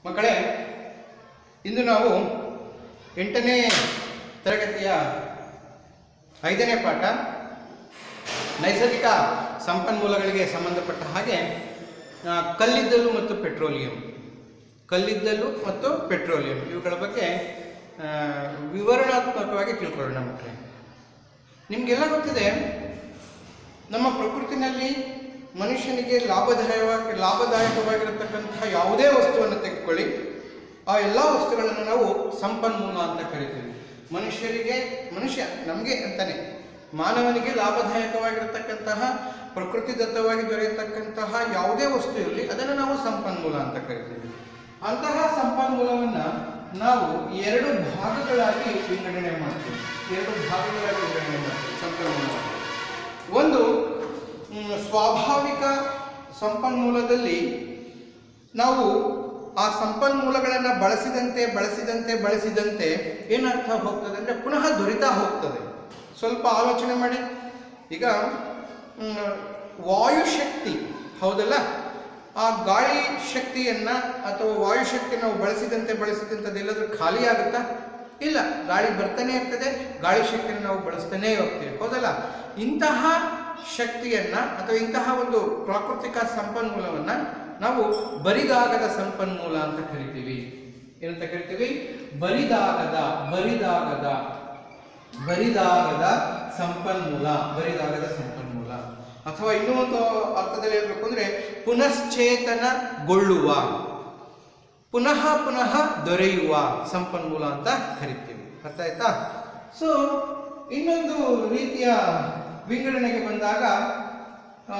ಮಕ್ಕಳೇ ಇಂದು ನಾವು ಎಂಟನೇ ತರಗತಿಯ ಐದನೇ ಪಾಠ ನೈಸರ್ಗಿಕ ಸಂಪನ್ಮೂಲಗಳಿಗೆ ಸಂಬಂಧಪಟ್ಟ ಹಾಗೆ ಆ, ಕಲ್ಲಿದ್ದಲು ಮತ್ತು ಪೆಟ್ರೋಲಿಯಂ ಕಲ್ಲಿದ್ದಲು ಮತ್ತು ಪೆಟ್ರೋಲಿಯಂ ಇವುಗಳ ಬಗ್ಗೆ ಆ, ವಿವರಣಾತ್ಮಕವಾಗಿ ತಿಳ್ಕೊಳ್ಳೋಣ ಮಕ್ಕಳೇ ನಿಮಗೆಲ್ಲ ಗೊತ್ತಿದೆ ನಮ್ಮ ಪ್ರಕೃತಿನಲ್ಲಿ ಮನುಷ್ಯನಿಗೆ ಲಾಭದಾಯವಾಗಿ ಲಾಭದಾಯಕವಾಗಿರತಕ್ಕಂತಹ ಯಾವುದೇ ವಸ್ತುವನ್ನು ತೆಗೆದುಕೊಳ್ಳಿ ಆ ಎಲ್ಲ ವಸ್ತುಗಳನ್ನು ನಾವು ಸಂಪನ್ಮೂಲ ಅಂತ ಕರಿತೀವಿ ಮನುಷ್ಯರಿಗೆ ಮನುಷ್ಯ ನಮಗೆ ಅಂತಾನೆ ಮಾನವನಿಗೆ ಲಾಭದಾಯಕವಾಗಿರತಕ್ಕಂತಹ ಪ್ರಕೃತಿದತ್ತವಾಗಿ ದೊರೆಯತಕ್ಕಂತಹ ಯಾವುದೇ ವಸ್ತು ಇರಲಿ ಅದನ್ನು ನಾವು ಸಂಪನ್ಮೂಲ ಅಂತ ಕರಿತೀವಿ ಅಂತಹ ಸಂಪನ್ಮೂಲವನ್ನು ನಾವು ಎರಡು ಭಾಗಗಳಾಗಿ ವಿಂಗಡಣೆ ಮಾಡ್ತೀವಿ ಎರಡು ಭಾಗಗಳಾಗಿ ವಿಂಗಡಣೆ ಮಾಡ್ತೀವಿ ಸಂಪನ್ಮೂಲ ಒಂದು ಮ್, ಸ್ವಾಭಾವಿಕ ಸಂಪನ್ಮೂಲದಲ್ಲಿ ನಾವು ಆ ಸಂಪನ್ಮೂಲಗಳನ್ನು ಬಳಸಿದಂತೆ ಬಳಸಿದಂತೆ ಬಳಸಿದಂತೆ ಏನರ್ಥ ಹೋಗ್ತದೆ ಅಂದರೆ ಪುನಃ ದೊರಿತಾ ಹೋಗ್ತದೆ ಸ್ವಲ್ಪ ಆಲೋಚನೆ ಮಾಡಿ ಈಗ ಮ್, ವಾಯುಶಕ್ತಿ ಹೌದಲ್ಲ ಆ ಗಾಳಿ ಶಕ್ತಿಯನ್ನು ಅಥವಾ ವಾಯುಶಕ್ತಿ ನಾವು ಬಳಸಿದಂತೆ ಬಳಸಿದಂತೆ ಅದೆಲ್ಲದರೂ ಖಾಲಿ ಆಗುತ್ತಾ ಇಲ್ಲ ಗಾಳಿ ಬರ್ತಾನೆ ಇರ್ತದೆ ಗಾಳಿ ಶಕ್ತಿಯನ್ನು ನಾವು ಬಳಸ್ತಾನೇ ಹೋಗ್ತೀವಿ ಹೌದಲ್ಲ ಇಂತಹ ಶಕ್ತಿಯನ್ನ ಅಥವಾ ಇಂತಹ ಒಂದು ಪ್ರಾಕೃತಿಕ ಸಂಪನ್ಮೂಲವನ್ನ ನಾವು ಬರಿದಾಗದ ಸಂಪನ್ಮೂಲ ಅಂತ ಕರಿತೀವಿ ಏನಂತ ಕರಿತೀವಿ ಬರಿದಾಗದ ಬರಿದಾಗದ ಬರಿದಾಗದ ಸಂಪನ್ಮೂಲ ಬರಿದಾಗದ ಸಂಪನ್ಮೂಲ ಅಥವಾ ಇನ್ನೂ ಒಂದು ಅರ್ಥದಲ್ಲಿ ಹೇಳ್ಬೇಕು ಅಂದ್ರೆ ಪುನಶ್ಚೇತನಗೊಳ್ಳುವ ಪುನಃ ಪುನಃ ದೊರೆಯುವ ಸಂಪನ್ಮೂಲ ಅಂತ ಕರಿತೀವಿ ಅರ್ಥ ಆಯ್ತಾ ಸೊ ಇನ್ನೊಂದು ರೀತಿಯ ವಿಂಗಡಣೆಗೆ ಬಂದಾಗ ಆ,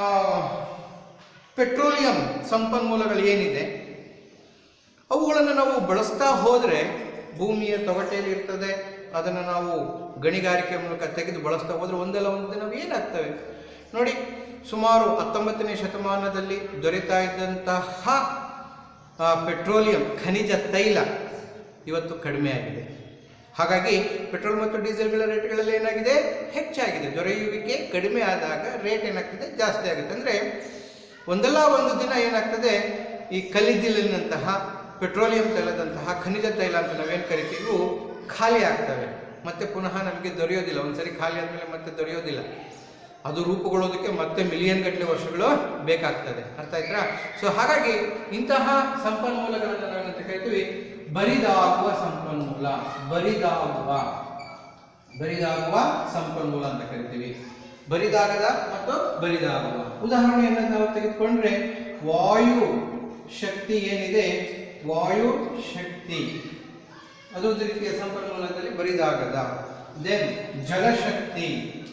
ಪೆಟ್ರೋಲಿಯಂ ಸಂಪನ್ಮೂಲಗಳು ಏನಿದೆ ಅವುಗಳನ್ನು ನಾವು ಬಳಸ್ತಾ ಹೋದರೆ ಭೂಮಿಯ ತೊಗಟೆಯಲ್ಲಿ ಇರ್ತದೆ ಅದನ್ನು ನಾವು ಗಣಿಗಾರಿಕೆ ಮೂಲಕ ತೆಗೆದು ಬಳಸ್ತಾ ಹೋದರೆ ಒಂದಲ್ಲ ಒಂದು ದಿನ ನಾವು ಏನಾಗ್ತವೆ ನೋಡಿ ಸುಮಾರು ಹತ್ತೊಂಬತ್ತನೇ ಶತಮಾನದಲ್ಲಿ ದೊರೆತಾ ಇದ್ದಂತಹ ಆ, ಪೆಟ್ರೋಲಿಯಂ ಖನಿಜ ತೈಲ ಇವತ್ತು ಕಡಿಮೆ ಆಗಿದೆ ಹಾಗಾಗಿ ಪೆಟ್ರೋಲ್ ಮತ್ತು ಡೀಸೆಲ್ಗಳ ರೇಟ್ಗಳಲ್ಲಿ ಏನಾಗಿದೆ ಹೆಚ್ಚಾಗಿದೆ ದೊರೆಯುವಿಕೆ ಕಡಿಮೆ ಆದಾಗ ರೇಟ್ ಏನಾಗ್ತದೆ ಜಾಸ್ತಿ ಆಗುತ್ತೆ ಅಂದರೆ ಒಂದಲ್ಲ ಒಂದು ದಿನ ಏನಾಗ್ತದೆ ಈ ಕಲ್ಲಿದ್ದಿಲಿನಂತಹ ಪೆಟ್ರೋಲಿಯಂ ತೈಲದಂತಹ ಖನಿಜ ತೈಲ ಅಂತ ನಾವೇನು ಕರಿತೀವಿ ಇವು ಖಾಲಿ ಆಗ್ತವೆ ಮತ್ತೆ ಪುನಃ ನಮಗೆ ದೊರೆಯೋದಿಲ್ಲ ಒಂದ್ಸರಿ ಖಾಲಿ ಆದಮೇಲೆ ಮತ್ತೆ ದೊರೆಯೋದಿಲ್ಲ ಅದು ರೂಪುಗೊಳ್ಳೋದಕ್ಕೆ ಮತ್ತೆ ಮಿಲಿಯನ್ ಗಟ್ಟಲೆ ವರ್ಷಗಳು ಬೇಕಾಗ್ತದೆ ಅರ್ಥ ಆಯ್ತಾ ಸೊ ಹಾಗಾಗಿ ಇಂತಹ ಸಂಪನ್ಮೂಲಗಳನ್ನು ನಾವೇನಂತ ಕರಿತೀವಿ ಬರಿದಾಗುವ ಸಂಪನ್ಮೂಲ ಬರಿದಾಗುವ ಬರಿದಾಗುವ ಸಂಪನ್ಮೂಲ ಅಂತ ಕರಿತೀವಿ ಬರಿದಾಗದ ಮತ್ತು ಬರಿದಾಗುವ ಉದಾಹರಣೆಯನ್ನು ನಾವು ತೆಗೆದುಕೊಂಡ್ರೆ ವಾಯು ಶಕ್ತಿ ಏನಿದೆ ವಾಯು ಶಕ್ತಿ ಅದೊಂದು ರೀತಿಯ ಸಂಪನ್ಮೂಲದಲ್ಲಿ ಬರಿದಾಗದ ದೆನ್ ಜಲಶಕ್ತಿ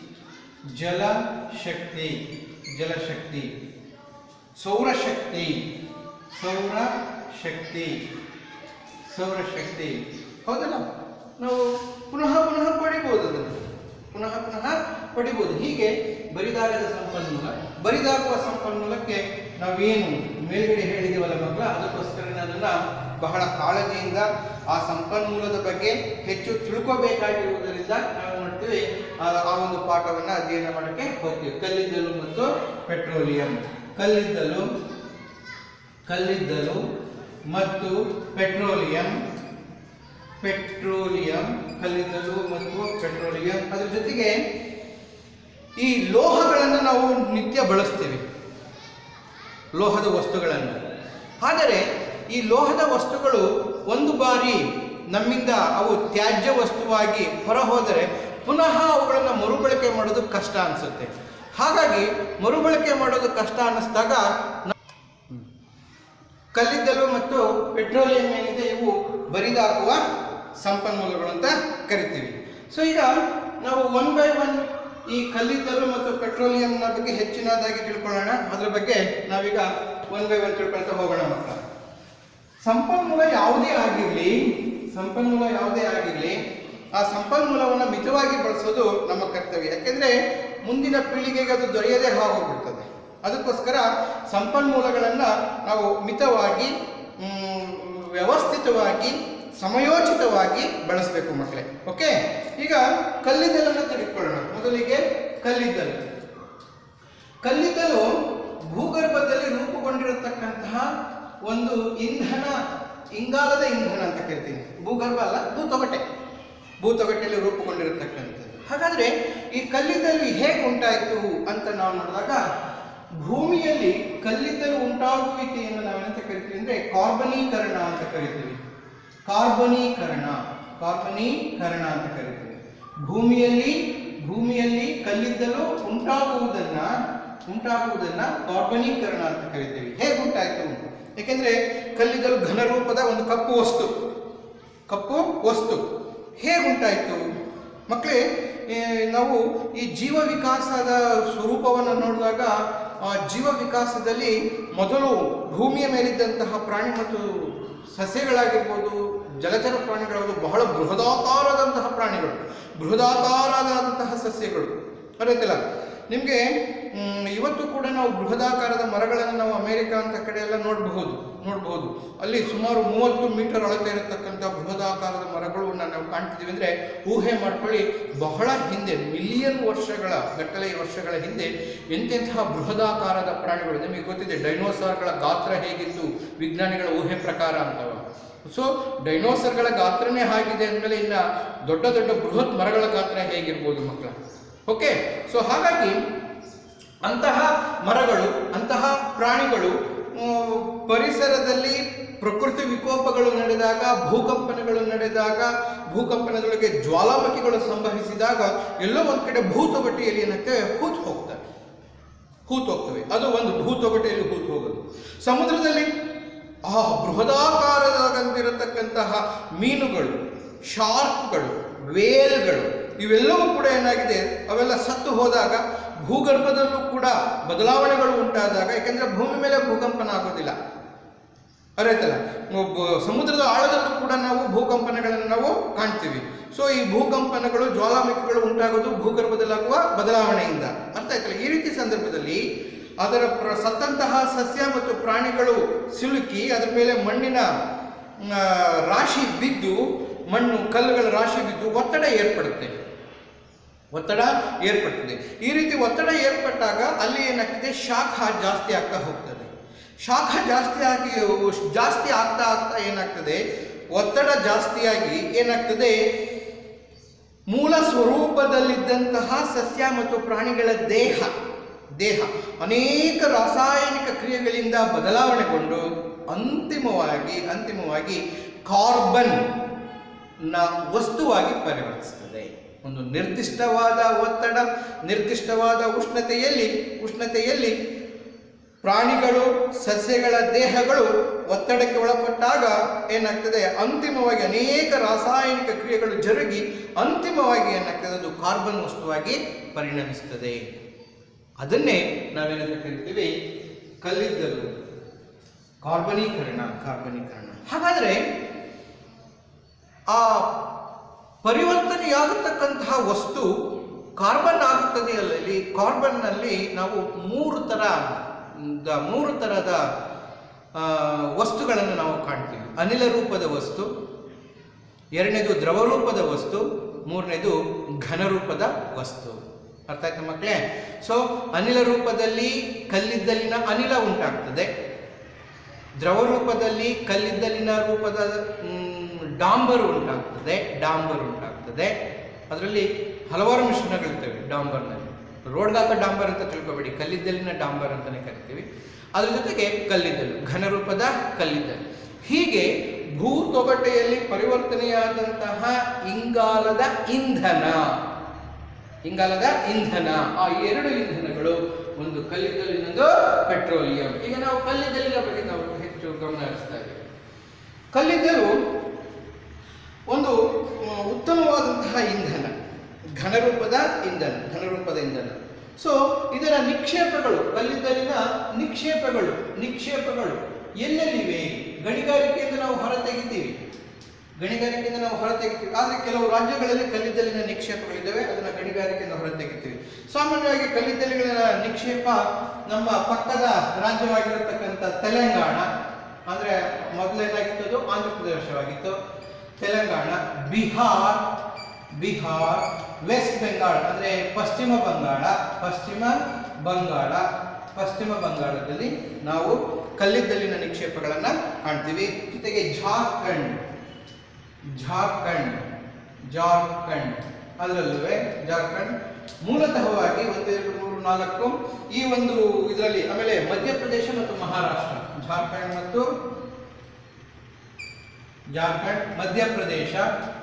ಜಲಶಕ್ತಿ ಜಲಶಕ್ತಿ ಸೌರಶಕ್ತಿ ಸೌರಶಕ್ತಿ ಸೌರಶಕ್ತಿ ಹೌದಲ್ಲ ನಾವು ಪುನಃ ಪುನಃ ಪಡಿಬೋದು ಅದನ್ನು ಪುನಃ ಪುನಃ ಪಡಿಬೋದು ಹೀಗೆ ಬರಿದಾಗದ ಸಂಪನ್ಮೂಲ ಬರಿದಾಗುವ ಸಂಪನ್ಮೂಲಕ್ಕೆ ನಾವೇನು ಮೇಲ್ಗಡೆ ಹೇಳಿದೀವಲ್ಲ ಮಕ್ಕಳ ಅದಕ್ಕೋಸ್ಕರ ಅದನ್ನು ಬಹಳ ಕಾಳಜಿಯಿಂದ ಆ ಸಂಪನ್ಮೂಲದ ಬಗ್ಗೆ ಹೆಚ್ಚು ತಿಳ್ಕೋಬೇಕಾಗಿರುವುದರಿಂದ ನಾವು ಮಾಡ್ತೀವಿ ಆ ಆ ಒಂದು ಪಾಠವನ್ನು ಅಧ್ಯಯನ ಮಾಡೋಕ್ಕೆ ಹೋಗ್ತೀವಿ ಕಲ್ಲಿದ್ದಲು ಮತ್ತು ಪೆಟ್ರೋಲಿಯಂ ಕಲ್ಲಿದ್ದಲು ಕಲ್ಲಿದ್ದಲು ಮತ್ತು ಪೆಟ್ರೋಲಿಯಂ ಪೆಟ್ರೋಲಿಯಂ ಕಲ್ಲಿದ್ದಲು ಮತ್ತು ಪೆಟ್ರೋಲಿಯಂ ಅದ್ರ ಜೊತೆಗೆ ಈ ಲೋಹಗಳನ್ನು ನಾವು ನಿತ್ಯ ಬಳಸ್ತೀವಿ ಲೋಹದ ವಸ್ತುಗಳನ್ನು ಆದರೆ ಈ ಲೋಹದ ವಸ್ತುಗಳು ಒಂದು ಬಾರಿ ನಮ್ಮಿಂದ ಅವು ತ್ಯಾಜ್ಯ ವಸ್ತುವಾಗಿ ಹೊರಹೋದರೆ ಪುನಃ ಅವುಗಳನ್ನು ಮರುಬಳಕೆ ಮಾಡೋದು ಕಷ್ಟ ಅನಿಸುತ್ತೆ ಹಾಗಾಗಿ ಮರುಬಳಕೆ ಮಾಡೋದು ಕಷ್ಟ ಅನ್ನಿಸ್ದಾಗ ನ- ಕಲ್ಲಿದ್ದಲು ಮತ್ತು ಪೆಟ್ರೋಲಿಯಂ ಏನಿದೆ ಇವು ಬರಿದಾಗುವ ಸಂಪನ್ಮೂಲಗಳು ಅಂತ ಕರಿತೀವಿ ಸೊ ಈಗ ನಾವು ಒನ್ ಬೈ ಒನ್ ಈ ಕಲ್ಲಿದ್ದಲು ಮತ್ತು ಪೆಟ್ರೋಲಿಯಂನ ಬಗ್ಗೆ ಹೆಚ್ಚಿನದಾಗಿ ತಿಳ್ಕೊಳ್ಳೋಣ ಅದ್ರ ಬಗ್ಗೆ ನಾವೀಗ ಒನ್ ಬೈ ಒನ್ ತಿಳ್ಕೊಳ್ತಾ ಹೋಗೋಣ ಮಕ್ಕಳ ಸಂಪನ್ಮೂಲ ಯಾವುದೇ ಆಗಿರಲಿ ಸಂಪನ್ಮೂಲ ಯಾವುದೇ ಆಗಿರಲಿ ಆ ಸಂಪನ್ಮೂಲವನ್ನು ಮಿತವಾಗಿ ಬಳಸೋದು ನಮ್ಮ ಕರ್ತವ್ಯ ಯಾಕೆಂದ್ರೆ ಮುಂದಿನ ಪೀಳಿಗೆಗೆ ಅದು ದೊರೆಯದೇ ಹೋಗ್ಬಿಡ್ತದೆ ಅದಕ್ಕೋಸ್ಕರ ಸಂಪನ್ಮೂಲಗಳನ್ನು ನಾವು ಮಿತವಾಗಿ ಮ್, ವ್ಯವಸ್ಥಿತವಾಗಿ ಸಮಯೋಚಿತವಾಗಿ ಬಳಸಬೇಕು ಮಕ್ಕಳೇ ಓಕೆ ಈಗ ಕಲ್ಲಿದ್ದಲನ್ನು ತೆಗೆದುಕೊಳ್ಳೋಣ ಮೊದಲಿಗೆ ಕಲ್ಲಿದ್ದಲು ಕಲ್ಲಿದ್ದಲು ಭೂಗರ್ಭದಲ್ಲಿ ರೂಪುಗೊಂಡಿರತಕ್ಕಂತಹ ಒಂದು ಇಂಧನ ಇಂಗಾಲದ ಇಂಧನ ಅಂತ ಕರಿತೀವಿ ಭೂಗರ್ಭ ಅಲ್ಲ ಭೂತೊಗಟೆ ಭೂತೊಗಟೆಯಲ್ಲಿ ರೂಪುಗೊಂಡಿರತಕ್ಕಂಥದ್ದು ಹಾಗಾದ್ರೆ ಈ ಕಲ್ಲಿದ್ದಲು ಹೇಗೆ ಉಂಟಾಯಿತು ಅಂತ ನಾವು ನೋಡಿದಾಗ ಭೂಮಿಯಲ್ಲಿ ಕಲ್ಲಿದ್ದಲು ಉಂಟಾಗುವಿಕೆಯನ್ನು ನಾವೇನಂತ ಕರಿತೀವಿ ಅಂದ್ರೆ ಕಾರ್ಬನೀಕರಣ ಅಂತ ಕರಿತೀವಿ ಕಾರ್ಬನೀಕರಣ ಕಾರ್ಬನೀಕರಣ ಅಂತ ಕರಿತೀವಿ ಭೂಮಿಯಲ್ಲಿ ಭೂಮಿಯಲ್ಲಿ ಕಲ್ಲಿದ್ದಲು ಉಂಟಾಗುವುದನ್ನ ಉಂಟಾಗುವುದನ್ನ ಕಾರ್ಬನೀಕರಣ ಅಂತ ಕರಿತೀವಿ ಹೇಗೆ ಉಂಟಾಯಿತು ಯಾಕೆಂದ್ರೆ ಕಲ್ಲಿದ್ದಲು ಘನ ರೂಪದ ಒಂದು ಕಪ್ಪು ವಸ್ತು ಕಪ್ಪು ವಸ್ತು ಹೇಗುಂಟಾಯಿತು ಮಕ್ಕಳೇ ಏ, ನಾವು ಈ ಜೀವ ವಿಕಾಸದ ಸ್ವರೂಪವನ್ನು ನೋಡಿದಾಗ ಆ ಜೀವ ವಿಕಾಸದಲ್ಲಿ ಮೊದಲು ಭೂಮಿಯ ಮೇಲಿದ್ದಂತಹ ಪ್ರಾಣಿ ಮತ್ತು ಸಸ್ಯಗಳಾಗಿರ್ಬೋದು ಜಲಚರ ಪ್ರಾಣಿಗಳು ಬಹಳ ಬೃಹದಾಕಾರದಂತಹ ಪ್ರಾಣಿಗಳು ಬೃಹದಾಕಾರದಂತಹ ಸಸ್ಯಗಳು ಅರಿತಿಲ್ಲ ನಿಮಗೆ ಇವತ್ತು ಕೂಡ ನಾವು ಬೃಹದಾಕಾರದ ಮರಗಳನ್ನು ನಾವು ಅಮೆರಿಕ ಅಂತ ಕಡೆ ಎಲ್ಲ ನೋಡಬಹುದು ನೋಡಬಹುದು ಅಲ್ಲಿ ಸುಮಾರು ಮೂವತ್ತು ಮೀಟರ್ ಅಳತೆ ಇರತಕ್ಕಂಥ ಬೃಹದಾಕಾರದ ಮರಗಳನ್ನು ನಾವು ಕಾಣ್ತಿದ್ದೀವಿ ಅಂದರೆ ಊಹೆ ಮಾಡ್ಕೊಳ್ಳಿ ಬಹಳ ಹಿಂದೆ ಮಿಲಿಯನ್ ವರ್ಷಗಳ ಗಟ್ಟಲೆ ವರ್ಷಗಳ ಹಿಂದೆ ಎಂತೆಂತಹ ಬೃಹದಾಕಾರದ ಪ್ರಾಣಿಗಳು ನಿಮಗೆ ಗೊತ್ತಿದೆ ಡೈನೋಸಾರ್ಗಳ ಗಾತ್ರ ಹೇಗಿತ್ತು ವಿಜ್ಞಾನಿಗಳ ಊಹೆ ಪ್ರಕಾರ ಅಂತವ ಸೊ ಡೈನೋಸರ್ಗಳ ಗಾತ್ರನೇ ಆಗಿದೆ ಅಂದಮೇಲೆ ಇನ್ನ ದೊಡ್ಡ ದೊಡ್ಡ ಬೃಹತ್ ಮರಗಳ ಗಾತ್ರ ಹೇಗಿರ್ಬೋದು ಮಕ್ಕಳ ಓಕೆ ಸೊ ಹಾಗಾಗಿ ಅಂತಹ ಮರಗಳು ಅಂತಹ ಪ್ರಾಣಿಗಳು ಆ, ಪರಿಸರದಲ್ಲಿ ಪ್ರಕೃತಿ ವಿಕೋಪಗಳು ನಡೆದಾಗ ಭೂಕಂಪನಗಳು ನಡೆದಾಗ ಭೂಕಂಪನದೊಳಗೆ ಜ್ವಾಲಾಮುಖಿಗಳು ಸಂಭವಿಸಿದಾಗ ಎಲ್ಲೋ ಒಂದು ಕಡೆ ಭೂತೊಗಟಿಯಲ್ಲಿ ಏನಕ್ಕೆ ಹೂತು ಹೋಗ್ತವೆ ಹೂತು ಹೋಗ್ತವೆ ಅದು ಒಂದು ಭೂತೊಗಟೆಯಲ್ಲಿ ಹೂತು ಹೋಗೋದು ಸಮುದ್ರದಲ್ಲಿ ಆ ಬೃಹದಾಕಾರದಾಗಂತಿರತಕ್ಕಂತಹ ಮೀನುಗಳು ಶಾರ್ಕ್ಗಳು ವೇಲ್ಗಳು ಇವೆಲ್ಲವೂ ಕೂಡ ಏನಾಗಿದೆ ಅವೆಲ್ಲ ಸತ್ತು ಹೋದಾಗ ಭೂಗರ್ಭದಲ್ಲೂ ಕೂಡ ಬದಲಾವಣೆಗಳು ಉಂಟಾದಾಗ ಯಾಕೆಂದ್ರೆ ಭೂಮಿ ಮೇಲೆ ಭೂಕಂಪನ ಆಗೋದಿಲ್ಲ ಅರಿತಲ್ಲ ಒಬ್ಬ- ಸಮುದ್ರದ ಆಳದಲ್ಲೂ ಕೂಡ ನಾವು ಭೂಕಂಪನಗಳನ್ನು ನಾವು ಕಾಣ್ತೀವಿ ಸೊ ಈ ಭೂಕಂಪನಗಳು ಜ್ವಾಲಾಮುಖಿಗಳು ಉಂಟಾಗೋದು ಭೂಗರ್ಭದಲ್ಲಾಗುವ ಬದಲಾವಣೆಯಿಂದ ಅರ್ಥ ಆಯ್ತಲ್ಲ ಈ ರೀತಿ ಸಂದರ್ಭದಲ್ಲಿ ಅದರ ಪ್ರ ಸತ್ತಂತಹ ಸಸ್ಯ ಮತ್ತು ಪ್ರಾಣಿಗಳು ಸಿಲುಕಿ ಅದರ ಮೇಲೆ ಮಣ್ಣಿನ ಆ, ರಾಶಿ ಬಿದ್ದು ಮಣ್ಣು ಕಲ್ಲುಗಳ ರಾಶಿ ಬಿದ್ದು ಒತ್ತಡ ಏರ್ಪಡುತ್ತೆ ಒತ್ತಡ ಏರ್ಪಡ್ತದೆ ಈ ರೀತಿ ಒತ್ತಡ ಏರ್ಪಟ್ಟಾಗ ಅಲ್ಲಿ ಏನಾಗ್ತದೆ ಶಾಖ ಜಾಸ್ತಿ ಆಗ್ತಾ ಹೋಗ್ತದೆ ಶಾಖ ಜಾಸ್ತಿ ಆಗಿ ಜಾಸ್ತಿ ಆಗ್ತಾ ಆಗ್ತಾ ಏನಾಗ್ತದೆ ಒತ್ತಡ ಜಾಸ್ತಿಯಾಗಿ ಏನಾಗ್ತದೆ ಮೂಲ ಸ್ವರೂಪದಲ್ಲಿದ್ದಂತಹ ಸಸ್ಯ ಮತ್ತು ಪ್ರಾಣಿಗಳ ದೇಹ ದೇಹ ಅನೇಕ ರಾಸಾಯನಿಕ ಕ್ರಿಯೆಗಳಿಂದ ಬದಲಾವಣೆಗೊಂಡು ಅಂತಿಮವಾಗಿ ಅಂತಿಮವಾಗಿ ಕಾರ್ಬನ್ ನ ವಸ್ತುವಾಗಿ ಪರಿವರ್ತಿಸ್ತದೆ ಒಂದು ನಿರ್ದಿಷ್ಟವಾದ ಒತ್ತಡ ನಿರ್ದಿಷ್ಟವಾದ ಉಷ್ಣತೆಯಲ್ಲಿ ಉಷ್ಣತೆಯಲ್ಲಿ ಪ್ರಾಣಿಗಳು ಸಸ್ಯಗಳ ದೇಹಗಳು ಒತ್ತಡಕ್ಕೆ ಒಳಪಟ್ಟಾಗ ಏನಾಗ್ತದೆ ಅಂತಿಮವಾಗಿ ಅನೇಕ ರಾಸಾಯನಿಕ ಕ್ರಿಯೆಗಳು ಜರುಗಿ ಅಂತಿಮವಾಗಿ ಏನಾಗ್ತದೆ ಅದು ಕಾರ್ಬನ್ ವಸ್ತುವಾಗಿ ಪರಿಣಮಿಸ್ತದೆ ಅದನ್ನೇ ನಾವೇನಂತ ಕರಿತೀವಿ ಕಲ್ಲಿದ್ದಲು ಕಾರ್ಬನೀಕರಣ ಕಾರ್ಬನೀಕರಣ ಹಾಗಾದ್ರೆ ಆ ಪರಿವರ್ತನೆಯಾಗತಕ್ಕಂತಹ ವಸ್ತು ಕಾರ್ಬನ್ ಆಗುತ್ತದೆ ಅಲ್ಲಿ ಕಾರ್ಬನ್ನಲ್ಲಿ ನಾವು ಮೂರು ಥರ ದ ಮೂರು ಥರದ ಆ, ವಸ್ತುಗಳನ್ನು ನಾವು ಕಾಣ್ತೀವಿ ಅನಿಲ ರೂಪದ ವಸ್ತು ಎರಡನೇದು ದ್ರವ ರೂಪದ ವಸ್ತು ಮೂರನೇದು ಘನ ರೂಪದ ವಸ್ತು ಅರ್ಥ ಆಯ್ತಾ ಮಕ್ಕಳೇ ಸೊ ಅನಿಲ ರೂಪದಲ್ಲಿ ಕಲ್ಲಿದ್ದಲಿನ ಅನಿಲ ಉಂಟಾಗ್ತದೆ ದ್ರವ ರೂಪದಲ್ಲಿ ಕಲ್ಲಿದ್ದಲಿನ ರೂಪದ ಮ್, ಡಾಂಬರ್ ಉಂಟಾಗ್ತದೆ ಡಾಂಬರ್ ಉಂಟಾಗ್ತದೆ ಅದರಲ್ಲಿ ಹಲವಾರು ಮಿಶ್ರಣಗಳಿರ್ತವೆ ಡಾಂಬರ್ನಲ್ಲಿ ರೋಡ್ಗಾಕ ಡಾಂಬರ್ ಅಂತ ತಿಳ್ಕೊಬೇಡಿ ಕಲ್ಲಿದ್ದಲಿನ ಡಾಂಬರ್ ಅಂತಾನೆ ಕರಿತೀವಿ ಅದ್ರ ಜೊತೆಗೆ ಕಲ್ಲಿದ್ದಲು ಘನ ರೂಪದ ಕಲ್ಲಿದ್ದಲು ಹೀಗೆ ಭೂ ತೊಗಟೆಯಲ್ಲಿ ಪರಿವರ್ತನೆಯಾದಂತಹ ಇಂಗಾಲದ ಇಂಧನ ಇಂಗಾಲದ ಇಂಧನ ಆ ಎರಡು ಇಂಧನಗಳು ಒಂದು ಕಲ್ಲಿದ್ದಲು ಇನ್ನೊಂದು ಪೆಟ್ರೋಲಿಯಂ ಈಗ ನಾವು ಕಲ್ಲಿದ್ದಲಿನ ಬಗ್ಗೆ ನಾವು ಹೆಚ್ಚು ಗಮನ ಹರಿಸ್ತಾ ಇದ್ದೇವೆ ಕಲ್ಲಿದ್ದಲು ಒಂದು ಆ, ಉತ್ತಮವಾದಂತಹ ಇಂಧನ ಘನರೂಪದ ಇಂಧನ ಘನರೂಪದ ಇಂಧನ ಸೊ ಇದರ ನಿಕ್ಷೇಪಗಳು ಕಲ್ಲಿದ್ದಲಿನ ನಿಕ್ಷೇಪಗಳು ನಿಕ್ಷೇಪಗಳು ಎಲ್ಲೆಲ್ಲಿವೆ ಗಣಿಗಾರಿಕೆಯಿಂದ ನಾವು ಹೊರತೆಗಿತೀವಿ ಗಣಿಗಾರಿಕೆಯಿಂದ ನಾವು ಹೊರತೆಗಿತೀವಿ ಆದರೆ ಕೆಲವು ರಾಜ್ಯಗಳಲ್ಲಿ ಕಲ್ಲಿದ್ದಲಿನ ನಿಕ್ಷೇಪಗಳಿದ್ದಾವೆ ಅದನ್ನು ಗಣಿಗಾರಿಕೆಯಿಂದ ಹೊರತೆಗಿತೀವಿ ಸಾಮಾನ್ಯವಾಗಿ ಕಲ್ಲಿದ್ದಲಿಗಳ ನಿಕ್ಷೇಪ ನಮ್ಮ ಪಕ್ಕದ ರಾಜ್ಯವಾಗಿರತಕ್ಕಂಥ ತೆಲಂಗಾಣ ಅಂದರೆ ಮೊದಲೇನಾಗಿತ್ತು ಅದು ಆಂಧ್ರ ಪ್ರದೇಶವಾಗಿತ್ತು ತೆಲಂಗಾಣ ಬಿಹಾರ್ ಬಿಹಾರ್ ವೆಸ್ಟ್ ಬೆಂಗಾಲ್ ಅಂದರೆ ಪಶ್ಚಿಮ ಬಂಗಾಳ ಪಶ್ಚಿಮ ಬಂಗಾಳ ಪಶ್ಚಿಮ ಬಂಗಾಳದಲ್ಲಿ ನಾವು ಕಲ್ಲಿದ್ದಲಿನ ನಿಕ್ಷೇಪಗಳನ್ನ ಕಾಣ್ತೀವಿ ಜೊತೆಗೆ ಜಾರ್ಖಂಡ್ ಜಾರ್ಖಂಡ್ ಜಾರ್ಖಂಡ್ ಅದರಲ್ಲೂ ಜಾರ್ಖಂಡ್ ಮೂಲತಃವಾಗಿ ಒಂದು ಎರಡು ಮೂರು ನಾಲ್ಕು ಈ ಒಂದು ಇದರಲ್ಲಿ ಆಮೇಲೆ ಮಧ್ಯಪ್ರದೇಶ ಮತ್ತು ಮಹಾರಾಷ್ಟ್ರ ಜಾರ್ಖಂಡ್ ಮತ್ತು ಜಾರ್ಖಂಡ್ ಮಧ್ಯಪ್ರದೇಶ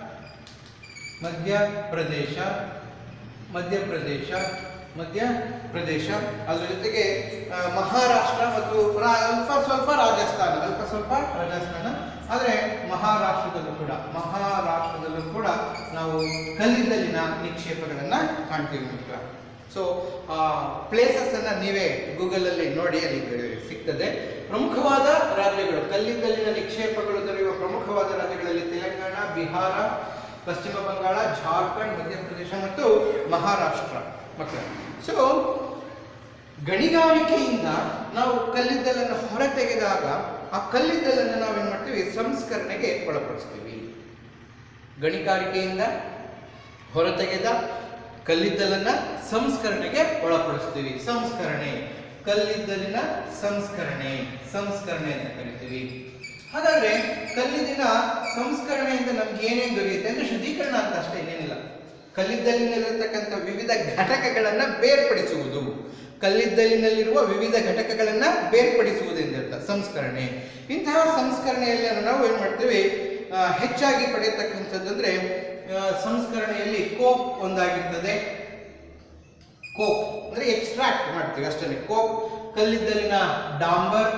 ಮಧ್ಯಪ್ರದೇಶ ಮಧ್ಯಪ್ರದೇಶ ಮಧ್ಯಪ್ರದೇಶ ಅದರ ಜೊತೆಗೆ ಆ, ಮಹಾರಾಷ್ಟ್ರ ಮತ್ತು ರಾ- ಅಲ್ಪ ಸ್ವಲ್ಪ ರಾಜಸ್ಥಾನ ಅಲ್ಪ ಸ್ವಲ್ಪ ರಾಜಸ್ಥಾನ ಆದರೆ ಮಹಾರಾಷ್ಟ್ರದಲ್ಲೂ ಕೂಡ ಮಹಾರಾಷ್ಟ್ರದಲ್ಲೂ ಕೂಡ ನಾವು ಕಲ್ಲಿದ್ದಲಿನ ನಿಕ್ಷೇಪಗಳನ್ನ ಕಾಣ್ತೀವಿ ಮಕ್ಕಳ ಸೊ ಪ್ಲೇಸಸ್ ಅನ್ನ ನೀವೇ ಗೂಗಲ್ ಅಲ್ಲಿ ನೋಡಿ ಅಲ್ಲಿ ಸಿಗ್ತದೆ ಪ್ರಮುಖವಾದ ರಾಜ್ಯಗಳು ಕಲ್ಲಿದ್ದಲಿನ ನಿಕ್ಷೇಪಗಳು ದೊರೆಯುವ ಪ್ರಮುಖವಾದ ರಾಜ್ಯಗಳಲ್ಲಿ ತೆಲಂಗಾಣ ಬಿಹಾರ ಪಶ್ಚಿಮ ಬಂಗಾಳ ಜಾರ್ಖಂಡ್ ಮಧ್ಯಪ್ರದೇಶ ಮತ್ತು ಮಹಾರಾಷ್ಟ್ರ ಮಕ್ಕಳ ಸೊ ಗಣಿಗಾರಿಕೆಯಿಂದ ನಾವು ಕಲ್ಲಿದ್ದಲನ್ನು ಹೊರತೆಗೆದಾಗ ಆ ಕಲ್ಲಿದ್ದಲನ್ನು ನಾವೇನ್ ಮಾಡ್ತೀವಿ ಸಂಸ್ಕರಣೆಗೆ ಒಳಪಡಿಸ್ತೀವಿ ಗಣಿಗಾರಿಕೆಯಿಂದ ಹೊರತೆಗೆದ ಕಲ್ಲಿದ್ದಲನ್ನ ಸಂಸ್ಕರಣೆಗೆ ಒಳಪಡಿಸ್ತೀವಿ ಸಂಸ್ಕರಣೆ ಕಲ್ಲಿದ್ದಲಿನ ಸಂಸ್ಕರಣೆ ಸಂಸ್ಕರಣೆ ಅಂತ ಕರಿತೀವಿ ಹಾಗಾದ್ರೆ ಕಲ್ಲಿದ್ದಿನ ಸಂಸ್ಕರಣೆಯಿಂದ ನಮ್ಗೆ ಏನೇನು ದೊರೆಯುತ್ತೆ ಅಂದ್ರೆ ಶುದ್ಧೀಕರಣ ಅಂತ ಅಷ್ಟೇ ಏನೇನಿಲ್ಲ ಕಲ್ಲಿದ್ದಲಿನಲ್ಲಿರತಕ್ಕಂಥ ವಿವಿಧ ಘಟಕಗಳನ್ನ ಬೇರ್ಪಡಿಸುವುದು ಕಲ್ಲಿದ್ದಲಿನಲ್ಲಿರುವ ವಿವಿಧ ಘಟಕಗಳನ್ನ ಬೇರ್ಪಡಿಸುವುದು ಎಂದರ್ಥ ಸಂಸ್ಕರಣೆ ಇಂತಹ ಸಂಸ್ಕರಣೆಯಲ್ಲಿ ನಾವು ಏನ್ ಮಾಡ್ತೀವಿ ಆ, ಹೆಚ್ಚಾಗಿ ಪಡೆಯತಕ್ಕಂಥದ್ದು ಅಂದ್ರೆ ಆ, ಸಂಸ್ಕರಣೆಯಲ್ಲಿ ಕೋಕ್ ಒಂದಾಗಿರ್ತದೆ ಕೋಕ್ ಅಂದ್ರೆ ಎಕ್ಸ್ಟ್ರಾಕ್ಟ್ ಮಾಡ್ತೀವಿ ಅಷ್ಟೇ ಕೋಕ್ ಕಲ್ಲಿದ್ದಲಿನ ಡಾಂಬರ್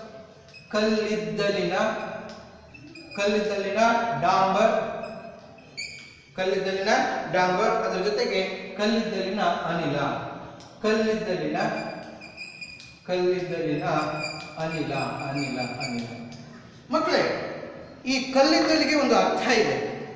ಕಲ್ಲಿದ್ದಲಿನ ಕಲ್ಲಿದ್ದಲಿನ ಡಾಂಬರ್ ಕಲ್ಲಿದ್ದಲಿನ ಡಾಂಬರ್ ಅದರ ಜೊತೆಗೆ ಕಲ್ಲಿದ್ದಲಿನ ಅನಿಲ ಕಲ್ಲಿದ್ದಲಿನ ಕಲ್ಲಿದ್ದಲಿನ ಅನಿಲ ಅನಿಲ ಅನಿಲ ಮಕ್ಕಳೇ ಈ ಕಲ್ಲಿದ್ದಲಿಗೆ ಒಂದು ಅರ್ಥ ಇದೆ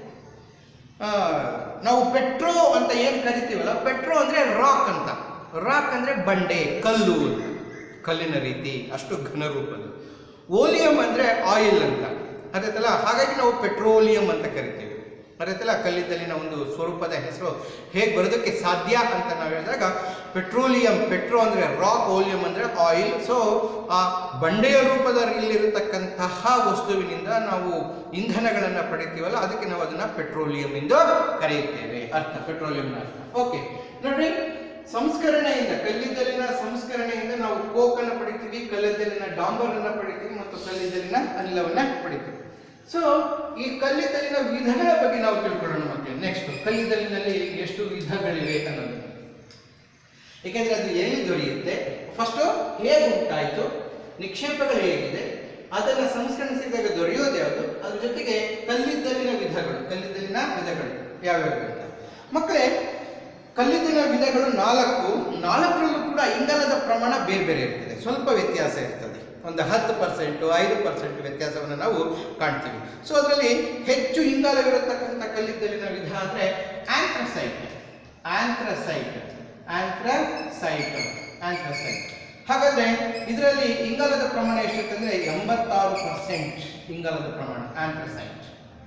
ಆ, ನಾವು ಪೆಟ್ರೋ ಅಂತ ಏನು ಕರಿತೀವಲ್ಲ ಪೆಟ್ರೋ ಅಂದ್ರೆ ರಾಕ್ ಅಂತ ರಾಕ್ ಅಂದ್ರೆ ಬಂಡೆ ಕಲ್ಲು ಅಂತ ಕಲ್ಲಿನ ರೀತಿ ಅಷ್ಟು ಘನ ರೂಪದ್ದು ಓಲಿಯಂ ಅಂದ್ರೆ ಆಯಿಲ್ ಅಂತ ಅದಾಯ್ತಲ್ಲ ಹಾಗಾಗಿ ನಾವು ಪೆಟ್ರೋಲಿಯಂ ಅಂತ ಕರಿತೀವಿ ಅದಾಯ್ತಲ್ಲ ಕಲ್ಲಿದ್ದಲಿನ ಒಂದು ಸ್ವರೂಪದ ಹೆಸರು ಹೇಗೆ ಬರೋದಕ್ಕೆ ಸಾಧ್ಯ ಅಂತ ನಾವು ಹೇಳಿದಾಗ ಪೆಟ್ರೋಲಿಯಂ ಪೆಟ್ರೋ ಅಂದ್ರೆ ರಾಕ್ ಓಲಿಯಂ ಅಂದ್ರೆ ಆಯಿಲ್ ಸೊ ಆ ಬಂಡೆಯ ರೂಪದಲ್ಲಿರತಕ್ಕಂತಹ ವಸ್ತುವಿನಿಂದ ನಾವು ಇಂಧನಗಳನ್ನು ಪಡಿತೀವಲ್ಲ ಅದಕ್ಕೆ ನಾವು ಅದನ್ನ ಪೆಟ್ರೋಲಿಯಂ ಎಂದು ಕರೆಯುತ್ತೇವೆ ಅರ್ಥ ಪೆಟ್ರೋಲಿಯಂನ ಅರ್ಥ ಓಕೆ ನೋಡ್ರಿ ಸಂಸ್ಕರಣೆಯಿಂದ ಕಲ್ಲಿದ್ದಲಿನ ಸಂಸ್ಕರಣೆಯಿಂದ ನಾವು ಕೋಕ್ ಅನ್ನು ಪಡಿತೀವಿ ಕಲ್ಲಿದ್ದಲಿನ ಡಾಂಬರ್ ಅನ್ನ ಪಡಿತೀವಿ ಮತ್ತು ಕಲ್ಲಿದ್ದಲಿನ ಅನಿಲವನ್ನ ಪಡಿತೀವಿ ಸೊ ಈ ಕಲ್ಲಿದ್ದಲಿನ ವಿಧಗಳ ಬಗ್ಗೆ ನಾವು ತಿಳ್ಕೊಳ್ಳೋಣ ಮಕ್ಕಳು ನೆಕ್ಸ್ಟ್ ಕಲ್ಲಿದ್ದಲಿನಲ್ಲಿ ಎಷ್ಟು ವಿಧಗಳಿವೆ ಅನ್ನೋದು ಏಕೆಂದ್ರೆ ಅದು ಎಲ್ಲಿ ದೊರೆಯುತ್ತೆ ಫಸ್ಟ್ ಹೇಗೆ ಉಂಟಾಯಿತು ನಿಕ್ಷೇಪಗಳು ಹೇಗಿದೆ ಅದನ್ನ ಸಂಸ್ಕರಿಸಿದಾಗ ದೊರೆಯೋದು ಯಾವುದು ಅದ್ರ ಜೊತೆಗೆ ಕಲ್ಲಿದ್ದಲಿನ ವಿಧಗಳು ಕಲ್ಲಿದ್ದಲಿನ ವಿಧಗಳು ಯಾವ್ಯಾವ ಅಂತ ಮಕ್ಕಳೇ ಕಲ್ಲಿದ್ದಲಿನ ವಿಧಗಳು ನಾಲ್ಕು ನಾಲ್ಕರಲ್ಲೂ ಕೂಡ ಇಂಗಾಲದ ಪ್ರಮಾಣ ಬೇರೆ ಬೇರೆ ಇರ್ತದೆ ಸ್ವಲ್ಪ ವ್ಯತ್ಯಾಸ ಇರ್ತದೆ ಒಂದು ಹತ್ತು ಪರ್ಸೆಂಟು ಐದು ಪರ್ಸೆಂಟ್ ವ್ಯತ್ಯಾಸವನ್ನು ನಾವು ಕಾಣ್ತೀವಿ ಸೊ ಅದರಲ್ಲಿ ಹೆಚ್ಚು ಇಂಗಾಲವಿರತಕ್ಕಂಥ ಕಲ್ಲಿದ್ದಲಿನ ವಿಧ ಅಂದ್ರೆ ಆಂಥ್ರಸೈಟ್ ಆಂಥ್ರಸೈಟ್ ಆಂಥ್ರಸೈಟ್ ಆಂಥ್ರಸೈಟ್ ಹಾಗಾದ್ರೆ ಇದರಲ್ಲಿ ಇಂಗಾಲದ ಪ್ರಮಾಣ ಎಷ್ಟಿರ್ತಂದ್ರೆ ಎಂಬತ್ತಾರು ಪರ್ಸೆಂಟ್ ಇಂಗಾಲದ ಪ್ರಮಾಣ ಆಂಥ್ರಸೈಟ್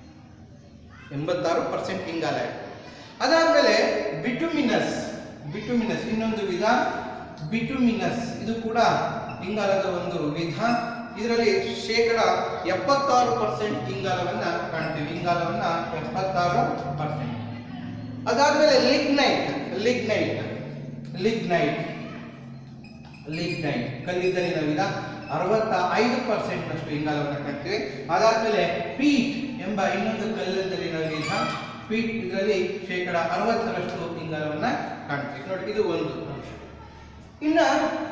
ಎಂಬತ್ತಾರು ಪರ್ಸೆಂಟ್ ಇಂಗಾಲ ಇದೆ ಅದಾದ್ಮೇಲೆ ಬಿಟುಮಿನಸ್ ಬಿಟುಮಿನಸ್ ಇನ್ನೊಂದು ವಿಧ ಬಿಟುಮಿನಸ್ ಇದು ಕೂಡ ಇಂಗಾಲದ ಒಂದು ವಿಧ ಇದರಲ್ಲಿ ಶೇಕಡ ಎಪ್ಪತ್ತಾರು ಪರ್ಸೆಂಟ್ ಇಂಗಾಲವನ್ನ ಕಾಣ್ತೀವಿ ಇಂಗಾಲವನ್ನ ಎಪ್ಪತ್ತಾರು ಪರ್ಸೆಂಟ್ ಅದಾದ್ಮೇಲೆ ಲಿಗ್ನೈಟ್ ಲಿಗ್ನೈಟ್ ಲಿಗ್ನೈಟ್ ಲಿಗ್ನೈಟ್ ಕಲ್ಲಿದ್ದಲಿನ ವಿಧ ಅರವತ್ತ ಐದು ಪರ್ಸೆಂಟ್ ನಷ್ಟು ಇಂಗಾಲವನ್ನು ಕಾಣ್ತೀವಿ ಅದಾದ್ಮೇಲೆ ಪೀಟ್ ಎಂಬ ಇನ್ನೊಂದು ಕಲ್ಲಿದ್ದಲಿನ ವಿಧ ಪೀಟ್ ಇದರಲ್ಲಿ ಶೇಕಡ ಅರವತ್ತರಷ್ಟು ಇಂಗಾಲವನ್ನ ಕಾಣ್ತೀವಿ ನೋಡಿ ಇದು ಒಂದು ಅಂಶ ಇನ್ನ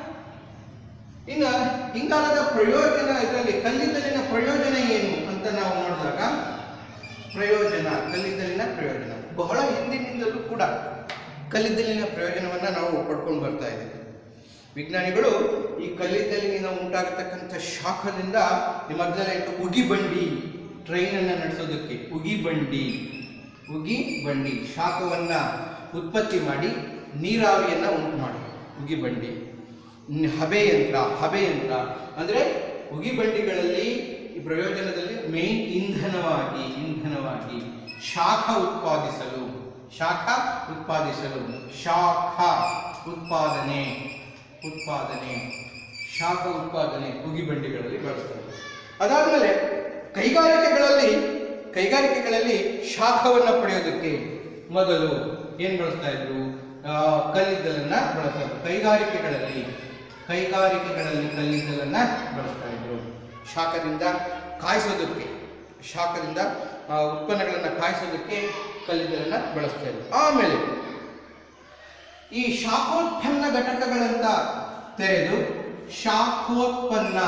ಇನ್ನ ಇಂಗಾಲದ ಪ್ರಯೋಜನ ಇದರಲ್ಲಿ ಕಲ್ಲಿದ್ದಲಿನ ಪ್ರಯೋಜನ ಏನು ಅಂತ ನಾವು ನೋಡಿದಾಗ ಪ್ರಯೋಜನ ಕಲ್ಲಿದ್ದಲಿನ ಪ್ರಯೋಜನ ಬಹಳ ಹಿಂದಿನಿಂದಲೂ ಕೂಡ ಕಲ್ಲಿದ್ದಲಿನ ಪ್ರಯೋಜನವನ್ನ ನಾವು ಪಡ್ಕೊಂಡು ಬರ್ತಾ ಇದ್ದೀವಿ ವಿಜ್ಞಾನಿಗಳು ಈ ಕಲ್ಲಿದ್ದಲಿನಿಂದ ಉಂಟಾಗತಕ್ಕಂಥ ಶಾಖದಿಂದ ನಿಮ್ಮ ಮೊದಲಾಯಿತು ಉಗಿ ಬಂಡಿ ಟ್ರೈನ್ ಅನ್ನ ನಡೆಸೋದಕ್ಕೆ ಉಗಿ ಬಂಡಿ ಉಗಿ ಬಂಡಿ ಶಾಖವನ್ನ ಉತ್ಪತ್ತಿ ಮಾಡಿ ನೀರಾವಿಯನ್ನ ಉಂಟು ಮಾಡಿ ಉಗಿ ಬಂಡಿ ನ್- ಹಬೆ ಯಂತ್ರ ಹಬೆ ಯಂತ್ರ ಅಂದ್ರೆ ಉಗಿ ಬಂಡಿಗಳಲ್ಲಿ ಈ ಪ್ರಯೋಜನದಲ್ಲಿ ಮೇನ್ ಇಂಧನವಾಗಿ ಇಂಧನವಾಗಿ ಶಾಖ ಉತ್ಪಾದಿಸಲು ಶಾಖ ಉತ್ಪಾದಿಸಲು ಶಾಖ ಉತ್ಪಾದನೆ ಉತ್ಪಾದನೆ ಶಾಖ ಉತ್ಪಾದನೆ ಉಗಿಬಂಡಿಗಳಲ್ಲಿ ಬಳಸ್ತಾರೆ ಅದಾದ್ಮೇಲೆ ಕೈಗಾರಿಕೆಗಳಲ್ಲಿ ಕೈಗಾರಿಕೆಗಳಲ್ಲಿ ಶಾಖವನ್ನು ಪಡೆಯೋದಕ್ಕೆ ಮೊದಲು ಏನ್ ಬಳಸ್ತಾ ಇದ್ರು ಆ, ಕಲ್ಲಿದ್ದಲನ್ನ ಬಳಸ್ತಾರೆ ಕೈಗಾರಿಕೆಗಳಲ್ಲಿ ಕೈಗಾರಿಕೆಗಳಲ್ಲಿ ಕಲ್ಲಿದ್ದಲನ್ನ ಬಳಸ್ತಾ ಇದ್ರು ಶಾಖದಿಂದ ಕಾಯಿಸೋದಕ್ಕೆ ಶಾಖದಿಂದ ಆ, ಉತ್ಪನ್ನಗಳನ್ನು ಕಾಯಿಸೋದಕ್ಕೆ ಕಲ್ಲಿದ್ದಲನ್ನ ಬಳಸ್ತಾ ಇದ್ರು ಆಮೇಲೆ ಈ ಶಾಖೋತ್ಪನ್ನ ಘಟಕಗಳಂತ ತೆರೆದು ಶಾಖೋತ್ಪನ್ನ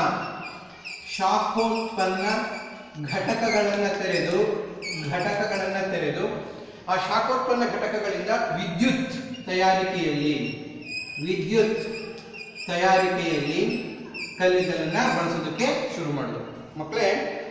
ಶಾಖೋತ್ಪನ್ನ ಘಟಕಗಳನ್ನು ತೆರೆದು ಘಟಕಗಳನ್ನು ತೆರೆದು ಆ ಶಾಖೋತ್ಪನ್ನ ಘಟಕಗಳಿಂದ ವಿದ್ಯುತ್ ತಯಾರಿಕೆಯಲ್ಲಿ ವಿದ್ಯುತ್ ತಯಾರಿಕೆಯಲ್ಲಿ ಕಲ್ಲಿದ್ದಲನ್ನ ಬಳಸೋದಕ್ಕೆ ಶುರು ಮಾಡಿದ್ರು ಮಕ್ಕಳೇ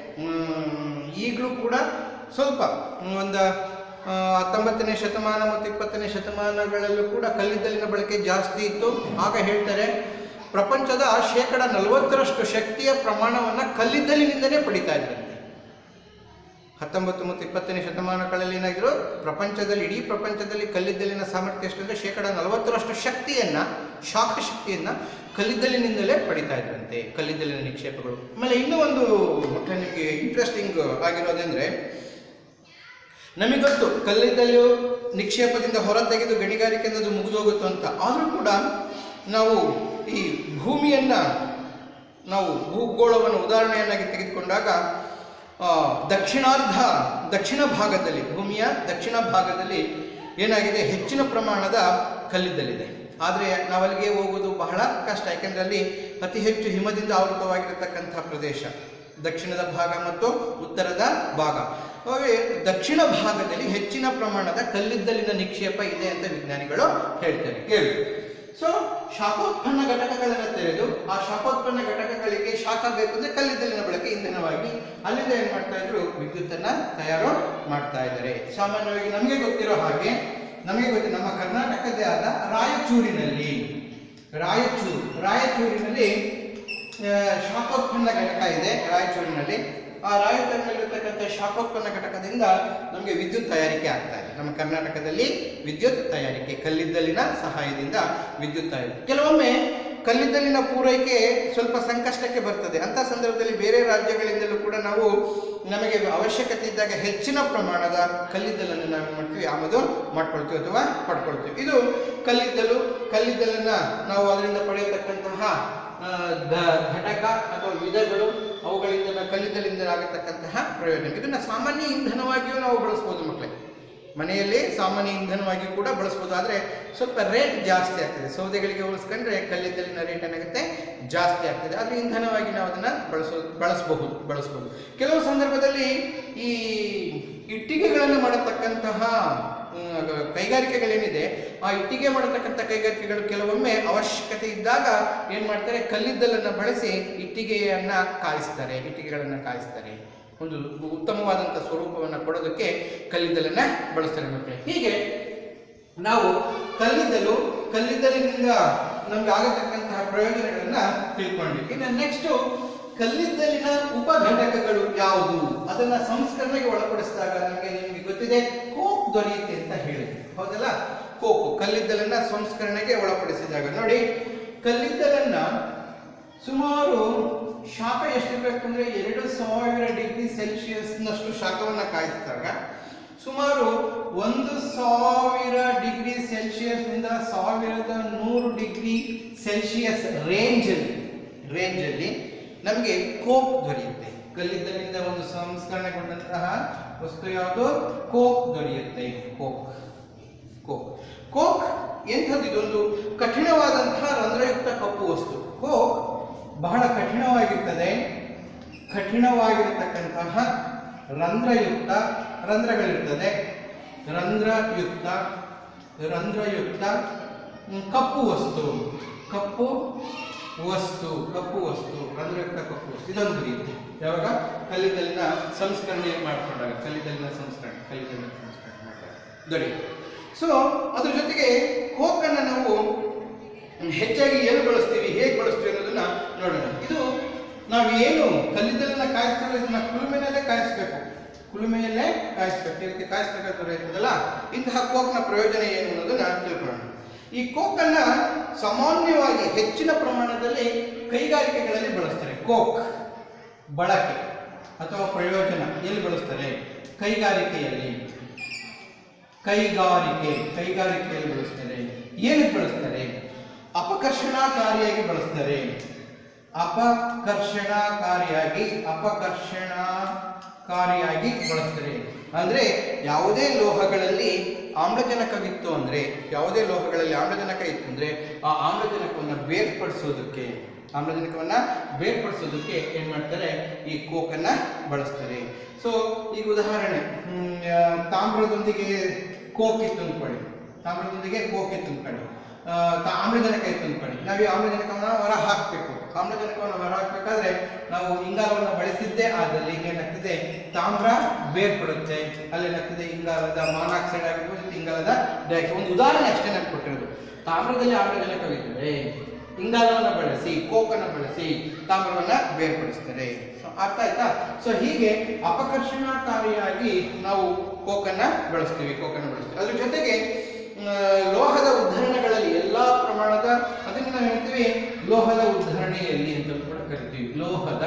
ಈಗಲೂ ಕೂಡ ಸ್ವಲ್ಪ ಒಂದು ಆ, ಹತ್ತೊಂಬತ್ತನೇ ಶತಮಾನ ಮತ್ತು ಇಪ್ಪತ್ತನೇ ಶತಮಾನಗಳಲ್ಲೂ ಕೂಡ ಕಲ್ಲಿದ್ದಲಿನ ಬಳಕೆ ಜಾಸ್ತಿ ಇತ್ತು ಆಗ ಹೇಳ್ತಾರೆ ಪ್ರಪಂಚದ ಶೇಕಡ ನಲವತ್ತರಷ್ಟು ಶಕ್ತಿಯ ಪ್ರಮಾಣವನ್ನು ಕಲ್ಲಿದ್ದಲಿನಿಂದಲೇ ಪಡಿತಾ ಇದ್ರಂತೆ ಹತ್ತೊಂಬತ್ತು ಮತ್ತು ಇಪ್ಪತ್ತನೇ ಶತಮಾನಗಳಲ್ಲಿ ಏನಾಗಿದ್ರು ಪ್ರಪಂಚದಲ್ಲಿ ಇಡೀ ಪ್ರಪಂಚದಲ್ಲಿ ಕಲ್ಲಿದ್ದಲಿನ ಸಾಮರ್ಥ್ಯ ಎಷ್ಟು ಅಂದರೆ ಶೇಕಡ ನಲವತ್ತರಷ್ಟು ಶಕ್ತಿಯನ್ನ ಶಾಖ ಶಕ್ತಿಯನ್ನ ಕಲ್ಲಿದ್ದಲಿನಿಂದಲೇ ಪಡಿತಾ ಇದ್ರಂತೆ ಕಲ್ಲಿದ್ದಲಿನ ನಿಕ್ಷೇಪಗಳು ಆಮೇಲೆ ಇನ್ನೂ ಒಂದು ಮತ್ತೆ ನಿಮಗೆ ಇಂಟ್ರೆಸ್ಟಿಂಗ್ ಆಗಿರೋದಂದ್ರೆ ನಮಗೆ ಗೊತ್ತು ಕಲ್ಲಿದ್ದಲು ನಿಕ್ಷೇಪದಿಂದ ಹೊರ ತೆಗೆದು ಗಣಿಗಾರಿಕೆಯಿಂದ ಅದು ಮುಗಿದೋಗುತ್ತೆ ಅಂತ ಆದರೂ ಕೂಡ ನಾವು ಈ ಭೂಮಿಯನ್ನ ನಾವು ಭೂಗೋಳವನ್ನು ಉದಾಹರಣೆಯನ್ನಾಗಿ ತೆಗೆದುಕೊಂಡಾಗ ಆ, ದಕ್ಷಿಣಾರ್ಧ ದಕ್ಷಿಣ ಭಾಗದಲ್ಲಿ ಭೂಮಿಯ ದಕ್ಷಿಣ ಭಾಗದಲ್ಲಿ ಏನಾಗಿದೆ ಹೆಚ್ಚಿನ ಪ್ರಮಾಣದ ಕಲ್ಲಿದ್ದಲಿದೆ ಆದರೆ ನಾವಲ್ಲಿಗೆ ಹೋಗೋದು ಬಹಳ ಕಷ್ಟ ಯಾಕೆಂದರೆ ಅಲ್ಲಿ ಅತಿ ಹೆಚ್ಚು ಹಿಮದಿಂದ ಆವೃತವಾಗಿರತಕ್ಕಂತಹ ಪ್ರದೇಶ ದಕ್ಷಿಣದ ಭಾಗ ಮತ್ತು ಉತ್ತರದ ಭಾಗ ಹಾಗೆ ದಕ್ಷಿಣ ಭಾಗದಲ್ಲಿ ಹೆಚ್ಚಿನ ಪ್ರಮಾಣದ ಕಲ್ಲಿದ್ದಲಿನ ನಿಕ್ಷೇಪ ಇದೆ ಅಂತ ವಿಜ್ಞಾನಿಗಳು ಹೇಳ್ತಾರೆ ಕೇಳಿ ಸೊ ಶಾಖೋತ್ಪನ್ನ ಘಟಕಗಳನ್ನು ತೆರೆದು ಆ ಶಾಖೋತ್ಪನ್ನ ಘಟಕಗಳಿಗೆ ಶಾಖ ಬೇಕು ಅಂದ್ರೆ ಕಲ್ಲಿದ್ದಲಿನ ಬಳಕೆ ಇಂಧನವಾಗಿ ಅಲ್ಲಿಂದ ಏನ್ ಮಾಡ್ತಾ ಇದ್ರು ವಿದ್ಯುತ್ತನ್ನ ತಯಾರು ಮಾಡ್ತಾ ಇದ್ದಾರೆ ಸಾಮಾನ್ಯವಾಗಿ ನಮಗೆ ಗೊತ್ತಿರೋ ಹಾಗೆ ನಮಗೆ ಗೊತ್ತಿ ನಮ್ಮ ಕರ್ನಾಟಕದೇ ಆದ ರಾಯಚೂರಿನಲ್ಲಿ ರಾಯಚೂರು ರಾಯಚೂರಿನಲ್ಲಿ ಆ, ಶಾಖೋತ್ಪನ್ನ ಘಟಕ ಇದೆ ರಾಯಚೂರಿನಲ್ಲಿ ಆ ರಾಯಚೂರಿನಲ್ಲಿರ್ತಕ್ಕಂಥ ಶಾಖೋತ್ಪನ್ನ ಘಟಕದಿಂದ ನಮಗೆ ವಿದ್ಯುತ್ ತಯಾರಿಕೆ ಆಗ್ತಾ ಇದೆ ನಮ್ಮ ಕರ್ನಾಟಕದಲ್ಲಿ ವಿದ್ಯುತ್ ತಯಾರಿಕೆ ಕಲ್ಲಿದ್ದಲಿನ ಸಹಾಯದಿಂದ ವಿದ್ಯುತ್ ತಯಾರಿಕೆ ಕೆಲವೊಮ್ಮೆ ಕಲ್ಲಿದ್ದಲಿನ ಪೂರೈಕೆ ಸ್ವಲ್ಪ ಸಂಕಷ್ಟಕ್ಕೆ ಬರ್ತದೆ ಅಂತ ಸಂದರ್ಭದಲ್ಲಿ ಬೇರೆ ರಾಜ್ಯಗಳಿಂದಲೂ ಕೂಡ ನಾವು ನಮಗೆ ಅವಶ್ಯಕತೆ ಇದ್ದಾಗ ಹೆಚ್ಚಿನ ಪ್ರಮಾಣದ ಕಲ್ಲಿದ್ದಲನ್ನು ನಾವು ಏನ್ ಮಾಡ್ತೀವಿ ಆಮದು ಮಾಡ್ಕೊಳ್ತೀವಿ ಅಥವಾ ಪಡ್ಕೊಳ್ತೀವಿ ಇದು ಕಲ್ಲಿದ್ದಲು ಕಲ್ಲಿದ್ದಲನ್ನ ನಾವು ಅದರಿಂದ ಪಡೆಯತಕ್ಕಂತಹ ಆ, ಘ- ಘಟಕ ಅಥವಾ ವಿಧಗಳು ಅವುಗಳಿಂದ ನಾವು ಕಲ್ಲಿದ್ದಲಿಂದ ಆಗತಕ್ಕಂತಹ ಪ್ರಯೋಜನ ಇದನ್ನ ಸಾಮಾನ್ಯ ಇಂಧನವಾಗಿಯೂ ನಾವು ಬಳಸ್ಬೋದು ಮಕ್ಕಳೇ ಮನೆಯಲ್ಲಿ ಸಾಮಾನ್ಯ ಇಂಧನವಾಗಿ ಕೂಡ ಬಳಸ್ಬೋದು ಆದರೆ ಸ್ವಲ್ಪ ರೇಟ್ ಜಾಸ್ತಿ ಆಗ್ತದೆ ಸೌದೆಗಳಿಗೆ ಹೋಲಿಸ್ಕೊಂಡ್ರೆ ಕಲ್ಲಿದ್ದಲಿನ ರೇಟ್ ಏನಾಗುತ್ತೆ ಜಾಸ್ತಿ ಆಗ್ತದೆ ಆದರೆ ಇಂಧನವಾಗಿ ನಾವು ಅದನ್ನು ಬಳಸೋ ಬಳಸಬಹುದು ಬಳಸಬಹುದು ಕೆಲವು ಸಂದರ್ಭದಲ್ಲಿ ಈ ಇಟ್ಟಿಗೆಗಳನ್ನು ಮಾಡತಕ್ಕಂತಹ ಮ್, ಕೈಗಾರಿಕೆಗಳೇನಿದೆ ಆ ಇಟ್ಟಿಗೆ ಮಾಡತಕ್ಕಂಥ ಕೈಗಾರಿಕೆಗಳು ಕೆಲವೊಮ್ಮೆ ಅವಶ್ಯಕತೆ ಇದ್ದಾಗ ಏನು ಮಾಡ್ತಾರೆ ಕಲ್ಲಿದ್ದಲನ್ನು ಬಳಸಿ ಇಟ್ಟಿಗೆಯನ್ನ ಕಾಯಿಸ್ತಾರೆ ಇಟ್ಟಿಗೆಗಳನ್ನು ಕಾಯಿಸ್ತಾರೆ ಒಂದು ಉತ್ತಮವಾದಂಥ ಸ್ವರೂಪವನ್ನು ಕೊಡೋದಕ್ಕೆ ಕಲ್ಲಿದ್ದಲನ್ನ ಬಳಸ್ತಾರೆ ಮಕ್ಕಳೇ ಹೀಗೆ ನಾವು ಕಲ್ಲಿದ್ದಲು ಕಲ್ಲಿದ್ದಲಿನಿಂದ ನಮ್ಗೆ ಆಗತಕ್ಕಂತಹ ಪ್ರಯೋಜನಗಳನ್ನ ತಿಳ್ಕೊಂಡ್ವಿ ಇನ್ನು ನೆಕ್ಸ್ಟ್ ಕಲ್ಲಿದ್ದಲಿನ ಉಪಘಟಕಗಳು ಯಾವುದು ಅದನ್ನ ಸಂಸ್ಕರಣೆಗೆ ಒಳಪಡಿಸಿದಾಗ ನಮಗೆ ನಿಮಗೆ ಗೊತ್ತಿದೆ ಕೋಕ್ ದೊರೆಯುತ್ತೆ ಅಂತ ಹೇಳಿದ್ವಿ ಹೌದಲ್ಲ ಕೋಕು ಕಲ್ಲಿದ್ದಲನ್ನ ಸಂಸ್ಕರಣೆಗೆ ಒಳಪಡಿಸಿದಾಗ ನೋಡಿ ಕಲ್ಲಿದ್ದಲನ್ನ ಸುಮಾರು ಶಾಖ ಎಷ್ಟಿರಬೇಕು ಅಂದ್ರೆ ಎರಡು ಸಾವಿರ ಡಿಗ್ರಿ ಸೆಲ್ಸಿಯಸ್ನಷ್ಟು ಶಾಖವನ್ನ ಕಾಯಿಸಿದಾಗ ಸುಮಾರು ಒಂದು ಸಾವಿರ ಡಿಗ್ರಿ ಸೆಲ್ಸಿಯಸ್ ನಿಂದ ಸಾವಿರದ ನೂರು ಡಿಗ್ರಿ ಸೆಲ್ಸಿಯಸ್ ರೇಂಜಲ್ಲಿ ರೇಂಜಲ್ಲಿ ನಮಗೆ ಕೋಕ್ ದೊರೆಯುತ್ತೆ ಕಲ್ಲಿದ್ದಲಿಂದ ಒಂದು ಸಂಸ್ಕರಣೆಗೊಂಡಂತಹ ವಸ್ತು ಯಾವುದು ಕೋಕ್ ದೊರೆಯುತ್ತೆ ಕೋಕ್ ಕೋಕ್ ಕೋಕ್ ಎಂಥದ್ದು ಇದೊಂದು ಕಠಿಣವಾದಂತಹ ರಂಧ್ರಯುಕ್ತ ಕಪ್ಪು ವಸ್ತು ಕೋಕ್ ಬಹಳ ಕಠಿಣವಾಗಿರ್ತದೆ ಕಠಿಣವಾಗಿರತಕ್ಕಂತಹ ರಂಧ್ರಯುಕ್ತ ರಂಧ್ರಗಳಿರ್ತದೆ ರಂಧ್ರಯುಕ್ತ ರಂಧ್ರಯುಕ್ತ ಹ್ಮ್, ಕಪ್ಪು ವಸ್ತು ಕಪ್ಪು ವಸ್ತು ಕಪ್ಪು ವಸ್ತು ರಂಧ್ರಯುಕ್ತ ಕಪ್ಪು ವಸ್ತು ಇದೊಂದು ರೀತಿ ಯಾವಾಗ ಕಲ್ಲಿದ್ದಲಿನ ಸಂಸ್ಕರಣೆ ಮಾಡಿಕೊಂಡಾಗ ಕಲ್ಲಿದ್ದಲಿನ ಸಂಸ್ಕರಣೆ ಕಲ್ಲಿದ್ದಲಿನ ಸಂಸ್ಕರಣೆ ಮಾಡಿದಾಗ ದೊರೆಯುತ್ತೆ ಸೊ ಅದ್ರ ಜೊತೆಗೆ ಕೋಕನ್ನು ನಾವು ಹೆಚ್ಚಾಗಿ ಏನು ಬಳಸ್ತೀವಿ ಹೇಗೆ ಬಳಸ್ತೀವಿ ಅನ್ನೋದನ್ನ ನೋಡೋಣ ಇದು ನಾವು ಏನು ಕಲ್ಲಿದ್ದಲನ್ನ ಕಾಯಿಸ್ತೀವಿ ಇದನ್ನ ಕುಲುಮೆನಲ್ಲೇ ಕಾಯಿಸ್ಬೇಕು ಕುಲುಮೆಯಲ್ಲೇ ಕಾಯಿಸ್ಬೇಕು ಇದಕ್ಕೆ ಕಾಯಿಸ್ಬೇಕಾದ್ರೆ ಇರ್ತದಲ್ಲ ಇಂತಹ ಕೋಕ್ನ ಪ್ರಯೋಜನ ಏನು ಅನ್ನೋದನ್ನ ತಿಳ್ಕೊಳ್ಳೋಣ ಈ ಕೋಕನ್ನ ಸಾಮಾನ್ಯವಾಗಿ ಹೆಚ್ಚಿನ ಪ್ರಮಾಣದಲ್ಲಿ ಕೈಗಾರಿಕೆಗಳಲ್ಲಿ ಬಳಸ್ತಾರೆ ಕೋಕ್ ಬಳಕೆ ಅಥವಾ ಪ್ರಯೋಜನ ಎಲ್ಲಿ ಬಳಸ್ತಾರೆ ಕೈಗಾರಿಕೆಯಲ್ಲಿ ಕೈಗಾರಿಕೆ ಕೈಗಾರಿಕೆಯಲ್ಲಿ ಬಳಸ್ತಾರೆ ಏನಕ್ಕೆ ಬಳಸ್ತಾರೆ ಅಪಕರ್ಷಣಾಕಾರಿಯಾಗಿ ಬಳಸ್ತಾರೆ ಅಪಕರ್ಷಣಾಕಾರಿಯಾಗಿ ಅಪಕರ್ಷಣಾಕಾರಿಯಾಗಿ ಬಳಸ್ತಾರೆ ಅಂದ್ರೆ ಯಾವುದೇ ಲೋಹಗಳಲ್ಲಿ ಆಮ್ಲಜನಕವಿತ್ತು ಅಂದ್ರೆ ಯಾವುದೇ ಲೋಹಗಳಲ್ಲಿ ಆಮ್ಲಜನಕ ಇತ್ತು ಅಂದ್ರೆ ಆ ಆಮ್ಲಜನಕವನ್ನು ಬೇರ್ಪಡಿಸೋದಕ್ಕೆ ಆಮ್ಲಜನಕವನ್ನ ಬೇರ್ಪಡಿಸೋದಕ್ಕೆ ಏನ್ ಮಾಡ್ತಾರೆ ಈ ಕೋಕನ್ನ ಬಳಸ್ತಾರೆ ಸೊ ಈಗ ಉದಾಹರಣೆ ಹ್ಮ್, ಆ, ತಾಮ್ರದೊಂದಿಗೆ ಕೋಕ್ ಇತ್ತು ಅಂದ್ಕೊಳ್ಳಿ ತಾಮ್ರದೊಂದಿಗೆ ಕೋಕ್ ಇತ್ತು ಅಂದ್ಕೊಳ್ಳಿ ಆ, ತಾ- ಆಮ್ಲಜನಕ ಇತ್ತು ಅಂದ್ಕೊಳ್ಳಿ ನಾವು ಈ ಆಮ್ಲಜನಕವನ್ನ ಹೊರ ಹಾಕಬೇಕು ಆಮ್ಲಜನಕವನ್ನು ಹೊರ ಹಾಕಬೇಕಾದ್ರೆ ನಾವು ಇಂಗಾಲವನ್ನು ಬಳಸಿದ್ದೇ ಆದಲ್ಲಿ ಏನಾಗ್ತದೆ ತಾಮ್ರ ಬೇರ್ಪಡುತ್ತೆ ಅಲ್ಲೇನಾಗ್ತದೆ ಇಂಗಾಲದ ಮಾನಾಕ್ಸೈಡ್ ಆಗಿರ್ಬೋದು ಇಂಗಾಲದ ಡೈಆಕ್ಸೈಡ್ ಒಂದು ಉದಾಹರಣೆ ಅಷ್ಟೇ ನಾನು ಕೊಟ್ಟಿರೋದು ತಾಮ್ರದಲ್ಲಿ ಆಮ್ಲಜನಕವಿದ್ದರೆ ಇಂಗಾಲವನ್ನು ಬಳಸಿ ಕೋಕನ್ನು ಬಳಸಿ ತಾಮ್ರವನ್ನ ಬೇರ್ಪಡಿಸ್ತಾರೆ So, ಅರ್ಥ ಆಯ್ತಾ ಸೊ ಹೀಗೆ ಅಪಕರ್ಷಣಕಾರಿಯಾಗಿ ನಾವು ಕೋಕನ್ನ ಬಳಸ್ತೀವಿ ಕೋಕನ್ನ ಬಳಸ್ತೀವಿ ಅದ್ರ ಜೊತೆಗೆ ಆ, ಲೋಹದ ಉದ್ಧರಣಗಳಲ್ಲಿ ಎಲ್ಲಾ ಪ್ರಮಾಣದ ಅದನ್ನು ನಾವು ಹೇಳ್ತೀವಿ ಲೋಹದ ಉದ್ಧರಣೆಯಲ್ಲಿ ಅಂತ ಕೂಡ ಕರಿತೀವಿ ಲೋಹದ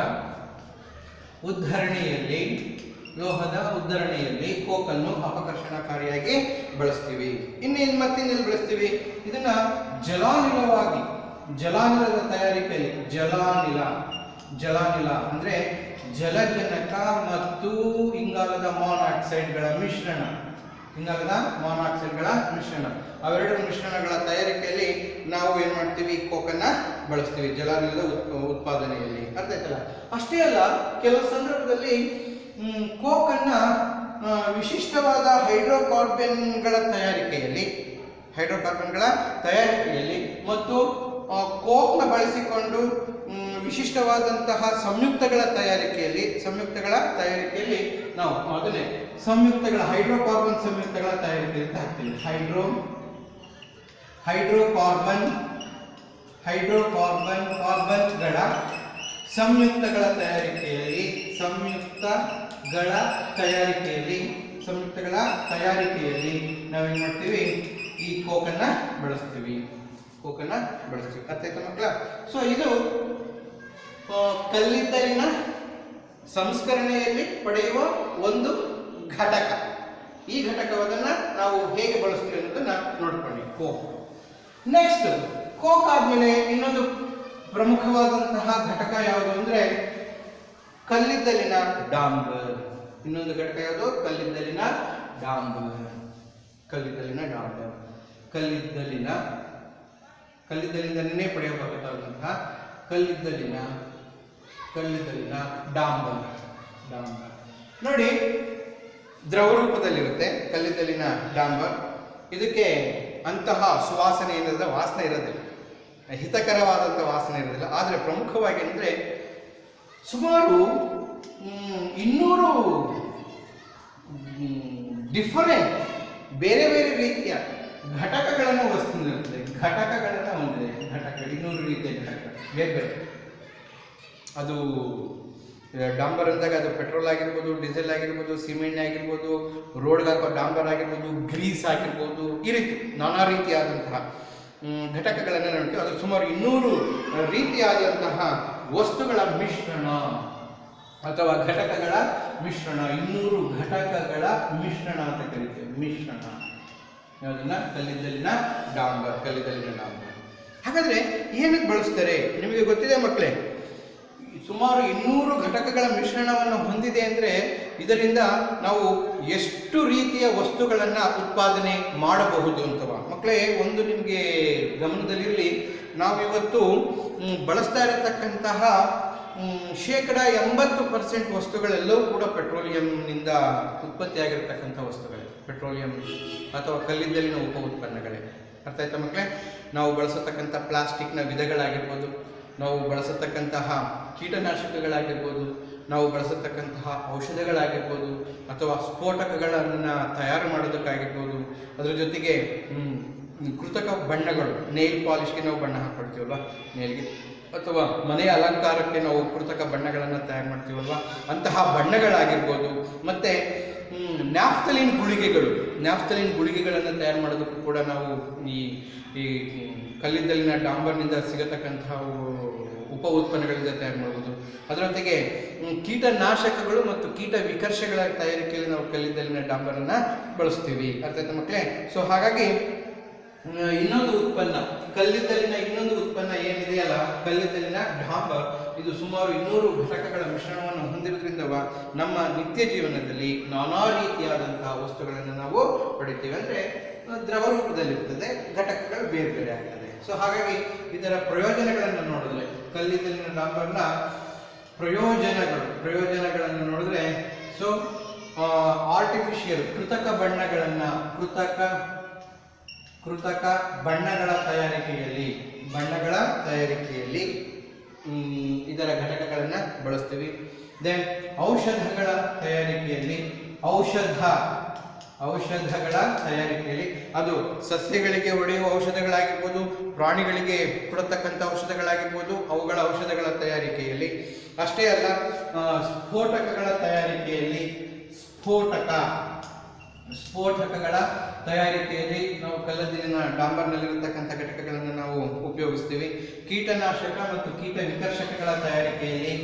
ಉದ್ಧರಣೆಯಲ್ಲಿ ಲೋಹದ ಉದ್ಧರಣೆಯಲ್ಲಿ ಕೋಕನ್ನು ಅಪಕರ್ಷಣಕಾರಿಯಾಗಿ ಬಳಸ್ತೀವಿ ಇನ್ನೇನು ಮತ್ತಿನ್ನೆಲ್ಲಿ ಬಳಸ್ತೀವಿ ಇದನ್ನ ಜಲಾನಿಲವಾಗಿ ಜಲಾನಿಲದ ತಯಾರಿಕೆಯಲ್ಲಿ ಜಲಾನಿಲ ಜಲಾನಿಲ ಅಂದ್ರೆ ಜಲಜನಕ ಮತ್ತು ಇಂಗಾಲದ ಮಾನಾಕ್ಸೈಡ್ಗಳ ಮಿಶ್ರಣ ಇಂಗಾಲದ ಮಾನಾಕ್ಸೈಡ್ಗಳ ಮಿಶ್ರಣ ಅವೆರಡು ಮಿಶ್ರಣಗಳ ತಯಾರಿಕೆಯಲ್ಲಿ ನಾವು ಏನ್ ಮಾಡ್ತೀವಿ ಕೋಕನ್ನ ಬಳಸ್ತೀವಿ ಜಲಾನಿಲದ ಉತ್- ಉತ್ಪಾದನೆಯಲ್ಲಿ ಅರ್ಥ ಆಯ್ತಲ್ಲ ಅಷ್ಟೇ ಅಲ್ಲ ಕೆಲವು ಸಂದರ್ಭದಲ್ಲಿ ಮ್, ಕೋಕನ್ನ ಆ, ವಿಶಿಷ್ಟವಾದ ಹೈಡ್ರೋಕಾರ್ಬನ್ಗಳ ತಯಾರಿಕೆಯಲ್ಲಿ ಹೈಡ್ರೋಕಾರ್ಬನ್ಗಳ ತಯಾರಿಕೆಯಲ್ಲಿ ಮತ್ತು ಆ, ಕೋಕ್ನ ಬಳಸಿಕೊಂಡು ಮ್, ವಿಶಿಷ್ಟವಾದಂತಹ ಸಂಯುಕ್ತಗಳ ತಯಾರಿಕೆಯಲ್ಲಿ ಸಂಯುಕ್ತಗಳ ತಯಾರಿಕೆಯಲ್ಲಿ ನಾವು ಅದನ್ನೇ ಸಂಯುಕ್ತಗಳ ಹೈಡ್ರೋಕಾರ್ಬನ್ ಸಂಯುಕ್ತಗಳ ತಯಾರಿಕೆಯಲ್ಲಿ ಅಂತ ಹಾಕ್ತೀವಿ ಹೈಡ್ರೋ ಹೈಡ್ರೋಕಾರ್ಬನ್ ಹೈಡ್ರೋಕಾರ್ಬನ್ ಕಾರ್ಬನ್ಗಳ ಸಂಯುಕ್ತಗಳ ತಯಾರಿಕೆಯಲ್ಲಿ ಸಂಯುಕ್ತಗಳ ತಯಾರಿಕೆಯಲ್ಲಿ ಸಂಯುಕ್ತಗಳ ತಯಾರಿಕೆಯಲ್ಲಿ ನಾವೇನ್ ಮಾಡ್ತೀವಿ ಈ ಕೋಕನ್ನ ಬಳಸ್ತೀವಿ ಕೋಕನ್ನ ಬಳಸ್ತೀವಿ ಅರ್ಥ ಆಯ್ತಾ ಮಕ್ಕಳ ಸೊ ಇದು ಆ, ಕಲ್ಲಿದ್ದಲಿನ ಸಂಸ್ಕರಣೆಯಲ್ಲಿ ಪಡೆಯುವ ಒಂದು ಘಟಕ ಈ ಘಟಕವನ್ನ ನಾವು ಹೇಗೆ ಬಳಸ್ತೀವಿ ಅನ್ನೋದನ್ನ ನೋಡ್ಕೊಳ್ಳಿ ಕೋಕ್ ನೆಕ್ಸ್ಟ್ ಕೋಕ್ ಆದ್ಮೇಲೆ ಇನ್ನೊಂದು ಪ್ರಮುಖವಾದಂತಹ ಘಟಕ ಯಾವುದು ಅಂದ್ರೆ ಕಲ್ಲಿದ್ದಲಿನ ಡಾಂಬರ್ ಇನ್ನೊಂದು ಘಟಕ ಯಾವುದು ಕಲ್ಲಿದ್ದಲಿನ ಡಾಂಬರ್ ಕಲ್ಲಿದ್ದಲಿನ ಡಾಂಬರ್ ಕಲ್ಲಿದ್ದಲಿನ ಕಲ್ಲಿದ್ದಲಿಂದನೇ ಪಡೆಯಬಹುದಾದಂತಹ ಕಲ್ಲಿದ್ದಲಿನ ಕಲ್ಲಿದ್ದಲಿನ ಡಾಂಬರ್ ಡಾಂಬರ್ ನೋಡಿ ದ್ರವ ರೂಪದಲ್ಲಿರುತ್ತೆ ಕಲ್ಲಿದ್ದಲಿನ ಡಾಂಬರ್ ಇದಕ್ಕೆ ಅಂತಹ ಸುವಾಸನೆ ಏನಿಲ್ಲ ವಾಸನೆ ಇರೋದಿಲ್ಲ ಹಿತಕರವಾದಂಥ ವಾಸನೆ ಇರೋದಿಲ್ಲ ಆದರೆ ಪ್ರಮುಖವಾಗಿ ಅಂದರೆ ಸುಮಾರು ಮ್, ಇನ್ನೂರು ಡಿಫರೆಂಟ್ ಬೇರೆ ಬೇರೆ ರೀತಿಯ ಘಟಕಗಳನ್ನು ಹೊಂದಿರುತ್ತೆ ಘಟಕಗಳನ್ನು ಹೊಂದಿದೆ ಘಟಕ ಇನ್ನೂರು ರೀತಿಯ ಘಟಕ ಬೇರೆ ಬೇರೆ ಅದು ಆ, ಡಾಂಬರ್ ಅಂದಾಗ ಅದು ಪೆಟ್ರೋಲ್ ಆಗಿರ್ಬೋದು ಡೀಸೆಲ್ ಆಗಿರ್ಬೋದು ಸಿಮೆಂಟ್ ಆಗಿರ್ಬೋದು ರೋಡ್ಗೆ ಹಾಕೋ ಡಾಂಬರ್ ಆಗಿರ್ಬೋದು ಗ್ರೀಸ್ ಆಗಿರ್ಬೋದು ಈ ರೀತಿ ನಾನಾ ರೀತಿಯಾದಂತಹ ಮ್, ಘಟಕಗಳನ್ನು ನೋಡ್ತೀವಿ ಅದು ಸುಮಾರು ಇನ್ನೂರು ರೀತಿಯಾದಂತಹ ವಸ್ತುಗಳ ಮಿಶ್ರಣ ಅಥವಾ ಘಟಕಗಳ ಮಿಶ್ರಣ ಇನ್ನೂರು ಘಟಕಗಳ ಮಿಶ್ರಣ ಅಂತ ಕರಿತೀವಿ ಮಿಶ್ರಣ ಅದನ್ನ ಕಲ್ಲಿದ್ದಲಿನ ಡಾಂಬರ್ ಕಲ್ಲಿದ್ದಲಿನ ಡಾಂಬರ್ ಹಾಗಾದ್ರೆ ಏನಕ್ಕೆ ಬಳಸ್ತಾರೆ ನಿಮಗೆ ಗೊತ್ತಿದೆ ಮಕ್ಕಳೇ ಸುಮಾರು ಇನ್ನೂರು ಘಟಕಗಳ ಮಿಶ್ರಣವನ್ನು ಹೊಂದಿದೆ ಅಂದರೆ ಇದರಿಂದ ನಾವು ಎಷ್ಟು ರೀತಿಯ ವಸ್ತುಗಳನ್ನ ಉತ್ಪಾದನೆ ಮಾಡಬಹುದು ಅಂತವ ಮಕ್ಕಳೇ ಒಂದು ನಿಮಗೆ ಗಮನದಲ್ಲಿರಲಿ ನಾವು ಇವತ್ತು ಮ್, ಬಳಸ್ತಾ ಇರತಕ್ಕಂತಹ ಮ್, ಶೇಕಡ ಎಂಬತ್ತು ಪರ್ಸೆಂಟ್ ವಸ್ತುಗಳೆಲ್ಲವೂ ಕೂಡ ಪೆಟ್ರೋಲಿಯಂನಿಂದ ಉತ್ಪತ್ತಿಯಾಗಿರ್ತಕ್ಕಂಥ ವಸ್ತುಗಳೇ ಪೆಟ್ರೋಲಿಯಂ ಅಥವಾ ಕಲ್ಲಿದ್ದಲಿನ ಉಪ ಉತ್ಪನ್ನಗಳೇ ಅರ್ಥ ಆಯ್ತಾ ಮಕ್ಕಳೇ ನಾವು ಬಳಸತಕ್ಕಂಥ ಪ್ಲಾಸ್ಟಿಕ್ನ ವಿಧಗಳಾಗಿರ್ಬೋದು ನಾವು ಬಳಸತಕ್ಕಂತಹ ಕೀಟನಾಶಕಗಳಾಗಿರ್ಬೋದು ನಾವು ಬಳಸತಕ್ಕಂತಹ ಔಷಧಗಳಾಗಿರ್ಬೋದು ಅಥವಾ ಸ್ಫೋಟಕಗಳನ್ನು ತಯಾರು ಮಾಡೋದಕ್ಕಾಗಿರ್ಬೋದು ಅದ್ರ ಜೊತೆಗೆ ಹ್ಮ್, ಕೃತಕ ಬಣ್ಣಗಳು ನೇಲ್ ಪಾಲಿಷ್ಗೆ ನಾವು ಬಣ್ಣ ಹಾಕ್ಕೊಡ್ತೀವಲ್ವ ನೇಲ್ಗೆ ಅಥವಾ ಮನೆಯ ಅಲಂಕಾರಕ್ಕೆ ನಾವು ಕೃತಕ ಬಣ್ಣಗಳನ್ನು ತಯಾರು ಮಾಡ್ತೀವಲ್ವ ಅಂತಹ ಬಣ್ಣಗಳಾಗಿರ್ಬೋದು ಮತ್ತು ನ್ಯಾಫ್ತಲಿನ್ ಗುಳಿಗೆಗಳು ನ್ಯಾಫ್ತಲಿನ್ ಗುಳಿಗೆಗಳನ್ನು ತಯಾರು ಮಾಡೋದಕ್ಕೂ ಕೂಡ ನಾವು ಈ ಈ ಕಲ್ಲಿದ್ದಲಿನ ಡಾಂಬರ್ನಿಂದ ಸಿಗತಕ್ಕಂತಹ ಉ- ಉಪ ಉತ್ಪನ್ನಗಳಿಂದ ತಯಾರು ಮಾಡ್ಬೋದು ಅದರ ಜೊತೆಗೆ ಮ್, ಕೀಟನಾಶಕಗಳು ಮತ್ತು ಕೀಟ ವಿಕರ್ಷಗಳ ತಯಾರಿಕೆಯಲ್ಲಿ ನಾವು ಕಲ್ಲಿದ್ದಲಿನ ಡಾಂಬರನ್ನ ಬಳಸ್ತೀವಿ ಅರ್ಥ ಆಯ್ತಾ ಮಕ್ಕಳೇ ಸೊ ಹಾಗಾಗಿ ಮ್, ಇನ್ನೊಂದು ಉತ್ಪನ್ನ ಕಲ್ಲಿದ್ದಲಿನ ಇನ್ನೊಂದು ಉತ್ಪನ್ನ ಏನಿದೆಯಲ್ಲ ಕಲ್ಲಿದ್ದಲಿನ ಡಾಂಬರ್ ಇದು ಸುಮಾರು ಇನ್ನೂರು ಘಟಕಗಳ ಮಿಶ್ರಣವನ್ನು ಹೊಂದಿರೋದ್ರಿಂದ ವ- ನಮ್ಮ ನಿತ್ಯ ಜೀವನದಲ್ಲಿ ನಾನಾ ರೀತಿಯಾದಂತಹ ವಸ್ತುಗಳನ್ನು ನಾವು ಪಡಿತೀವಿ ಅಂದ್ರೆ ಆ, ದ್ರವ ರೂಪದಲ್ಲಿರ್ತದೆ ಘಟಕಗಳು ಬೇರೆ ಬೇರೆ ಆಗ್ತದೆ ಸೊ ಹಾಗಾಗಿ ಇದರ ಪ್ರಯೋಜನಗಳನ್ನು ನೋಡಿದ್ರೆ ಕಲ್ಲಿದ್ದಲಿನ ಡಾಂಬರ್ನ ಪ್ರಯೋಜನಗಳು ಪ್ರಯೋಜನಗಳನ್ನು ನೋಡಿದ್ರೆ ಸೊ ಆರ್ಟಿಫಿಷಿಯಲ್ ಕೃತಕ ಬಣ್ಣಗಳನ್ನ ಕೃತಕ ಕೃತಕ ಬಣ್ಣಗಳ ತಯಾರಿಕೆಯಲ್ಲಿ ಬಣ್ಣಗಳ ತಯಾರಿಕೆಯಲ್ಲಿ ಮ್, ಇದರ ಘಟಕಗಳನ್ನು ಬಳಸ್ತೀವಿ ದೆನ್ ಔಷಧಗಳ ತಯಾರಿಕೆಯಲ್ಲಿ ಔಷಧ ಔಷಧಗಳ ತಯಾರಿಕೆಯಲ್ಲಿ ಅದು ಸಸ್ಯಗಳಿಗೆ ಹೊಡೆಯುವ ಔಷಧಗಳಾಗಿರ್ಬೋದು ಪ್ರಾಣಿಗಳಿಗೆ ಕೊಡತಕ್ಕಂಥ ಔಷಧಗಳಾಗಿರ್ಬೋದು ಅವುಗಳ ಔಷಧಗಳ ತಯಾರಿಕೆಯಲ್ಲಿ ಅಷ್ಟೇ ಅಲ್ಲ ಆ, ಸ್ಫೋಟಕಗಳ ತಯಾರಿಕೆಯಲ್ಲಿ ಸ್ಫೋಟಕ ಸ್ಫೋಟಕಗಳ ತಯಾರಿಕೆಯಲ್ಲಿ ನಾವು ಕಲ್ಲದಿನ ಡಾಂಬರ್ನಲ್ಲಿರತಕ್ಕಂಥ ಘಟಕಗಳನ್ನು ನಾವು ಉಪಯೋಗಿಸ್ತೀವಿ ಕೀಟನಾಶಕ ಮತ್ತು ಕೀಟ ವಿಕರ್ಷಕಗಳ ತಯಾರಿಕೆಯಲ್ಲಿ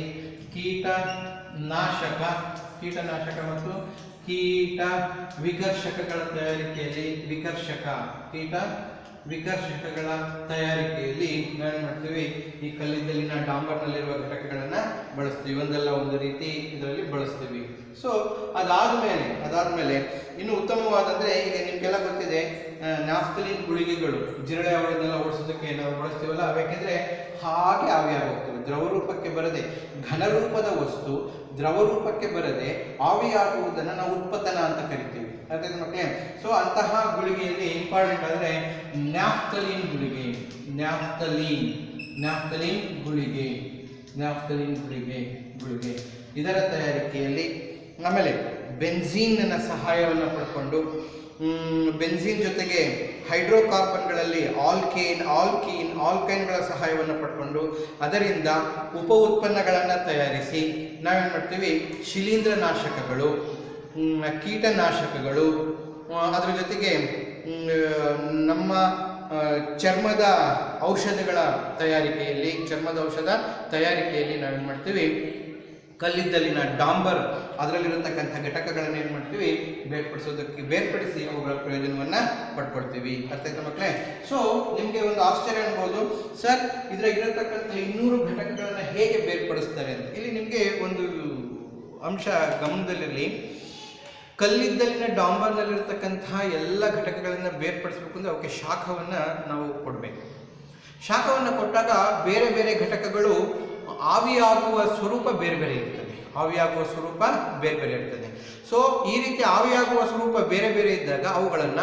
ಕೀಟನಾಶಕ ಕೀಟನಾಶಕ ಮತ್ತು ಕೀಟ ವಿಕರ್ಷಕಗಳ ತಯಾರಿಕೆಯಲ್ಲಿ ವಿಕರ್ಷಕ ಕೀಟ ವಿಕರ್ಷಕಗಳ ತಯಾರಿಕೆಯಲ್ಲಿ ನಾವೇನ್ ಮಾಡ್ತೀವಿ ಈ ಕಲ್ಲಿದ್ದಲಿನ ಡಾಂಬರ್ನಲ್ಲಿರುವ ಘಟಕಗಳನ್ನ ಬಳಸ್ತೀವಿ ಒಂದಲ್ಲ ಒಂದು ರೀತಿ ಇದರಲ್ಲಿ ಬಳಸ್ತೀವಿ ಸೊ ಅದಾದ್ಮೇಲೆ ಅದಾದ್ಮೇಲೆ ಇನ್ನು ಉತ್ತಮವಾದಂದ್ರೆ ಈಗ ನಿಮ್ಗೆಲ್ಲ ಗೊತ್ತಿದೆ ನ್ಯಾಫ್ತಲಿನ್ ಗುಳಿಗೆಗಳು ಜಿರಳೆ ಅವಳನ್ನೆಲ್ಲ ಓಡಿಸೋದಕ್ಕೆ ನಾವು ಬಳಸ್ತೀವಲ್ಲ ಯಾಕೆಂದ್ರೆ ಹಾಗೆ ಆವಿಯಾಗೋಗ್ತವೆ ದ್ರವ ರೂಪಕ್ಕೆ ಬರದೆ ಘನ ರೂಪದ ವಸ್ತು ದ್ರವ ರೂಪಕ್ಕೆ ಬರದೆ ಆವಿಯಾಗುವುದನ್ನು ನಾವು ಉತ್ಪತನ ಅಂತ ಕರಿತೀವಿ ಅರ್ಥಾಯ್ತಾ ಮಕ್ಕಳೇ ಸೊ ಅಂತಹ ಗುಳಿಗೆಯಲ್ಲಿ ಇಂಪಾರ್ಟೆಂಟ್ ಅಂದ್ರೆ ನ್ಯಾಫ್ತಲಿನ್ ಗುಳಿಗೆ ನ್ಯಾಫ್ತಲೀನ್ ನ್ಯಾಫ್ತಲಿನ್ ಗುಳಿಗೆ ನ್ಯಾಫ್ತಲಿನ್ ಗುಳಿಗೆ ಗುಳಿಗೆ ಇದರ ತಯಾರಿಕೆಯಲ್ಲಿ ಆಮೇಲೆ ಬೆನ್ಝೀನ್ನ ಸಹಾಯವನ್ನು ಪಡ್ಕೊಂಡು ಮ್, ಬೆನ್ಝೀನ್ ಜೊತೆಗೆ ಹೈಡ್ರೋಕಾರ್ಬನ್ಗಳಲ್ಲಿ ಆಲ್ಕೇನ್ ಆಲ್ಕೀನ್ ಆಲ್ಕೈನ್ಗಳ ಸಹಾಯವನ್ನು ಪಡ್ಕೊಂಡು ಅದರಿಂದ ಉಪ ಉತ್ಪನ್ನಗಳನ್ನು ತಯಾರಿಸಿ ನಾವೇನು ಮಾಡ್ತೀವಿ ಶಿಲೀಂಧ್ರನಾಶಕಗಳು ಮ್, ಕೀಟನಾಶಕಗಳು ಆ, ಅದರ ಜೊತೆಗೆ ಮ್, ನಮ್ಮ ಆ, ಚರ್ಮದ ಔಷಧಗಳ ತಯಾರಿಕೆಯಲ್ಲಿ ಚರ್ಮದ ಔಷಧ ತಯಾರಿಕೆಯಲ್ಲಿ ನಾವೇನು ಮಾಡ್ತೀವಿ ಕಲ್ಲಿದ್ದಲಿನ ಡಾಂಬರ್ ಅದರಲ್ಲಿರತಕ್ಕಂಥ ಘಟಕಗಳನ್ನು ಏನು ಮಾಡ್ತೀವಿ ಬೇರ್ಪಡಿಸೋದಕ್ಕೆ ಬೇರ್ಪಡಿಸಿ ಅವುಗಳ ಪ್ರಯೋಜನವನ್ನ ಪಡ್ಕೊಳ್ತೀವಿ ಅರ್ಥ ಆಯ್ತಾ ಮಕ್ಕಳೇ ಸೊ ನಿಮಗೆ ಒಂದು ಆಶ್ಚರ್ಯ ಅನ್ಬೋದು ಸರ್ ಇದ್ರಾಗ ಇರತಕ್ಕಂಥ ಇನ್ನೂರು ಘಟಕಗಳನ್ನು ಹೇಗೆ ಬೇರ್ಪಡಿಸ್ತಾರೆ ಅಂತ ಇಲ್ಲಿ ನಿಮಗೆ ಒಂದು ಅಂಶ ಗಮನದಲ್ಲಿರಲಿ ಕಲ್ಲಿದ್ದಲಿನ ಡಾಂಬರ್ನಲ್ಲಿರ್ತಕ್ಕಂತಹ ಎಲ್ಲ ಘಟಕಗಳನ್ನು ಬೇರ್ಪಡಿಸಬೇಕು ಅಂದರೆ ಅವಕ್ಕೆ ಶಾಖವನ್ನು ನಾವು ಕೊಡಬೇಕು ಶಾಖವನ್ನು ಕೊಟ್ಟಾಗ ಬೇರೆ ಬೇರೆ ಘಟಕಗಳು ಆವಿಯಾಗುವ ಸ್ವರೂಪ ಬೇರೆ ಬೇರೆ ಇರ್ತದೆ ಆವಿಯಾಗುವ ಸ್ವರೂಪ ಬೇರೆ ಬೇರೆ ಇರ್ತದೆ ಸೊ ಈ ರೀತಿ ಆವಿಯಾಗುವ ಸ್ವರೂಪ ಬೇರೆ ಬೇರೆ ಇದ್ದಾಗ ಅವುಗಳನ್ನು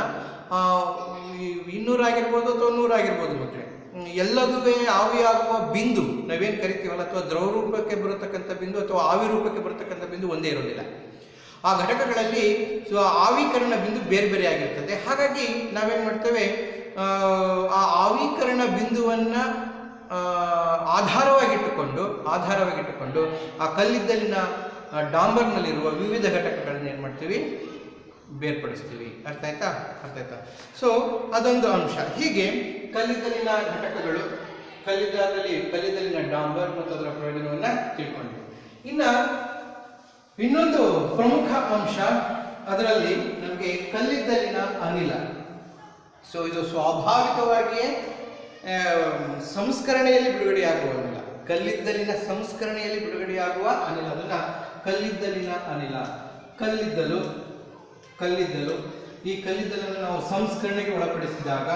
ಇನ್ನೂರಾಗಿರ್ಬೋದು ಅಥವಾ ನೂರಾಗಿರ್ಬೋದು ಮಕ್ಕಳೇ ಹ್ಮ್, ಎಲ್ಲದುವೇ ಆವಿಯಾಗುವ ಬಿಂದು ನಾವೇನು ಕರಿತೀವಲ್ಲ ಅಥವಾ ದ್ರವ ರೂಪಕ್ಕೆ ಬರತಕ್ಕಂಥ ಬಿಂದು ಅಥವಾ ಆವಿ ರೂಪಕ್ಕೆ ಬರತಕ್ಕಂಥ ಬಿಂದು ಒಂದೇ ಇರೋದಿಲ್ಲ ಆ ಘಟಕಗಳಲ್ಲಿ ಸೊ ಆವೀಕರಣ ಬಿಂದು ಬೇರೆ ಬೇರೆ ಆಗಿರ್ತದೆ ಹಾಗಾಗಿ ನಾವೇನು ಮಾಡ್ತೇವೆ ಆ, ಆ ಆವೀಕರಣ ಬಿಂದುವನ್ನು ಆಧಾರವಾಗಿಟ್ಟುಕೊಂಡು ಆಧಾರವಾಗಿಟ್ಟುಕೊಂಡು ಆ ಕಲ್ಲಿದ್ದಲಿನ ಆ, ಡಾಂಬರ್ನಲ್ಲಿರುವ ವಿವಿಧ ಘಟಕಗಳನ್ನು ಏನು ಮಾಡ್ತೀವಿ ಬೇರ್ಪಡಿಸ್ತೀವಿ ಅರ್ಥ ಆಯ್ತಾ ಅರ್ಥ ಆಯ್ತಾ ಸೊ ಅದೊಂದು ಅಂಶ ಹೀಗೆ ಕಲ್ಲಿದ್ದಲಿನ ಘಟಕಗಳು ಕಲ್ಲಿದ್ದಲಲ್ಲಿ ಕಲ್ಲಿದ್ದಲಿನ ಡಾಂಬರ್ ಮತ್ತು ಅದರ ಪ್ರಯೋಜನವನ್ನು ತಿಳ್ಕೊಂಡ್ವಿ ಇನ್ನ ಇನ್ನೊಂದು ಪ್ರಮುಖ ಅಂಶ ಅದರಲ್ಲಿ ನಮಗೆ ಕಲ್ಲಿದ್ದಲಿನ ಅನಿಲ ಸೊ ಇದು ಸ್ವಾಭಾವಿಕವಾಗಿಯೇ ಆ, ಸಂಸ್ಕರಣೆಯಲ್ಲಿ ಬಿಡುಗಡೆಯಾಗುವ ಅನಿಲ ಕಲ್ಲಿದ್ದಲಿನ ಸಂಸ್ಕರಣೆಯಲ್ಲಿ ಬಿಡುಗಡೆಯಾಗುವ ಅನಿಲ ಅದನ್ನ ಕಲ್ಲಿದ್ದಲಿನ ಅನಿಲ ಕಲ್ಲಿದ್ದಲು ಕಲ್ಲಿದ್ದಲು ಈ ಕಲ್ಲಿದ್ದಲನ್ನು ನಾವು ಸಂಸ್ಕರಣೆಗೆ ಒಳಪಡಿಸಿದಾಗ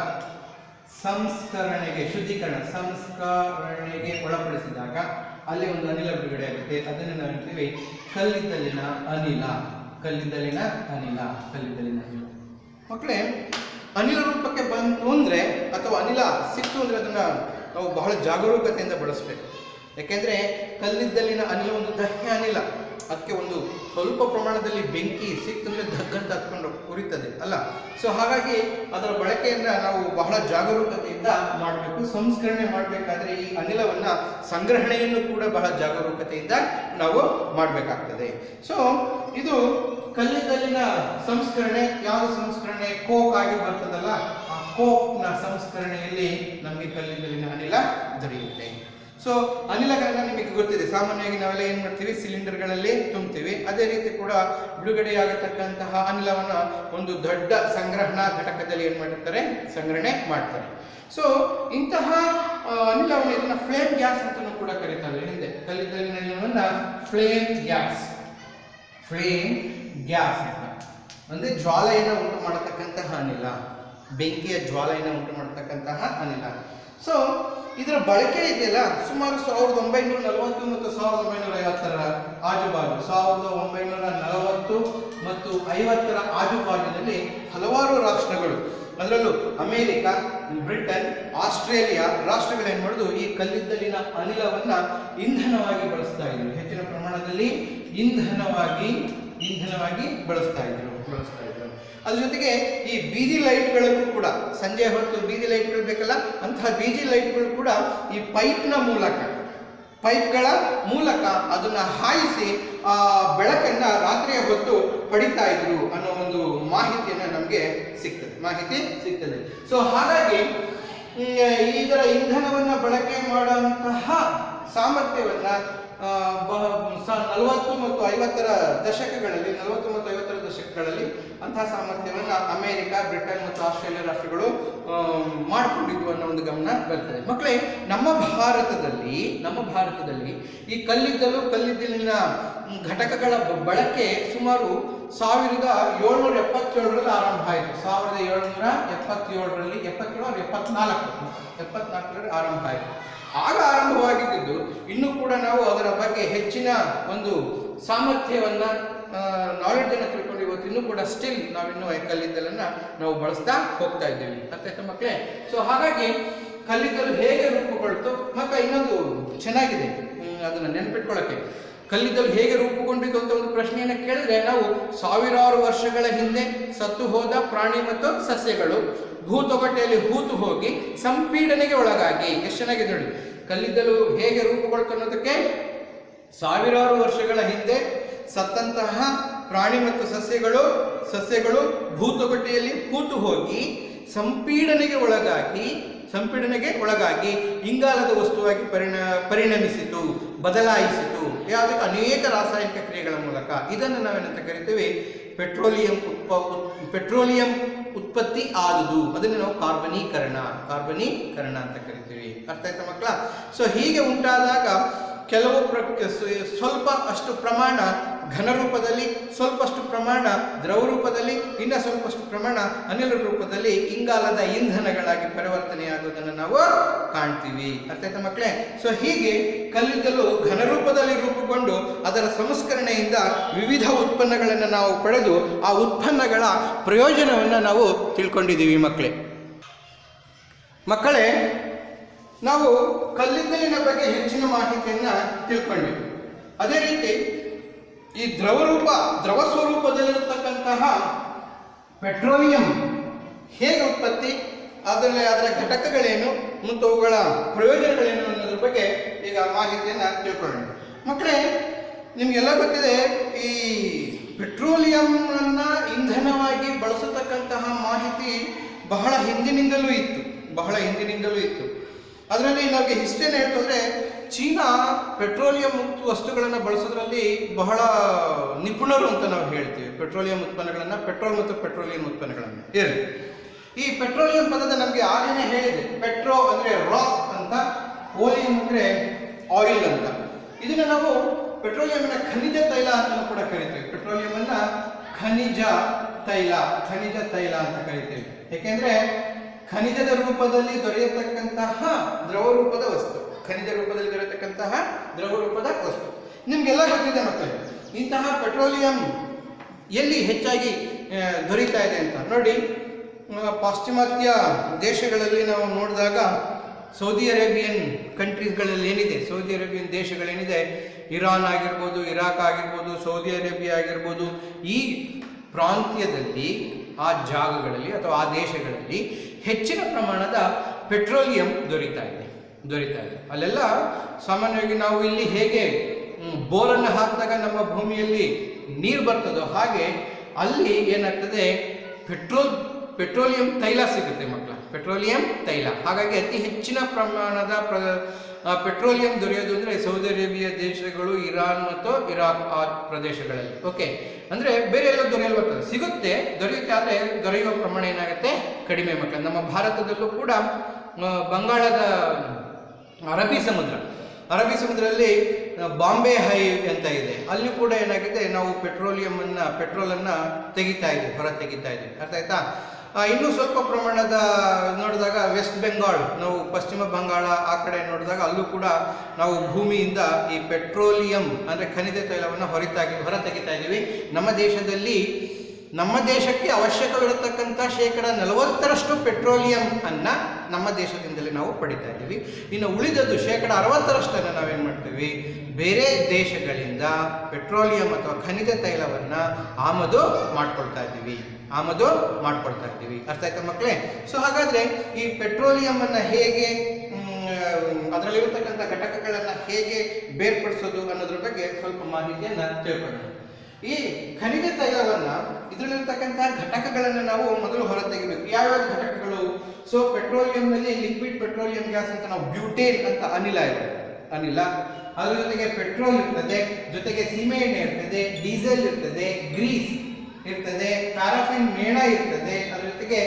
ಸಂಸ್ಕರಣೆಗೆ ಶುದ್ಧೀಕರಣ ಸಂಸ್ಕರಣೆಗೆ ಒಳಪಡಿಸಿದಾಗ ಅಲ್ಲಿ ಒಂದು ಅನಿಲ ಬಿಡುಗಡೆ ಆಗುತ್ತೆ ಅದನ್ನು ನಾವು ಹೇಳ್ತೀವಿ ಕಲ್ಲಿದ್ದಲಿನ ಅನಿಲ ಕಲ್ಲಿದ್ದಲಿನ ಅನಿಲ ಕಲ್ಲಿದ್ದಲಿನ ಅನಿಲ ಮಕ್ಕಳೇ ಅನಿಲ ರೂಪಕ್ಕೆ ಬಂತು ಅಂದರೆ ಅಥವಾ ಅನಿಲ ಸಿಕ್ತು ಅಂದರೆ ಅದನ್ನು ನಾವು ಬಹಳ ಜಾಗರೂಕತೆಯಿಂದ ಬಳಸಬೇಕು ಯಾಕೆಂದರೆ ಕಲ್ಲಿದ್ದಲಿನ ಅನಿಲ ಒಂದು ದಹ್ಯ ಅನಿಲ ಅದಕ್ಕೆ ಒಂದು ಸ್ವಲ್ಪ ಪ್ರಮಾಣದಲ್ಲಿ ಬೆಂಕಿ ಸಿಕ್ತಂದ್ರೆ ಧಕ್ಕಂತ ಹತ್ಕೊಂಡು ಉರಿತದೆ ಅಲ್ಲ ಸೊ ಹಾಗಾಗಿ ಅದರ ಬಳಕೆಯನ್ನು ನಾವು ಬಹಳ ಜಾಗರೂಕತೆಯಿಂದ ಮಾಡಬೇಕು ಸಂಸ್ಕರಣೆ ಮಾಡಬೇಕಾದ್ರೆ ಈ ಅನಿಲವನ್ನು ಸಂಗ್ರಹಣೆಯನ್ನು ಕೂಡ ಬಹಳ ಜಾಗರೂಕತೆಯಿಂದ ನಾವು ಮಾಡಬೇಕಾಗ್ತದೆ ಸೊ ಇದು ಕಲ್ಲಿದ್ದಲಿನ ಸಂಸ್ಕರಣೆ ಯಾವ ಸಂಸ್ಕರಣೆ ಕೋಕ್ ಆಗಿ ಬರ್ತದಲ್ಲ ಆ ಕೋಕ್ನ ಸಂಸ್ಕರಣೆಯಲ್ಲಿ ನಮಗೆ ಕಲ್ಲಿದ್ದಲಿನ ಅನಿಲ ದೊರೆಯುತ್ತೆ ಸೊ ಅನಿಲಗಳನ್ನ ನಿಮಗೆ ಗೊತ್ತಿದೆ ಸಾಮಾನ್ಯವಾಗಿ ನಾವೆಲ್ಲ ಏನು ಮಾಡ್ತೀವಿ ಸಿಲಿಂಡರ್ಗಳಲ್ಲಿ ತುಂಬ್ತೀವಿ ಅದೇ ರೀತಿ ಕೂಡ ಬಿಡುಗಡೆಯಾಗತಕ್ಕಂತಹ ಅನಿಲವನ್ನ ಒಂದು ದೊಡ್ಡ ಸಂಗ್ರಹಣಾ ಘಟಕದಲ್ಲಿ ಏನು ಮಾಡಿರ್ತಾರೆ ಸಂಗ್ರಹಣೆ ಮಾಡ್ತಾರೆ ಸೊ ಇಂತಹ ಆ, ಅನಿಲವನ್ನು ಇದನ್ನ ಫ್ಲೇಮ್ ಗ್ಯಾಸ್ ಅಂತಲೂ ಕೂಡ ಕರೀತಾರೆ ಹಿಂದೆ ಕಲ್ಲಿದ್ದಲಿನ ಅನಿಲವನ್ನ ಫ್ಲೇಮ್ ಗ್ಯಾಸ್ ಫ್ಲೇಮ್ ಗ್ಯಾಸ್ ಅಂತ ಅಂದ್ರೆ ಜ್ವಾಲೆಯನ್ನು ಉಂಟು ಮಾಡತಕ್ಕಂತಹ ಅನಿಲ ಬೆಂಕಿಯ ಜ್ವಾಲೆಯನ್ನು ಉಂಟು ಮಾಡತಕ್ಕಂತಹ ಅನಿಲ ಸೊ ಇದರ ಬಳಕೆ ಇದೆಯಲ್ಲ ಸುಮಾರು ಸಾವಿರದ ಒಂಬೈನೂರ ನಲವತ್ತು ಮತ್ತು ಸಾವಿರದ ಒಂಬೈನೂರ ಐವತ್ತರ ಆಜುಬಾಜು ಸಾವಿರದ ಒಂಬೈನೂರ ನಲವತ್ತು ಮತ್ತು ಐವತ್ತರ ಆಜುಬಾಜುನಲ್ಲಿ ಹಲವಾರು ರಾಷ್ಟ್ರಗಳು ಅದರಲ್ಲೂ ಅಮೇರಿಕ ಬ್ರಿಟನ್ ಆಸ್ಟ್ರೇಲಿಯಾ ರಾಷ್ಟ್ರಗಳೇನು ಮಾಡೋದು ಈ ಕಲ್ಲಿದ್ದಲಿನ ಅನಿಲವನ್ನ ಇಂಧನವಾಗಿ ಬಳಸ್ತಾ ಇದ್ರು ಹೆಚ್ಚಿನ ಪ್ರಮಾಣದಲ್ಲಿ ಇಂಧನವಾಗಿ ಇಂಧನವಾಗಿ ಬಳಸ್ತಾ ಇದ್ರು ಬಳಸ್ತಾ ಇದ್ರು ಅದ್ರ ಜೊತೆಗೆ ಈ ಬೀದಿ ಲೈಟ್ಗಳಲ್ಲೂ ಕೂಡ ಸಂಜೆ ಹೊತ್ತು ಬೀದಿ ಲೈಟ್ಗಳು ಬೇಕಲ್ಲ ಅಂತಹ ಬೀದಿ ಲೈಟ್ಗಳು ಕೂಡ ಈ ಪೈಪ್ನ ಮೂಲಕ ಪೈಪ್ಗಳ ಮೂಲಕ ಅದನ್ನ ಹಾಯಿಸಿ ಆ ಬೆಳಕನ್ನ ರಾತ್ರಿಯ ಹೊತ್ತು ಪಡಿತಾ ಇದ್ರು ಅನ್ನೋ ಒಂದು ಮಾಹಿತಿಯನ್ನ ನಮಗೆ ಸಿಗ್ತದೆ ಮಾಹಿತಿ ಸಿಗ್ತದೆ ಸೊ ಹಾಗಾಗಿ ಹ್ಮ್, ಇದರ ಇಂಧನವನ್ನ ಬಳಕೆ ಮಾಡುವಂತಹ ಸಾಮರ್ಥ್ಯವನ್ನ ಆ, ಬ- ಸ- ನಲವತ್ತು ಮತ್ತು ಐವತ್ತರ ದಶಕಗಳಲ್ಲಿ ನಲವತ್ತು ಮತ್ತು ಐವತ್ತರ ದಶಕಗಳಲ್ಲಿ ಅಂತಹ ಸಾಮರ್ಥ್ಯವನ್ನ ಅಮೆರಿಕ ಬ್ರಿಟನ್ ಮತ್ತು ಆಸ್ಟ್ರೇಲಿಯಾ ರಾಷ್ಟ್ರಗಳು ಆ, ಮಾಡಿಕೊಂಡಿದ್ವು ಅನ್ನೋ ಒಂದು ಗಮನ ಬರ್ತದೆ ಮಕ್ಕಳೇ ನಮ್ಮ ಭಾರತದಲ್ಲಿ ನಮ್ಮ ಭಾರತದಲ್ಲಿ ಈ ಕಲ್ಲಿದ್ದಲು ಕಲ್ಲಿದ್ದಲಿನ ಮ್, ಘಟಕಗಳ ಬ- ಬಳಕೆ ಸುಮಾರು ಸಾವಿರದ ಏಳ್ನೂರ ಎಪ್ಪತ್ತೇಳರಲ್ಲಿ ಆರಂಭ ಆಯಿತು ಸಾವಿರದ ಏಳ್ನೂರ ಎಪ್ಪತ್ತೇಳರಲ್ಲಿ ಎಪ್ಪತ್ತೇಳು ಅಥವಾ ಎಪ್ಪತ್ನಾಲ್ಕು ಎಪ್ಪತ್ನಾಲ್ಕರಲ್ಲಿ ಆರಂಭ ಆಯಿತು ಆಗ ಆರಂಭವಾಗಿದ್ದು ಇನ್ನೂ ಕೂಡ ನಾವು ಅದರ ಬಗ್ಗೆ ಹೆಚ್ಚಿನ ಒಂದು ಸಾಮರ್ಥ್ಯವನ್ನ ನಾಲೆಡ್ಜ್ ಅನ್ನು ತಿಳ್ಕೊಂಡು ಇವತ್ತು ಇನ್ನೂ ಕೂಡ ಸ್ಟಿಲ್ ನಾವಿನ್ನೂ ಈ ಕಲ್ಲಿದ್ದಲನ್ನ ನಾವು ಬಳಸ್ತಾ ಹೋಗ್ತಾ ಇದ್ದೀವಿ ಅರ್ಥ ಆಯ್ತಾ ಮಕ್ಕಳೇ ಸೊ ಹಾಗಾಗಿ ಕಲ್ಲಿದ್ದಲು ಹೇಗೆ ರೂಪುಗೊಳ್ತು ಮತ್ತೆ ಇನ್ನೊಂದು ಚೆನ್ನಾಗಿದೆ ಹ್ಮ್, ಅದನ್ನ ನೆನ್ಪಿಟ್ಕೊಳ್ಳೋಕೆ ಕಲ್ಲಿದ್ದಲು ಹೇಗೆ ರೂಪುಗೊಂಡಿತು ಅಂತ ಒಂದು ಪ್ರಶ್ನೆಯನ್ನು ಕೇಳಿದ್ರೆ ನಾವು ಸಾವಿರಾರು ವರ್ಷಗಳ ಹಿಂದೆ ಸತ್ತು ಹೋದ ಪ್ರಾಣಿ ಮತ್ತು ಸಸ್ಯಗಳು ಭೂತೊಗಟೆಯಲ್ಲಿ ಹೂತು ಹೋಗಿ ಸಂಪೀಡನೆಗೆ ಒಳಗಾಗಿ ಎಷ್ಟು ಚೆನ್ನಾಗಿದೆ ನೋಡಿ ಕಲ್ಲಿದ್ದಲು ಹೇಗೆ ರೂಪುಗೊಳ್ತು ಅನ್ನೋದಕ್ಕೆ ಸಾವಿರಾರು ವರ್ಷಗಳ ಹಿಂದೆ ಸತ್ತಂತಹ ಪ್ರಾಣಿ ಮತ್ತು ಸಸ್ಯಗಳು ಸಸ್ಯಗಳು ಭೂತೊಗಟೆಯಲ್ಲಿ ಹೂತು ಹೋಗಿ ಸಂಪೀಡನೆಗೆ ಒಳಗಾಗಿ ಸಂಪೀಡನೆಗೆ ಒಳಗಾಗಿ ಇಂಗಾಲದ ವಸ್ತುವಾಗಿ ಪರಿಣ ಪರಿಣಮಿಸಿತು ಬದಲಾಯಿಸಿತು ಯಾವುದಕ್ಕೆ ಅನೇಕ ರಾಸಾಯನಿಕ ಕ್ರಿಯೆಗಳ ಮೂಲಕ ಇದನ್ನು ನಾವೇನಂತ ಕರಿತೀವಿ ಪೆಟ್ರೋಲಿಯಂ ಉತ್ಪ ಉತ್- ಪೆಟ್ರೋಲಿಯಂ ಉತ್ಪತ್ತಿ ಆದುದು ಅದನ್ನು ನಾವು ಕಾರ್ಬನೀಕರಣ ಕಾರ್ಬನೀಕರಣ ಅಂತ ಕರಿತೀವಿ ಅರ್ಥ ಆಯ್ತಾ ಮಕ್ಕಳ ಸೊ ಹೀಗೆ ಉಂಟಾದಾಗ ಕೆಲವು ಪ್ರ ಸ- ಸ್ವಲ್ಪ ಅಷ್ಟು ಪ್ರಮಾಣ ಘನ ರೂಪದಲ್ಲಿ ಸ್ವಲ್ಪಷ್ಟು ಪ್ರಮಾಣ ದ್ರವ ರೂಪದಲ್ಲಿ ಇನ್ನು ಸ್ವಲ್ಪಷ್ಟು ಪ್ರಮಾಣ ಅನಿಲ ರೂಪದಲ್ಲಿ ಇಂಗಾಲದ ಇಂಧನಗಳಾಗಿ ಪರಿವರ್ತನೆಯಾಗುವುದನ್ನು ನಾವು ಕಾಣ್ತೀವಿ ಅರ್ಥ ಆಯ್ತಾ ಮಕ್ಕಳೇ ಸೊ ಹೀಗೆ ಕಲ್ಲಿದ್ದಲು ಘನ ರೂಪದಲ್ಲಿ ರೂಪುಗೊಂಡು ಅದರ ಸಂಸ್ಕರಣೆಯಿಂದ ವಿವಿಧ ಉತ್ಪನ್ನಗಳನ್ನು ನಾವು ಪಡೆದು ಆ ಉತ್ಪನ್ನಗಳ ಪ್ರಯೋಜನವನ್ನು ನಾವು ತಿಳ್ಕೊಂಡಿದ್ದೀವಿ ಮಕ್ಕಳೇ ಮಕ್ಕಳೇ ನಾವು ಕಲ್ಲಿದ್ದಲಿನ ಬಗ್ಗೆ ಹೆಚ್ಚಿನ ಮಾಹಿತಿಯನ್ನ ತಿಳ್ಕೊಂಡ್ವಿ ಅದೇ ರೀತಿ ಈ ದ್ರವರೂಪ ದ್ರವ ಸ್ವರೂಪದಲ್ಲಿರತಕ್ಕಂತಹ ಪೆಟ್ರೋಲಿಯಂ ಹೇಗೆ ಉತ್ಪತ್ತಿ ಅದರಲ್ಲಿ ಅದರ ಘಟಕಗಳೇನು ಮತ್ತು ಅವುಗಳ ಪ್ರಯೋಜನಗಳೇನು ಅನ್ನೋದ್ರ ಬಗ್ಗೆ ಈಗ ಮಾಹಿತಿಯನ್ನ ತಿಳ್ಕೊಳ್ಳೋಣ ಮಕ್ಕಳೇ ನಿಮಗೆಲ್ಲ ಗೊತ್ತಿದೆ ಈ ಪೆಟ್ರೋಲಿಯಂನ ಇಂಧನವಾಗಿ ಬಳಸತಕ್ಕಂತಹ ಮಾಹಿತಿ ಬಹಳ ಹಿಂದಿನಿಂದಲೂ ಇತ್ತು ಬಹಳ ಹಿಂದಿನಿಂದಲೂ ಇತ್ತು ಅದರಲ್ಲಿ ನಮಗೆ ಹಿಸ್ಟ್ರಿಯನ್ನು ಹೇಳ್ತಂದ್ರೆ ಚೀನಾ ಪೆಟ್ರೋಲಿಯಂ ಮುಕ್ತ ವಸ್ತುಗಳನ್ನು ಬಳಸೋದ್ರಲ್ಲಿ ಬಹಳ ನಿಪುಣರು ಅಂತ ನಾವು ಹೇಳ್ತೀವಿ ಪೆಟ್ರೋಲಿಯಂ ಉತ್ಪನ್ನಗಳನ್ನು ಪೆಟ್ರೋಲ್ ಮತ್ತು ಪೆಟ್ರೋಲಿಯಂ ಉತ್ಪನ್ನಗಳನ್ನು ಇರಲಿ ಈ ಪೆಟ್ರೋಲಿಯಂ ಪದದ ನಮಗೆ ಆಗಲೇ ಹೇಳಿದೆ ಪೆಟ್ರೋ ಅಂದ್ರೆ ರಾಕ್ ಅಂತ ಓಲಿಯಂ ಅಂದ್ರೆ ಆಯಿಲ್ ಅಂತ ಇದನ್ನ ನಾವು ಪೆಟ್ರೋಲಿಯಂನ ಖನಿಜ ತೈಲ ಅಂತ ಕೂಡ ಕರಿತೀವಿ ಪೆಟ್ರೋಲಿಯಂ ಅನ್ನ ಖನಿಜ ತೈಲ ಖನಿಜ ತೈಲ ಅಂತ ಕರಿತೀವಿ ಯಾಕೆಂದ್ರೆ ಖನಿಜದ ರೂಪದಲ್ಲಿ ದೊರೆಯತಕ್ಕಂತಹ ದ್ರವ ರೂಪದ ವಸ್ತು ಖನಿಜ ರೂಪದಲ್ಲಿ ದೊರೆಯತಕ್ಕಂತಹ ದ್ರವ ರೂಪದ ವಸ್ತು ನಿಮ್ಗೆಲ್ಲ ಗೊತ್ತಿದೆ ಮಕ್ಕಳೇ ಇಂತಹ ಪೆಟ್ರೋಲಿಯಂ ಎಲ್ಲಿ ಹೆಚ್ಚಾಗಿ ಆ, ದೊರೀತಾ ಇದೆ ಅಂತ ನೋಡಿ ಆ, ಪಾಶ್ಚಿಮಾತ್ಯ ದೇಶಗಳಲ್ಲಿ ನಾವು ನೋಡಿದಾಗ ಸೌದಿ ಅರೇಬಿಯನ್ ಕಂಟ್ರೀಸ್ಗಳಲ್ಲಿ ಏನಿದೆ ಸೌದಿ ಅರೇಬಿಯನ್ ದೇಶಗಳೇನಿದೆ ಇರಾನ್ ಆಗಿರ್ಬೋದು ಇರಾಕ್ ಆಗಿರ್ಬೋದು ಸೌದಿ ಅರೇಬಿಯಾ ಆಗಿರ್ಬೋದು ಈ ಪ್ರಾಂತ್ಯದಲ್ಲಿ ಆ ಜಾಗಗಳಲ್ಲಿ ಅಥವಾ ಆ ದೇಶಗಳಲ್ಲಿ ಹೆಚ್ಚಿನ ಪ್ರಮಾಣದ ಪೆಟ್ರೋಲಿಯಂ ದೊರೀತಾ ಇದೆ ದೊರೀತಾ ಇದೆ ಅಲ್ಲೆಲ್ಲ ಸಾಮಾನ್ಯವಾಗಿ ನಾವು ಇಲ್ಲಿ ಹೇಗೆ ಮ್, ಬೋರನ್ನು ಹಾಕಿದಾಗ ನಮ್ಮ ಭೂಮಿಯಲ್ಲಿ ನೀರು ಬರ್ತದೋ ಹಾಗೆ ಅಲ್ಲಿ ಏನಾಗ್ತದೆ ಪೆಟ್ರೋಲ್ ಪೆಟ್ರೋಲಿಯಂ ತೈಲ ಸಿಗುತ್ತೆ ಮಕ್ಕಳ ಪೆಟ್ರೋಲಿಯಂ ತೈಲ ಹಾಗಾಗಿ ಅತಿ ಹೆಚ್ಚಿನ ಪ್ರಮಾಣದ ಪ್ರ ಆ, ಪೆಟ್ರೋಲಿಯಂ ದೊರೆಯೋದು ಅಂದರೆ ಸೌದಿ ಅರೇಬಿಯಾ ದೇಶಗಳು ಇರಾನ್ ಮತ್ತು ಇರಾಕ್ ಆ ಪ್ರದೇಶಗಳಲ್ಲಿ ಓಕೆ ಅಂದರೆ ಬೇರೆ ಎಲ್ಲ ದೊರೆಯಲ್ಬರ್ತದೆ ಸಿಗುತ್ತೆ ದೊರೆಯುತ್ತೆ ಆದರೆ ದೊರೆಯುವ ಪ್ರಮಾಣ ಏನಾಗುತ್ತೆ ಕಡಿಮೆ ಮಕ್ಕಳು ನಮ್ಮ ಭಾರತದಲ್ಲೂ ಕೂಡ ಆ, ಬಂಗಾಳದ ಅರಬ್ಬಿ ಸಮುದ್ರ ಅರಬ್ಬಿ ಸಮುದ್ರದಲ್ಲಿ ಆ, ಬಾಂಬೆ ಹೈ ಅಂತ ಇದೆ ಅಲ್ಲಿ ಕೂಡ ಏನಾಗಿದೆ ನಾವು ಪೆಟ್ರೋಲಿಯಂ ಅನ್ನ ಪೆಟ್ರೋಲ್ ಅನ್ನ ತೆಗಿತಾ ಇದ್ವಿ ಹೊರ ತೆಗಿತಾ ಇದ್ವಿ ಅರ್ಥ ಆಯ್ತಾ ಆ, ಇನ್ನೂ ಸ್ವಲ್ಪ ಪ್ರಮಾಣದ ನೋಡಿದಾಗ ವೆಸ್ಟ್ ಬೆಂಗಾಲ್ ನಾವು ಪಶ್ಚಿಮ ಬಂಗಾಳ ಆ ಕಡೆ ನೋಡಿದಾಗ ಅಲ್ಲೂ ಕೂಡ ನಾವು ಭೂಮಿಯಿಂದ ಈ ಪೆಟ್ರೋಲಿಯಂ ಅಂದ್ರೆ ಖನಿಜ ತೈಲವನ್ನು ಹೊರತಾಗಿ ಹೊರ ತೆಗಿತಾ ಇದ್ದೀವಿ ನಮ್ಮ ದೇಶದಲ್ಲಿ ನಮ್ಮ ದೇಶಕ್ಕೆ ಅವಶ್ಯಕವಿರತಕ್ಕಂಥ ಶೇಕಡ ನಲವತ್ತರಷ್ಟು ಪೆಟ್ರೋಲಿಯಂ ಅನ್ನ ನಮ್ಮ ದೇಶದಿಂದಲೇ ನಾವು ಪಡಿತಾ ಇದ್ದೀವಿ ಇನ್ನು ಉಳಿದದ್ದು ಶೇಕಡ ಅರವತ್ತರಷ್ಟನ್ನು ನಾವೇನು ಮಾಡ್ತೀವಿ ಬೇರೆ ದೇಶಗಳಿಂದ ಪೆಟ್ರೋಲಿಯಂ ಅಥವಾ ಖನಿಜ ತೈಲವನ್ನ ಆಮದು ಮಾಡ್ಕೊಳ್ತಾ ಇದ್ದೀವಿ ಆಮದು ಮಾಡ್ಕೊಳ್ತಾ ಇದ್ದೀವಿ ಅರ್ಥ ಆಯ್ತಾ ಮಕ್ಕಳೇ ಸೊ ಹಾಗಾದ್ರೆ ಈ ಪೆಟ್ರೋಲಿಯಂ ಅನ್ನ ಹೇಗೆ ಅದರಲ್ಲಿರತಕ್ಕಂಥ ಘಟಕಗಳನ್ನ ಹೇಗೆ ಬೇರ್ಪಡಿಸೋದು ಅನ್ನೋದ್ರ ಬಗ್ಗೆ ಸ್ವಲ್ಪ ಮಾಹಿತಿಯನ್ನ ತಿಳ್ಕೊಳ್ಳೋಣ ಈ ಖನಿಜ ತೈಲವನ್ನ ಇದರಲ್ಲಿರ್ತಕ್ಕಂತಹ ಘಟಕಗಳನ್ನು ನಾವು ಮೊದಲು ಹೊರ ತೆಗಿಬೇಕು ಯಾವ್ಯಾವ ಘಟಕಗಳು ಸೊ ಪೆಟ್ರೋಲಿಯಂನಲ್ಲಿ ಲಿಕ್ವಿಡ್ ಪೆಟ್ರೋಲಿಯಂ ಗ್ಯಾಸ್ ಅಂತ ನಾವು ಬ್ಯೂಟೇನ್ ಅಂತ ಅನಿಲ ಇದೆ ಅನಿಲ ಅದ್ರ ಜೊತೆಗೆ ಪೆಟ್ರೋಲ್ ಇರ್ತದೆ ಜೊತೆಗೆ ಸೀಮೆ ಎಣ್ಣೆ ಇರ್ತದೆ ಡೀಸೆಲ್ ಇರ್ತದೆ ಗ್ರೀಸ್ ಇರ್ತದೆ ಪ್ಯಾರಾಫಿನ್ ಮೇಣ ಇರ್ತದೆ ಅದ್ರ ಜೊತೆಗೆ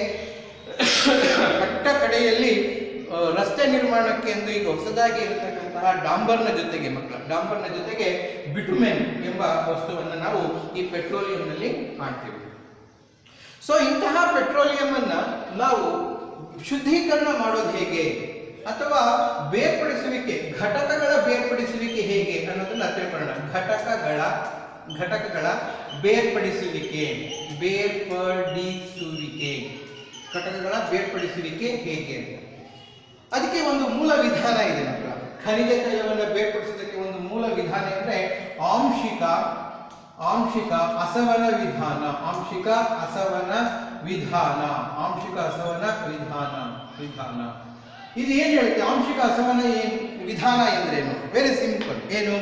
ಕಟ್ಟ ಕಡೆಯಲ್ಲಿ ಆ, ರಸ್ತೆ ನಿರ್ಮಾಣಕ್ಕೆ ಎಂದು ಈಗ ಹೊಸದಾಗಿ ಇರತಕ್ಕಂತಹ ಡಾಂಬರ್ನ ಜೊತೆಗೆ ಮಕ್ಕಳ ಡಾಂಬರ್ನ ಜೊತೆಗೆ ಬಿಟುಮೆನ್ ಎಂಬ ವಸ್ತುವನ್ನು ನಾವು ಈ ಪೆಟ್ರೋಲಿಯಂನಲ್ಲಿ ಕಾಣ್ತೀವಿ ಸೊ ಇಂತಹ ಪೆಟ್ರೋಲಿಯಂ ಅನ್ನ ನಾವು ಶುದ್ಧೀಕರಣ ಮಾಡೋದು ಹೇಗೆ ಅಥವಾ ಬೇರ್ಪಡಿಸುವಿಕೆ ಘಟಕಗಳ ಬೇರ್ಪಡಿಸುವಿಕೆ ಹೇಗೆ ಅನ್ನೋದನ್ನ ತಿಳ್ಕೊಳ್ಳೋಣ ಘಟಕಗಳ ಘಟಕಗಳ ಬೇರ್ಪಡಿಸುವಿಕೆ ಬೇರ್ಪಡಿಸುವಿಕೆ ಘಟಕಗಳ ಬೇರ್ಪಡಿಸುವಿಕೆ ಹೇಗೆ ಅಂತ ಅದಕ್ಕೆ ಒಂದು ಮೂಲ ವಿಧಾನ ಇದೆ ಮಕ್ಕಳ ಖನಿಜ ತೈಲವನ್ನು ಬೇರ್ಪಡಿಸೋದಕ್ಕೆ ಒಂದು ಮೂಲ ವಿಧಾನ ಅಂದ್ರೆ ಆಂಶಿಕ ಆಂಶಿಕ ಅಸವನ ವಿಧಾನ ಆಂಶಿಕ ಅಸವನ ವಿಧಾನ ಆಂಶಿಕ ಅಸವನ ವಿಧಾನ ವಿಧಾನ ಇದು ಏನ್ ಹೇಳುತ್ತೆ ಆಂಶಿಕ ಅಸವನ ಏನ್ ವಿಧಾನ ಎಂದ್ರೇನು ವೆರಿ ಸಿಂಪಲ್ ಏನು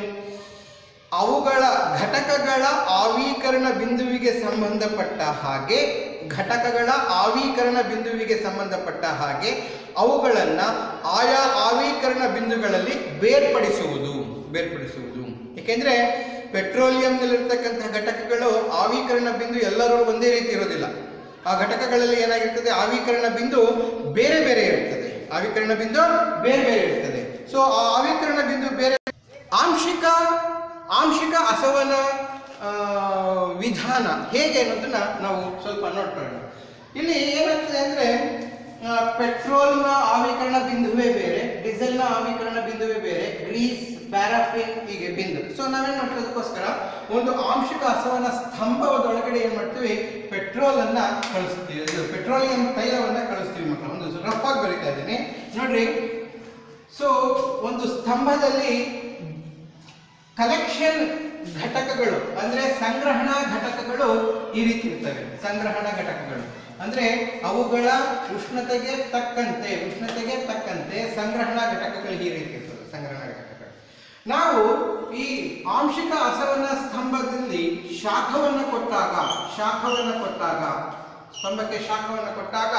ಅವುಗಳ ಘಟಕಗಳ ಆವೀಕರಣ ಬಿಂದುವಿಗೆ ಸಂಬಂಧಪಟ್ಟ ಹಾಗೆ ಘಟಕಗಳ ಆವೀಕರಣ ಬಿಂದುವಿಗೆ ಸಂಬಂಧಪಟ್ಟ ಹಾಗೆ ಅವುಗಳನ್ನ ಆಯಾ ಆವೀಕರಣ ಬಿಂದುಗಳಲ್ಲಿ ಬೇರ್ಪಡಿಸುವುದು ಬೇರ್ಪಡಿಸುವುದು ಏಕೆಂದ್ರೆ ಪೆಟ್ರೋಲಿಯಂನಲ್ಲಿರ್ತಕ್ಕಂಥ ಘಟಕಗಳು ಆವೀಕರಣ ಬಿಂದು ಎಲ್ಲರೂ ಒಂದೇ ರೀತಿ ಇರೋದಿಲ್ಲ ಆ ಘಟಕಗಳಲ್ಲಿ ಏನಾಗಿರ್ತದೆ ಆವೀಕರಣ ಬಿಂದು ಬೇರೆ ಬೇರೆ ಇರ್ತದೆ ಆವೀಕರಣ ಬಿಂದು ಬೇರೆ ಬೇರೆ ಇರ್ತದೆ ಸೊ ಆ ಆವೀಕರಣ ಬಿಂದು ಬೇರೆ ಆಂಶಿಕ ಆಂಶಿಕ ಅಸವನ ಆ, ವಿಧಾನ ಹೇಗೆ ಅನ್ನೋದನ್ನ ನಾವು ಸ್ವಲ್ಪ ನೋಡ್ಕೊಳ್ಳೋಣ ಇಲ್ಲಿ ಏನಾಗ್ತದೆ ಅಂದ್ರೆ ಆ, ಪೆಟ್ರೋಲ್ನ ಆವೀಕರಣ ಬಿಂದುವೇ ಬೇರೆ ಡೀಸೆಲ್ನ ಆವೀಕರಣ ಬಿಂದುವೇ ಬೇರೆ ಗ್ರೀಸ್ ಪ್ಯಾರಾಫಿನ್ ಹೀಗೆ ಬಿಂದು ಸೊ ನಾವೇನ್ ಮಾಡ್ತೀವಿ ಒಂದು ಆಂಶಿಕ ಅಸವನ ಸ್ತಂಭದೊಳಗಡೆ ಏನ್ ಮಾಡ್ತೀವಿ ಪೆಟ್ರೋಲ್ ಅನ್ನ ಕಳಿಸ್ತೀವಿ ಇದು ಪೆಟ್ರೋಲಿಯಂ ತೈಲವನ್ನ ಕಳಿಸ್ತೀವಿ ಮಕ್ಕಳು ಒಂದು ರಫ್ ಆಗಿ ಬರೀತಾ ಇದ್ದೀನಿ ನೋಡ್ರಿ ಸೊ ಒಂದು ಸ್ತಂಭದಲ್ಲಿ ಕಲೆಕ್ಷನ್ ಘಟಕಗಳು ಅಂದ್ರೆ ಸಂಗ್ರಹಣಾ ಘಟಕಗಳು ಈ ರೀತಿ ಇರ್ತವೆ ಸಂಗ್ರಹಣಾ ಘಟಕಗಳು ಅಂದ್ರೆ ಅವುಗಳ ಉಷ್ಣತೆಗೆ ತಕ್ಕಂತೆ ಉಷ್ಣತೆಗೆ ತಕ್ಕಂತೆ ಸಂಗ್ರಹಣಾ ಘಟಕಗಳು ಈ ರೀತಿ ಇರ್ತವೆ ಸಂಗ್ರಹಣಾ ಘಟಕಗಳು ನಾವು ಈ ಆಂಶಿಕ ಅಸವನ ಸ್ತಂಭದಲ್ಲಿ ಶಾಖವನ್ನು ಕೊಟ್ಟಾಗ ಶಾಖವನ್ನು ಕೊಟ್ಟಾಗ ಸ್ತಂಭಕ್ಕೆ ಶಾಖವನ್ನು ಕೊಟ್ಟಾಗ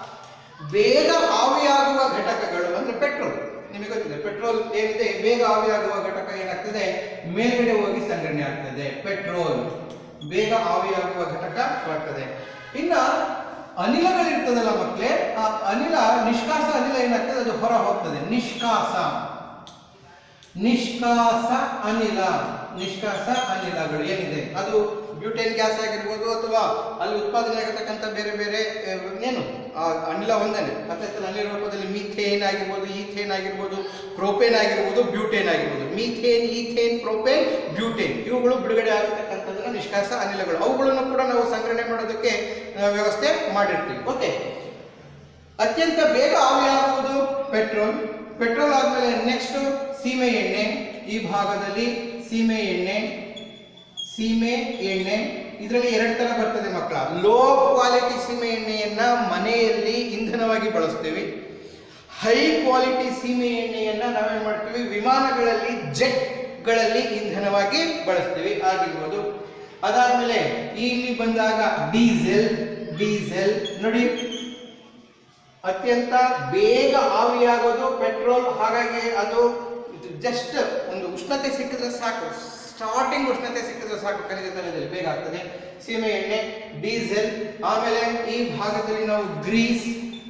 ಬೇಗ ಆವಿಯಾಗುವ ಘಟಕಗಳು ಅಂದ್ರೆ ಪೆಟ್ರೋಲ್ ನಿಮಗೆ ಗೊತ್ತಿದೆ ಪೆಟ್ರೋಲ್ ಏನಿದೆ ಬೇಗ ಆವಿಯಾಗುವ ಘಟಕ ಏನಾಗ್ತದೆ ಮೇಲ್ಗಡೆ ಹೋಗಿ ಸಂಗ್ರಹಣೆ ಆಗ್ತದೆ ಪೆಟ್ರೋಲ್ ಬೇಗ ಆವಿಯಾಗುವ ಘಟಕ ಬರ್ತದೆ ಇನ್ನ ಅನಿಲಗಳಿರ್ತದಲ್ಲ ಮಕ್ಕಳೇ ಆ ಅನಿಲ ನಿಷ್ಕಾಸ ಅನಿಲ ಏನಾಗ್ತದೆ ಅದು ಹೊರ ಹೋಗ್ತದೆ ನಿಷ್ಕಾಸ ನಿಷ್ಕಾಸ ಅನಿಲ ನಿಷ್ಕಾಸ ಅನಿಲಗಳು ಏನಿದೆ ಅದು ಬ್ಯೂಟೇನ್ ಗ್ಯಾಸ್ ಆಗಿರ್ಬೋದು ಅಥವಾ ಅಲ್ಲಿ ಉತ್ಪಾದನೆ ಆಗತಕ್ಕಂಥ ಬೇರೆ ಬೇರೆ ಆ, ಏನು ಆ ಅನಿಲ ಒಂದೇನೆ ಅಥವಾ ಅನಿಲ ರೂಪದಲ್ಲಿ ಮೀಥೇನ್ ಆಗಿರ್ಬೋದು ಈಥೇನ್ ಆಗಿರ್ಬೋದು ಪ್ರೋಪೇನ್ ಆಗಿರ್ಬೋದು ಬ್ಯೂಟೇನ್ ಆಗಿರ್ಬೋದು ಮೀಥೇನ್ ಈಥೇನ್ ಪ್ರೋಪೇನ್ ಬ್ಯೂಟೇನ್ ಇವುಗಳು ಬಿಡುಗಡೆ ಆಗತಕ್ಕಂಥದ್ದನ್ನ ನಿಷ್ಕಾಸ ಅನಿಲಗಳು ಅವುಗಳನ್ನು ಕೂಡ ನಾವು ಸಂಗ್ರಹಣೆ ಮಾಡೋದಕ್ಕೆ ಆ, ವ್ಯವಸ್ಥೆ ಮಾಡಿರ್ತೀವಿ ಓಕೆ ಅತ್ಯಂತ ಬೇಗ ಆವಿಯಾಗುವುದು ಪೆಟ್ರೋಲ್ ಪೆಟ್ರೋಲ್ ಆದ್ಮೇಲೆ ನೆಕ್ಸ್ಟ್ ಸೀಮೆ ಎಣ್ಣೆ ಈ ಭಾಗದಲ್ಲಿ ಸೀಮೆ ಎಣ್ಣೆ ಸೀಮೆ ಎಣ್ಣೆ ಇದರಲ್ಲಿ ಎರಡು ತರ ಬರ್ತದೆ ಮಕ್ಕಳ ಲೋ ಕ್ವಾಲಿಟಿ ಸೀಮೆ ಎಣ್ಣೆಯನ್ನ ಮನೆಯಲ್ಲಿ ಇಂಧನವಾಗಿ ಬಳಸ್ತೀವಿ ಹೈ ಕ್ವಾಲಿಟಿ ಸೀಮೆ ಎಣ್ಣೆಯನ್ನ ನಾವೇನ್ ಮಾಡ್ತೀವಿ ವಿಮಾನಗಳಲ್ಲಿ ಜೆಟ್ಗಳಲ್ಲಿ ಇಂಧನವಾಗಿ ಬಳಸ್ತೀವಿ ಆಗಿರ್ಬೋದು ಅದಾದ್ಮೇಲೆ ಇಲ್ಲಿ ಬಂದಾಗ ಡೀಸೆಲ್ ಡೀಸೆಲ್ ನೋಡಿ ಅತ್ಯಂತ ಬೇಗ ಆವಿಯಾಗೋದು ಪೆಟ್ರೋಲ್ ಹಾಗಾಗಿ ಅದು ಜಸ್ಟ್ ಒಂದು ಉಷ್ಣತೆ ಸಿಕ್ಕಿದ್ರೆ ಸಾಕು ಸ್ಟಾರ್ಟಿಂಗ್ ಉಷ್ಣತೆ ಸಿಕ್ಕಿದ್ರೆ ಸಾಕು ಖನಿಜ ತೈಲದಲ್ಲಿ ಬೇಗ ಆಗ್ತದೆ ಸೀಮೆ ಎಣ್ಣೆ ಡೀಸೆಲ್ ಆಮೇಲೆ ಈ ಭಾಗದಲ್ಲಿ ನಾವು ಗ್ರೀಸ್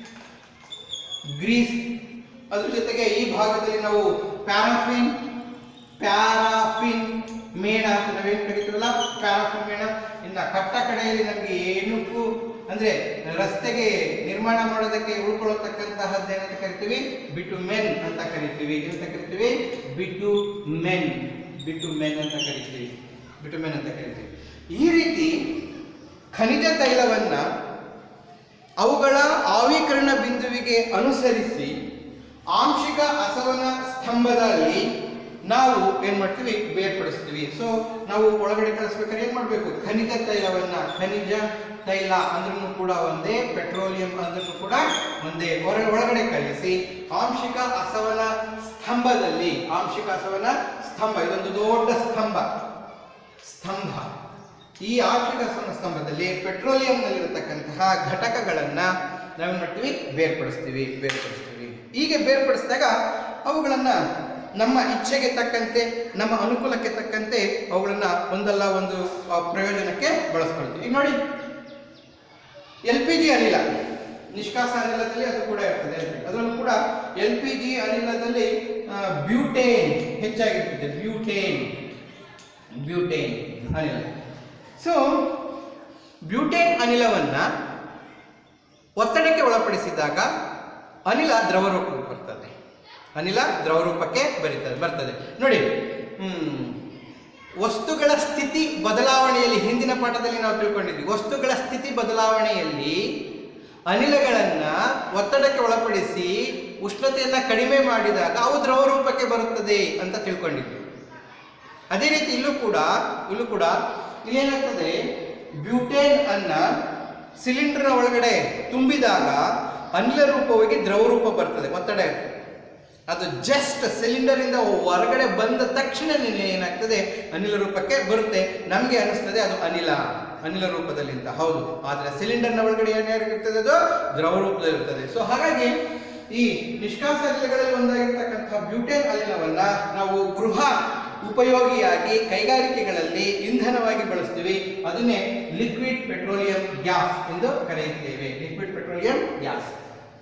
ಗ್ರೀಸ್ ಅದ್ರ ಜೊತೆಗೆ ಈ ಭಾಗದಲ್ಲಿ ನಾವು ಪ್ಯಾರಾಫಿನ್ ಪ್ಯಾರಾಫಿನ್ ಮೇಣ ಅಂತ ನಾವೇನು ಕರಿತೀವಲ್ಲ ಪ್ಯಾರಾಫಿನ್ ಮೇಣ ಇನ್ನ ಕಟ್ಟ ಕಡೆಯಲ್ಲಿ ನಮಗೆ ಏನಕ್ಕೂ ಅಂದ್ರೆ ರಸ್ತೆಗೆ ನಿರ್ಮಾಣ ಮಾಡೋದಕ್ಕೆ ಉಳ್ಕೊಳ್ಳತಕ್ಕಂತಹದ್ದು ಏನಂತ ಕರಿತೀವಿ ಬಿಟು ಮೆನ್ ಅಂತ ಕರಿತೀವಿ ಏನಂತ ಕರಿತೀವಿ ಬಿಟು ಮೆನ್ ಬಿಟು ಮೆನ್ ಅಂತ ಕರಿತೀವಿ ಬಿಟು ಮೆನ್ ಅಂತ ಕರಿತೀವಿ ಈ ರೀತಿ ಖನಿಜ ತೈಲವನ್ನ ಅವುಗಳ ಆವೀಕರಣ ಬಿಂದುವಿಗೆ ಅನುಸರಿಸಿ ಆಂಶಿಕ ಅಸವನ ಸ್ತಂಭದಲ್ಲಿ ನಾವು ಏನ್ ಮಾಡ್ತೀವಿ ಬೇರ್ಪಡಿಸ್ತೀವಿ ಸೊ ನಾವು ಒಳಗಡೆ ಕಳಿಸ್ಬೇಕಾದ್ರೆ ಏನ್ ಮಾಡ್ಬೇಕು ಖನಿಜ ತೈಲವನ್ನ ಖನಿಜ ತೈಲ ಅಂದ್ರೂ ಕೂಡ ಒಂದೇ ಪೆಟ್ರೋಲಿಯಂ ಅಂದ್ರೂ ಕೂಡ ಒಂದೇ ಹೊರ ಒಳಗಡೆ ಕಳಿಸಿ ಆಂಶಿಕ ಅಸವನ ಸ್ತಂಭದಲ್ಲಿ ಆಂಶಿಕ ಅಸವನ ಸ್ತಂಭ ಇದೊಂದು ದೊಡ್ಡ ಸ್ತಂಭ ಸ್ತಂಭ ಈ ಆಂಶಿಕ ಅಸವನ ಸ್ತಂಭದಲ್ಲಿ ಪೆಟ್ರೋಲಿಯಂನಲ್ಲಿರತಕ್ಕಂತಹ ಘಟಕಗಳನ್ನ ನಾವೇನ್ ಮಾಡ್ತೀವಿ ಬೇರ್ಪಡಿಸ್ತೀವಿ ಬೇರ್ಪಡಿಸ್ತೀವಿ ಹೀಗೆ ಬೇರ್ಪಡಿಸಿದಾಗ ಅವುಗಳನ್ನ ನಮ್ಮ ಇಚ್ಛೆಗೆ ತಕ್ಕಂತೆ ನಮ್ಮ ಅನುಕೂಲಕ್ಕೆ ತಕ್ಕಂತೆ ಅವುಗಳನ್ನ ಒಂದಲ್ಲ ಒಂದು ಆ, ಪ್ರಯೋಜನಕ್ಕೆ ಬಳಸ್ಕೊಳ್ತೀವಿ ಈಗ ನೋಡಿ ಎಲ್ ಪಿ ಜಿ ಅನಿಲ ನಿಷ್ಕಾಸ ಅನಿಲದಲ್ಲಿ ಅದು ಕೂಡ ಇರ್ತದೆ ಅದರಲ್ಲೂ ಕೂಡ ಎಲ್ ಪಿ ಜಿ ಅನಿಲದಲ್ಲಿ ಆ, ಬ್ಯೂಟೇನ್ ಹೆಚ್ಚಾಗಿರ್ತದೆ ಬ್ಯೂಟೇನ್ ಬ್ಯೂಟೇನ್ ಅನಿಲ ಸೊ ಬ್ಯೂಟೇನ್ ಅನಿಲವನ್ನ ಒತ್ತಡಕ್ಕೆ ಒಳಪಡಿಸಿದಾಗ ಅನಿಲ ದ್ರವ ರೂಪಕ್ಕೆ ಬರ್ತದೆ ಅನಿಲ ದ್ರವ ರೂಪಕ್ಕೆ ಬರೀತದೆ ಬರ್ತದೆ ನೋಡಿ ಹ್ಮ್ ವಸ್ತುಗಳ ಸ್ಥಿತಿ ಬದಲಾವಣೆಯಲ್ಲಿ ಹಿಂದಿನ ಪಾಠದಲ್ಲಿ ನಾವು ತಿಳ್ಕೊಂಡಿದ್ವಿ ವಸ್ತುಗಳ ಸ್ಥಿತಿ ಬದಲಾವಣೆಯಲ್ಲಿ ಅನಿಲಗಳನ್ನ ಒತ್ತಡಕ್ಕೆ ಒಳಪಡಿಸಿ ಉಷ್ಣತೆಯನ್ನ ಕಡಿಮೆ ಮಾಡಿದಾಗ ಅವು ದ್ರವ ರೂಪಕ್ಕೆ ಬರುತ್ತದೆ ಅಂತ ತಿಳ್ಕೊಂಡಿದ್ವಿ ಅದೇ ರೀತಿ ಇಲ್ಲೂ ಕೂಡ ಇಲ್ಲೂ ಕೂಡ ಇಲ್ಲೇನಾಗ್ತದೆ ಬ್ಯೂಟೇನ್ ಅನ್ನ ಸಿಲಿಂಡರ್ನ ಒಳಗಡೆ ತುಂಬಿದಾಗ ಅನಿಲ ರೂಪವಾಗಿ ದ್ರವ ರೂಪ ಬರ್ತದೆ ಒತ್ತಡ ಇರ್ತದೆ. ಅದು ಜಸ್ಟ್ ಸಿಲಿಂಡರ್ ಇಂದ ಹೊರಗಡೆ ಬಂದ ತಕ್ಷಣ ಏನಾಗ್ತದೆ ಅನಿಲ ರೂಪಕ್ಕೆ ಬರುತ್ತೆ ನಮಗೆ ಅನಿಸ್ತದೆ ಅದು ಅನಿಲ ಅನಿಲ ರೂಪದಲ್ಲಿ ಅಂತ ಹೌದು ಆದರೆ ಸಿಲಿಂಡರ್ನ ಒಳಗಡೆ ಏನಾಗಿರ್ತದೆ ಅದು ದ್ರವ ರೂಪದಲ್ಲಿ ಇರ್ತದೆ ಸೊ ಹಾಗಾಗಿ ಈ ನಿಷ್ಕಾಸ ಅನಿಲಗಳಲ್ಲಿ ಒಂದಾಗಿರ್ತಕ್ಕಂತಹ ಬ್ಯೂಟೇನ್ ಅನಿಲವನ್ನ ನಾವು ಗೃಹ ಉಪಯೋಗಿಯಾಗಿ ಕೈಗಾರಿಕೆಗಳಲ್ಲಿ ಇಂಧನವಾಗಿ ಬಳಸ್ತೀವಿ ಅದನ್ನೇ ಲಿಕ್ವಿಡ್ ಪೆಟ್ರೋಲಿಯಂ ಗ್ಯಾಸ್ ಎಂದು ಕರೆಯುತ್ತೇವೆ ಲಿಕ್ವಿಡ್ ಪೆಟ್ರೋಲಿಯಂ ಗ್ಯಾಸ್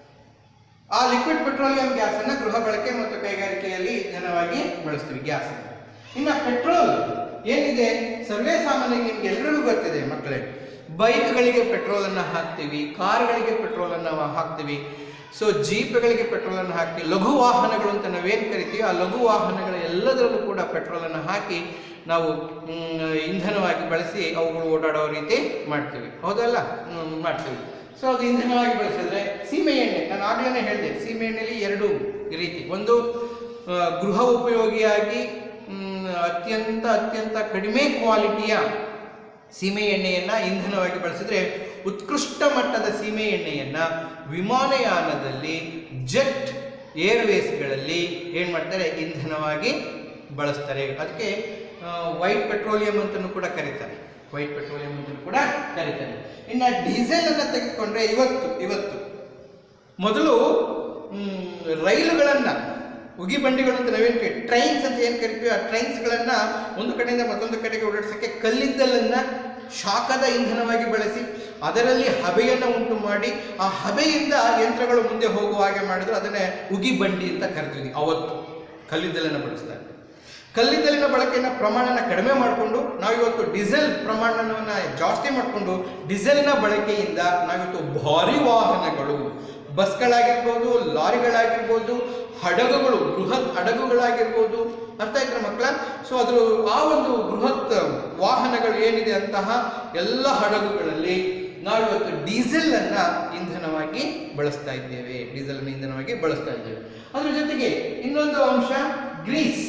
ಆ ಲಿಕ್ವಿಡ್ ಪೆಟ್ರೋಲಿಯಂ ಗ್ಯಾಸ್ ಅನ್ನ ಗೃಹ ಬಳಕೆ ಮತ್ತು ಕೈಗಾರಿಕೆಯಲ್ಲಿ ಇಂಧನವಾಗಿ ಬಳಸ್ತೀವಿ ಗ್ಯಾಸ್ ಇನ್ನು ಪೆಟ್ರೋಲ್ ಏನಿದೆ ಸರ್ವೇ ಸಾಮಾನ್ಯ ನಿಮ್ಗೆ ಎಲ್ರಿಗೂ ಗೊತ್ತಿದೆ ಮಕ್ಕಳೇ ಬೈಕ್ಗಳಿಗೆ ಪೆಟ್ರೋಲ್ ಅನ್ನ ಹಾಕ್ತೀವಿ ಕಾರ್ಗಳಿಗೆ ಪೆಟ್ರೋಲ್ ಅನ್ನ ಹಾಕ್ತೀವಿ ಸೊ ಜೀಪ್ಗಳಿಗೆ ಪೆಟ್ರೋಲ್ ಅನ್ನು ಹಾಕಿ ಲಘು ವಾಹನಗಳು ಅಂತ ನಾವೇನು ಕರಿತೀವಿ ಆ ಲಘು ವಾಹನಗಳ ಎಲ್ಲದರಲ್ಲೂ ಕೂಡ ಪೆಟ್ರೋಲ್ ಅನ್ನು ಹಾಕಿ ನಾವು ಮ್, ಇಂಧನವಾಗಿ ಬಳಸಿ ಅವುಗಳು ಓಡಾಡೋ ರೀತಿ ಮಾಡ್ತೀವಿ ಹೌದಲ್ಲ ಹ್ಮ್, ಮಾಡ್ತೀವಿ ಸೊ ಅದು ಇಂಧನವಾಗಿ ಬಳಸಿದ್ರೆ ಸೀಮೆ ಎಣ್ಣೆ ನಾನು ಆಗ್ಲೇ ಹೇಳಿದೆ ಸೀಮೆ ಎಣ್ಣೆಯಲ್ಲಿ ಎರಡು ರೀತಿ ಒಂದು ಆ, ಗೃಹ ಉಪಯೋಗಿಯಾಗಿ ಮ್, ಅತ್ಯಂತ ಅತ್ಯಂತ ಕಡಿಮೆ ಕ್ವಾಲಿಟಿಯ ಸೀಮೆ ಎಣ್ಣೆಯನ್ನ ಇಂಧನವಾಗಿ ಬಳಸಿದ್ರೆ ಉತ್ಕೃಷ್ಟ ಮಟ್ಟದ ಸೀಮೆ ಎಣ್ಣೆಯನ್ನ ವಿಮಾನಯಾನದಲ್ಲಿ ಜೆಟ್ ಏರ್ವೇಸ್ಗಳಲ್ಲಿ ಏನು ಮಾಡ್ತಾರೆ ಇಂಧನವಾಗಿ ಬಳಸ್ತಾರೆ ಅದಕ್ಕೆ ವೈಟ್ ಪೆಟ್ರೋಲಿಯಂ ಅಂತಲೂ ಕೂಡ ಕರೀತಾರೆ ವೈಟ್ ಪೆಟ್ರೋಲಿಯಂ ಅಂತಲೂ ಕೂಡ ಕರೀತಾರೆ ಇನ್ನು ಡೀಸೆಲ್ ಅನ್ನ ತೆಗೆದುಕೊಂಡ್ರೆ ಇವತ್ತು ಇವತ್ತು ಮೊದಲು ಮ್, ರೈಲುಗಳನ್ನ ಉಗಿ ಬಂಡಿಗಳು ಅಂತ ನಾವೇನು ಕರಿ ಟ್ರೈನ್ಸ್ ಅಂತ ಏನು ಕರಿತೀವಿ ಆ ಟ್ರೈನ್ಸ್ಗಳನ್ನ ಒಂದು ಕಡೆಯಿಂದ ಮತ್ತೊಂದು ಕಡೆಗೆ ಓಡಾಡ್ಸೋಕ್ಕೆ ಕಲ್ಲಿದ್ದಲನ್ನ ಶಾಖದ ಇಂಧನವಾಗಿ ಬಳಸಿ ಅದರಲ್ಲಿ ಹಬೆಯನ್ನು ಉಂಟು ಮಾಡಿ ಆ ಹಬೆಯಿಂದ ಯಂತ್ರಗಳು ಮುಂದೆ ಹೋಗುವ ಹಾಗೆ ಮಾಡಿದ್ರು ಅದನ್ನೇ ಉಗಿ ಬಂಡಿ ಅಂತ ಕರಿತೀವಿ ಅವತ್ತು ಕಲ್ಲಿದ್ದಲನ್ನು ಬಳಸ್ತಾರೆ ಕಲ್ಲಿದ್ದಲಿನ ಬಳಕೆಯ ಪ್ರಮಾಣನ ಕಡಿಮೆ ಮಾಡಿಕೊಂಡು ನಾವಿವತ್ತು ಡೀಸೆಲ್ ಪ್ರಮಾಣವನ್ನ ಜಾಸ್ತಿ ಮಾಡಿಕೊಂಡು ಡೀಸೆಲ್ನ ಬಳಕೆಯಿಂದ ನಾವಿವತ್ತು ಭಾರಿ ವಾಹನಗಳು ಬಸ್ಗಳಾಗಿರ್ಬೋದು ಲಾರಿಗಳಾಗಿರ್ಬೋದು ಹಡಗುಗಳು ಬೃಹತ್ ಹಡಗುಗಳಾಗಿರ್ಬೋದು ಅರ್ಥ ಆಯ್ತಾ ಮಕ್ಕಳ ಸೊ ಅದ್ರ ಆ ಒಂದು ಬೃಹತ್ ವಾಹನಗಳು ಏನಿದೆ ಅಂತಹ ಎಲ್ಲ ಹಡಗುಗಳಲ್ಲಿ ನಾವಿವತ್ತು ಡೀಸೆಲ್ ಅನ್ನ ಇಂಧನವಾಗಿ ಬಳಸ್ತಾ ಇದ್ದೇವೆ ಡೀಸೆಲ್ ಅನ್ನ ಇಂಧನವಾಗಿ ಬಳಸ್ತಾ ಇದ್ದೇವೆ ಅದ್ರ ಜೊತೆಗೆ ಇನ್ನೊಂದು ಅಂಶ ಗ್ರೀಸ್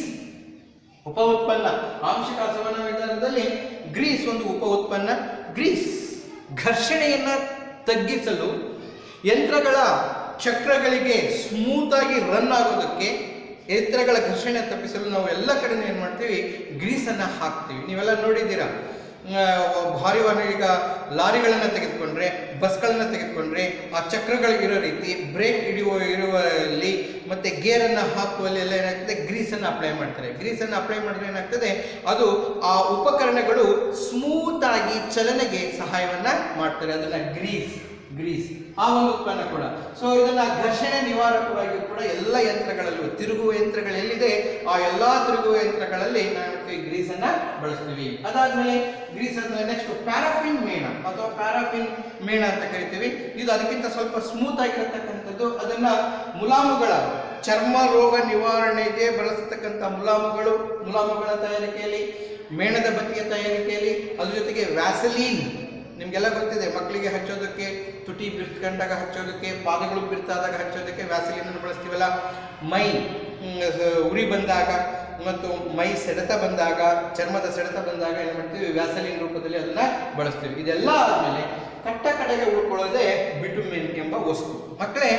ಉಪ ಉತ್ಪನ್ನ ಆಂಶಿಕ ಅಸಮಾನ ವಿಧಾನದಲ್ಲಿ ಗ್ರೀಸ್ ಒಂದು ಉಪ ಉತ್ಪನ್ನ ಗ್ರೀಸ್ ಘರ್ಷಣೆಯನ್ನ ತಗ್ಗಿಸಲು ಯಂತ್ರಗಳ ಚಕ್ರಗಳಿಗೆ ಸ್ಮೂತ್ ಆಗಿ ರನ್ ಆಗೋದಕ್ಕೆ ಯಂತ್ರಗಳ ಘರ್ಷಣೆ ತಪ್ಪಿಸಲು ನಾವು ಎಲ್ಲ ಕಡೆ ಏನು ಮಾಡ್ತೀವಿ ಗ್ರೀಸನ್ನು ಹಾಕ್ತೀವಿ ನೀವೆಲ್ಲ ನೋಡಿದ್ದೀರಾ ಆ, ಭಾರಿ ವಾಹನ ಈಗ ಲಾರಿಗಳನ್ನು ತೆಗೆದುಕೊಂಡ್ರೆ ಬಸ್ಗಳನ್ನು ತೆಗೆದುಕೊಂಡ್ರೆ ಆ ಚಕ್ರಗಳಿಗಿರೋ ರೀತಿ ಬ್ರೇಕ್ ಹಿಡಿಯುವ ಇರುವಲ್ಲಿ ಮತ್ತೆ ಗೇರನ್ನು ಹಾಕುವಲ್ಲಿ ಎಲ್ಲ ಏನಾಗ್ತದೆ ಗ್ರೀಸನ್ನು ಅಪ್ಲೈ ಮಾಡ್ತಾರೆ ಗ್ರೀಸನ್ನು ಅಪ್ಲೈ ಮಾಡಿದ್ರೆ ಏನಾಗ್ತದೆ ಅದು ಆ ಉಪಕರಣಗಳು ಸ್ಮೂತ್ ಆಗಿ ಚಲನೆಗೆ ಸಹಾಯವನ್ನ ಮಾಡ್ತಾರೆ ಅದನ್ನ ಗ್ರೀಸ್ ಗ್ರೀಸ್ ಆ ಒಂದು ಉತ್ಪನ್ನ ಕೂಡ ಸೊ ಇದನ್ನ ಘರ್ಷಣೆ ನಿವಾರಕವಾಗಿಯೂ ಕೂಡ ಎಲ್ಲ ಯಂತ್ರಗಳಲ್ಲೂ ತಿರುಗುವ ಯಂತ್ರಗಳು ಎಲ್ಲಿದೆ ಆ ಎಲ್ಲಾ ತಿರುಗುವ ಯಂತ್ರಗಳಲ್ಲಿ ನಾವು ಈ ಗ್ರೀಸ್ ಅನ್ನ ಬಳಸ್ತೀವಿ ಅದಾದ್ಮೇಲೆ ಗ್ರೀಸ್ ಆದ್ಮೇಲೆ ನೆಕ್ಸ್ಟ್ ಪ್ಯಾರಾಫಿನ್ ಮೇಣ ಅಥವಾ ಪ್ಯಾರಾಫಿನ್ ಮೇಣ ಅಂತ ಕರಿತೀವಿ ಇದು ಅದಕ್ಕಿಂತ ಸ್ವಲ್ಪ ಸ್ಮೂತ್ ಆಗಿರತಕ್ಕಂಥದ್ದು ಅದನ್ನ ಮುಲಾಮುಗಳ ಚರ್ಮ ರೋಗ ನಿವಾರಣೆಗೆ ಬಳಸತಕ್ಕಂಥ ಮುಲಾಮುಗಳು ಮುಲಾಮುಗಳ ತಯಾರಿಕೆಯಲ್ಲಿ ಮೇಣದ ಬತ್ತಿಯ ತಯಾರಿಕೆಯಲ್ಲಿ ಅದ್ರ ಜೊತೆಗೆ ವ್ಯಾಸಲೀನ್ ನಿಮಗೆಲ್ಲ ಗೊತ್ತಿದೆ ಮಕ್ಕಳಿಗೆ ಹಚ್ಚೋದಕ್ಕೆ ತುಟಿ ಬಿರ್ತ್ಕೊಂಡಾಗ ಹಚ್ಚೋದಕ್ಕೆ ಪಾದಗಳು ಬಿರ್ತಾದಾಗ ಹಚ್ಚೋದಕ್ಕೆ ವ್ಯಾಸಲೀನನ್ನು ಬಳಸ್ತೀವಲ್ಲ ಮೈ ಮ್, ಸ- ಉರಿ ಬಂದಾಗ ಮತ್ತು ಮೈ ಸೆಳೆತ ಬಂದಾಗ ಚರ್ಮದ ಸೆಳೆತ ಬಂದಾಗ ಏನು ಮಾಡ್ತೀವಿ ವ್ಯಾಸಲಿನ್ ರೂಪದಲ್ಲಿ ಅದನ್ನ ಬಳಸ್ತೀವಿ ಇದೆಲ್ಲ ಆದಮೇಲೆ ಕಟ್ಟ ಕಡೆಗೆ ಉಳ್ಕೊಳ್ಳೋದೇ ಬಿಟುಮೆನ್ ಎಂಬ ವಸ್ತು ಮಕ್ಕಳೇ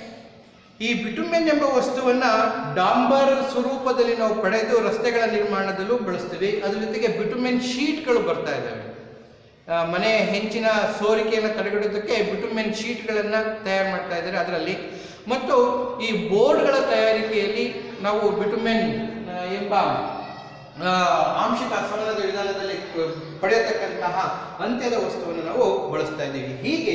ಈ ಬಿಟುಮೆನ್ ಎಂಬ ವಸ್ತುವನ್ನ ಡಾಂಬರ್ ಸ್ವರೂಪದಲ್ಲಿ ನಾವು ಪಡೆದು ರಸ್ತೆಗಳ ನಿರ್ಮಾಣದಲ್ಲೂ ಬಳಸ್ತೀವಿ ಅದ್ರ ಜೊತೆಗೆ ಬಿಟುಮೆನ್ ಶೀಟ್ಗಳು ಬರ್ತಾ ಇದ್ದಾವೆ ಆ, ಮನೆ ಹೆಂಚಿನ ಸೋರಿಕೆಯನ್ನು ತಡೆಗಟ್ಟೋದಕ್ಕೆ ಬಿಟುಮೆನ್ ಶೀಟ್ಗಳನ್ನು ತಯಾರು ಮಾಡ್ತಾ ಇದ್ದಾರೆ ಅದರಲ್ಲಿ ಮತ್ತು ಈ ಬೋರ್ಡ್ಗಳ ತಯಾರಿಕೆಯಲ್ಲಿ ನಾವು ಬಿಟುಮೆನ್ ಆ, ಎಂಬ ಆ, ಆಂಶಿಕ ಅಸಮನದ ವಿಧಾನದಲ್ಲಿ ಕ- ಪಡೆಯತಕ್ಕಂತಹ ಅಂತ್ಯದ ವಸ್ತುವನ್ನು ನಾವು ಬಳಸ್ತಾ ಇದ್ದೀವಿ ಹೀಗೆ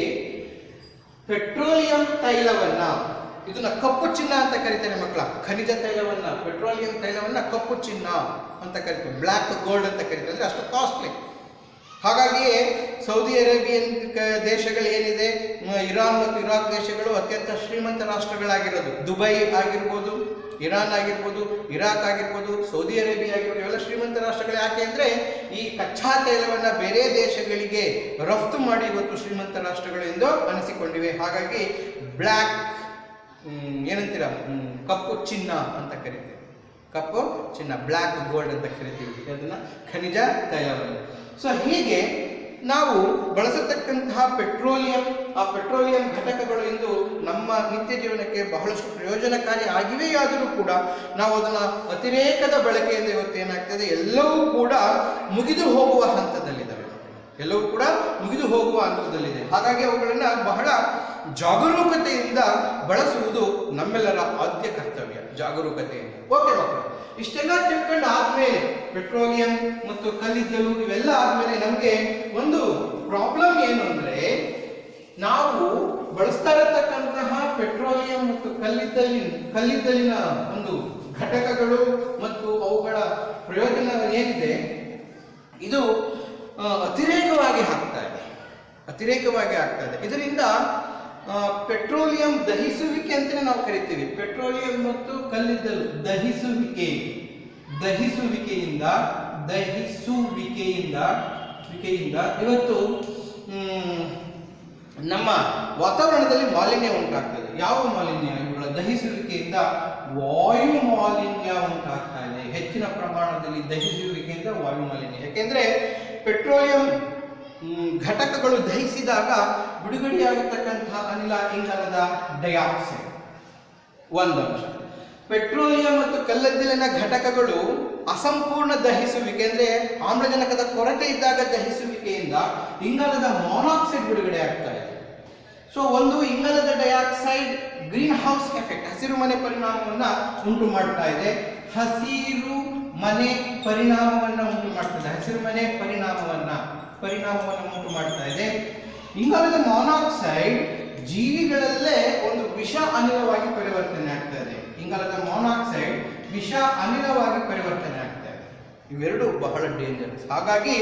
ಪೆಟ್ರೋಲಿಯಂ ತೈಲವನ್ನ ಇದನ್ನ ಕಪ್ಪು ಚಿನ್ನ ಅಂತ ಕರಿತಾರೆ ಮಕ್ಕಳ ಖನಿಜ ತೈಲವನ್ನ ಪೆಟ್ರೋಲಿಯಂ ತೈಲವನ್ನ ಕಪ್ಪು ಚಿನ್ನ ಅಂತ ಕರಿತೀವಿ ಬ್ಲ್ಯಾಕ್ ಗೋಲ್ಡ್ ಅಂತ ಕರಿತಾರೆ ಅಂದ್ರೆ ಅಷ್ಟು ಕಾಸ್ಟ್ಲಿ ಹಾಗಾಗಿಯೇ ಸೌದಿ ಅರೇಬಿಯನ್ ಕ- ದೇಶಗಳು ಏನಿದೆ ಮ, ಇರಾನ್ ಮತ್ತು ಇರಾಕ್ ದೇಶಗಳು ಅತ್ಯಂತ ಶ್ರೀಮಂತ ರಾಷ್ಟ್ರಗಳಾಗಿರೋದು ದುಬೈ ಆಗಿರ್ಬೋದು ಇರಾನ್ ಆಗಿರ್ಬೋದು ಇರಾಕ್ ಆಗಿರ್ಬೋದು ಸೌದಿ ಅರೇಬಿಯಾ ಆಗಿರ್ಬೋದು ಇವೆಲ್ಲ ಶ್ರೀಮಂತ ರಾಷ್ಟ್ರಗಳು ಯಾಕೆ ಅಂದರೆ ಈ ಕಚ್ಚಾ ತೈಲವನ್ನು ಬೇರೆ ದೇಶಗಳಿಗೆ ರಫ್ತು ಮಾಡಿ ಇವತ್ತು ಶ್ರೀಮಂತ ರಾಷ್ಟ್ರಗಳು ಎಂದು ಅನಿಸಿಕೊಂಡಿವೆ ಹಾಗಾಗಿ ಬ್ಲ್ಯಾಕ್ ಏನಂತೀರ ಹ್ಮ್, ಕಪ್ಪು ಚಿನ್ನ ಅಂತ ಕರಿತೀವಿ ಕಪ್ಪು ಚಿನ್ನ ಬ್ಲ್ಯಾಕ್ ಗೋಲ್ಡ್ ಅಂತ ಕರಿತೀವಿ ಅದನ್ನ ಖನಿಜ ತೈಲವನ್ನು ಸೊ ಹೀಗೆ ನಾವು ಬಳಸತಕ್ಕಂತಹ ಪೆಟ್ರೋಲಿಯಂ ಆ ಪೆಟ್ರೋಲಿಯಂ ಘಟಕಗಳು ಇಂದು ನಮ್ಮ ನಿತ್ಯ ಜೀವನಕ್ಕೆ ಬಹಳಷ್ಟು ಪ್ರಯೋಜನಕಾರಿ ಆಗಿವೆಯಾದರೂ ಕೂಡ ನಾವು ಅದನ್ನ ಅತಿರೇಕದ ಬಳಕೆಯಿಂದ ಇವತ್ತು ಏನಾಗ್ತದೆ ಎಲ್ಲವೂ ಕೂಡ ಮುಗಿದು ಹೋಗುವ ಹಂತದಲ್ಲಿದ್ದಾವೆ ಎಲ್ಲವೂ ಕೂಡ ಮುಗಿದು ಹೋಗುವ ಹಂತದಲ್ಲಿದೆ ಹಾಗಾಗಿ ಅವುಗಳನ್ನು ಬಹಳ ಜಾಗರೂಕತೆಯಿಂದ ಬಳಸುವುದು ನಮ್ಮೆಲ್ಲರ ಆದ್ಯ ಕರ್ತವ್ಯ ಜಾಗರೂಕತೆಯಿಂದ ಓಕೆ ಮಕ್ಕಳು ಇಷ್ಟೆಲ್ಲ ತಿಳ್ಕೊಂಡು ಆದ್ಮೇಲೆ ಪೆಟ್ರೋಲಿಯಂ ಮತ್ತು ಕಲ್ಲಿದ್ದಲು ಇವೆಲ್ಲ ಆದ್ಮೇಲೆ ನಮಗೆ ಒಂದು ಪ್ರಾಬ್ಲಮ್ ಏನು ಅಂದ್ರೆ ನಾವು ಬಳಸ್ತಾ ಇರತಕ್ಕಂತಹ ಪೆಟ್ರೋಲಿಯಂ ಮತ್ತು ಕಲ್ಲಿದ್ದಲಿನ ಕಲ್ಲಿದ್ದಲಿನ ಒಂದು ಘಟಕಗಳು ಮತ್ತು ಅವುಗಳ ಪ್ರಯೋಜನ ಏನಿದೆ ಇದು ಆ, ಅತಿರೇಕವಾಗಿ ಆಗ್ತಾ ಇದೆ ಅತಿರೇಕವಾಗಿ ಆಗ್ತಾ ಇದೆ ಇದರಿಂದ ಆ, ಪೆಟ್ರೋಲಿಯಂ ದಹಿಸುವಿಕೆ ಅಂತಲೇ ನಾವು ಕರಿತೀವಿ ಪೆಟ್ರೋಲಿಯಂ ಮತ್ತು ಕಲ್ಲಿದ್ದಲು ದಹಿಸುವಿಕೆ ದಹಿಸುವಿಕೆಯಿಂದ ದಹಿಸುವಿಕೆಯಿಂದ ವಿಕೆಯಿಂದ ಇವತ್ತು ಮ್, ನಮ್ಮ ವಾತಾವರಣದಲ್ಲಿ ಮಾಲಿನ್ಯ ಉಂಟಾಗ್ತದೆ ಯಾವ ಮಾಲಿನ್ಯ ಇವುಗಳ ದಹಿಸುವಿಕೆಯಿಂದ ವಾಯು ಮಾಲಿನ್ಯ ಉಂಟಾಗ್ತಾ ಇದೆ ಹೆಚ್ಚಿನ ಪ್ರಮಾಣದಲ್ಲಿ ದಹಿಸುವಿಕೆಯಿಂದ ವಾಯು ಮಾಲಿನ್ಯ ಯಾಕೆಂದ್ರೆ ಪೆಟ್ರೋಲಿಯಂ ಮ್, ಘಟಕಗಳು ದಹಿಸಿದಾಗ ಬಿಡುಗಡೆಯಾಗತಕ್ಕಂತಹ ಅನಿಲ ಇಂಗಾಲದ ಡೈಆಕ್ಸೈಡ್ ಒಂದು ಅಂಶ ಪೆಟ್ರೋಲಿಯಂ ಮತ್ತು ಕಲ್ಲಿದ್ದಲಿನ ಘಟಕಗಳು ಅಸಂಪೂರ್ಣ ದಹಿಸುವಿಕೆ ಅಂದ್ರೆ ಆಮ್ಲಜನಕದ ಕೊರತೆ ಇದ್ದಾಗ ದಹಿಸುವಿಕೆಯಿಂದ ಇಂಗಾಲದ ಮಾನಾಕ್ಸೈಡ್ ಬಿಡುಗಡೆ ಆಗ್ತಾ ಇದೆ ಸೊ ಒಂದು ಇಂಗಾಲದ ಡೈಆಕ್ಸೈಡ್ ಗ್ರೀನ್ ಹೌಸ್ ಎಫೆಕ್ಟ್ ಹಸಿರು ಮನೆ ಪರಿಣಾಮವನ್ನ ಉಂಟು ಮಾಡ್ತಾ ಇದೆ ಹಸಿರು ಮನೆ ಪರಿಣಾಮವನ್ನ ಉಂಟು ಮಾಡ್ತದೆ ಹಸಿರು ಮನೆ ಪರಿಣಾಮವನ್ನ ಪರಿಣಾಮವನ್ನು ಉಂಟು ಮಾಡ್ತಾ ಇದೆ ಇಂಗಾಲದ ಮಾನಾಕ್ಸೈಡ್ ಜೀವಿಗಳಲ್ಲೇ ಒಂದು ವಿಷ ಅನಿಲವಾಗಿ ಪರಿವರ್ತನೆ ಆಗ್ತಾ ಇದೆ ಇಂಗಾಲದ ಮಾನಾಕ್ಸೈಡ್ ವಿಷ ಅನಿಲವಾಗಿ ಪರಿವರ್ತನೆ ಆಗ್ತಾ ಇದೆ ಇವೆರಡು ಬಹಳ ಡೇಂಜರಸ್ ಹಾಗಾಗಿ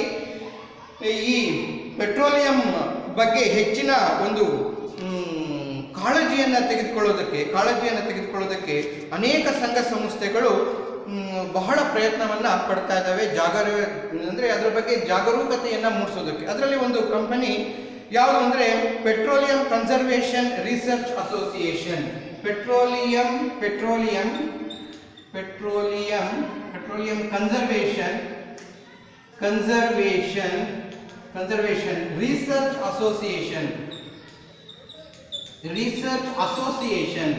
ಈ ಪೆಟ್ರೋಲಿಯಂ ಬಗ್ಗೆ ಹೆಚ್ಚಿನ ಒಂದು ಮ್, ಕಾಳಜಿಯನ್ನ ತೆಗೆದುಕೊಳ್ಳೋದಕ್ಕೆ ಕಾಳಜಿಯನ್ನು ತೆಗೆದುಕೊಳ್ಳೋದಕ್ಕೆ ಅನೇಕ ಸಂಘ ಸಂಸ್ಥೆಗಳು ಮ್, ಬಹಳ ಪ್ರಯತ್ನವನ್ನ ಪಡ್ತಾ ಇದ್ದಾವೆ ಜಾಗರ ಅಂದ್ರೆ ಅದರ ಬಗ್ಗೆ ಜಾಗರೂಕತೆಯನ್ನ ಮೂಡಿಸೋದಕ್ಕೆ ಅದರಲ್ಲಿ ಒಂದು ಕಂಪನಿ ಯಾವುದು ಅಂದ್ರೆ petroleum conservation research association petroleum petroleum petroleum petroleum conservation conservation conservation research association research association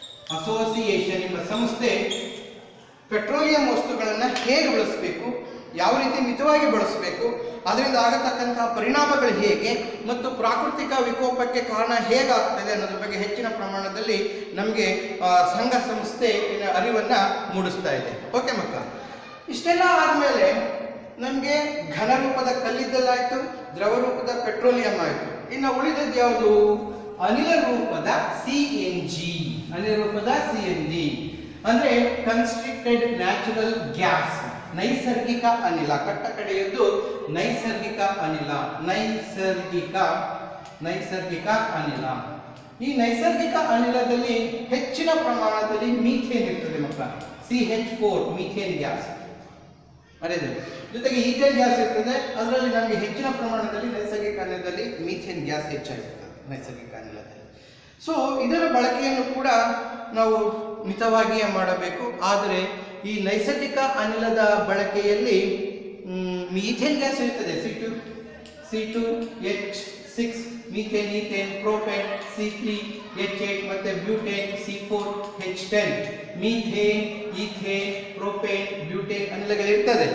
association ಎಂಬ ಸಂಸ್ಥೆ ಪೆಟ್ರೋಲಿಯಂ ವಸ್ತುಗಳನ್ನು ಹೇಗೆ ಬಳಸಬೇಕು ಯಾವ ರೀತಿ ಮಿತವಾಗಿ ಬಳಸಬೇಕು ಅದರಿಂದ ಆಗತಕ್ಕಂತಹ ಪರಿಣಾಮಗಳು ಹೇಗೆ ಮತ್ತು ಪ್ರಾಕೃತಿಕ ವಿಕೋಪಕ್ಕೆ ಕಾರಣ ಹೇಗಾಗ್ತದೆ ಅನ್ನೋದ್ರ ಬಗ್ಗೆ ಹೆಚ್ಚಿನ ಪ್ರಮಾಣದಲ್ಲಿ ನಮಗೆ ಆ, ಸಂಘ ಸಂಸ್ಥೆ ಇದರ ಅರಿವನ್ನು ಮೂಡಿಸ್ತಾ ಇದೆ ಓಕೆ ಮಕ್ಕಳ ಇಷ್ಟೆಲ್ಲ ಆದಮೇಲೆ ನಮಗೆ ಘನ ರೂಪದ ಕಲ್ಲಿದ್ದಲಾಯಿತು ದ್ರವ ರೂಪದ ಪೆಟ್ರೋಲಿಯಂ ಆಯಿತು ಇನ್ನು ಉಳಿದದ್ದು ಯಾವುದು ಅನಿಲ ರೂಪದ ಸಿ ಎನ್ ಜಿ ಅನಿಲ ರೂಪದ ಸಿ ಎನ್ ಜಿ ಅಂದ್ರೆ ಕನ್ಸ್ಟ್ರಿಕ್ಟೆಡ್ ನ್ಯಾಚುರಲ್ ಗ್ಯಾಸ್ ನೈಸರ್ಗಿಕ ಅನಿಲ ಕಟ್ಟ ಕಡೆಯದ್ದು ನೈಸರ್ಗಿಕ ಅನಿಲ ನೈಸರ್ಗಿಕ ನೈಸರ್ಗಿಕ ಅನಿಲ ಈ ನೈಸರ್ಗಿಕ ಅನಿಲದಲ್ಲಿ ಹೆಚ್ಚಿನ ಪ್ರಮಾಣದಲ್ಲಿ ಮೀಥೇನ್ ಇರ್ತದೆ ಮಕ್ಕಳ C H four methane gas ಮರೆಯದೆ ಜೊತೆಗೆ ಈಥೇನ್ ಗ್ಯಾಸ್ ಇರ್ತದೆ ಅದರಲ್ಲಿ ನಮಗೆ ಹೆಚ್ಚಿನ ಪ್ರಮಾಣದಲ್ಲಿ ನೈಸರ್ಗಿಕ ಅನಿಲದಲ್ಲಿ ಮೀಥೇನ್ ಗ್ಯಾಸ್ ಹೆಚ್ಚಾಗಿರ್ತದೆ ನೈಸರ್ಗಿಕ ಅನಿಲದಲ್ಲಿ ಸೊ ಇದರ ಬಳಕೆಯನ್ನು ಕೂಡ ನಾವು ಮಿತವಾಗಿಯೇ ಮಾಡಬೇಕು ಆದರೆ ಈ ನೈಸರ್ಗಿಕ ಅನಿಲದ ಬಳಕೆಯಲ್ಲಿ ಮೀಥೇನ್ ಗ್ಯಾಸ್ ಇರ್ತದೆ C two C two H six methane ethane propane C three H eight ಮತ್ತೆ butane C four H ten methane ethane propane butane ಅನಿಲಗಳಿರ್ತದೆ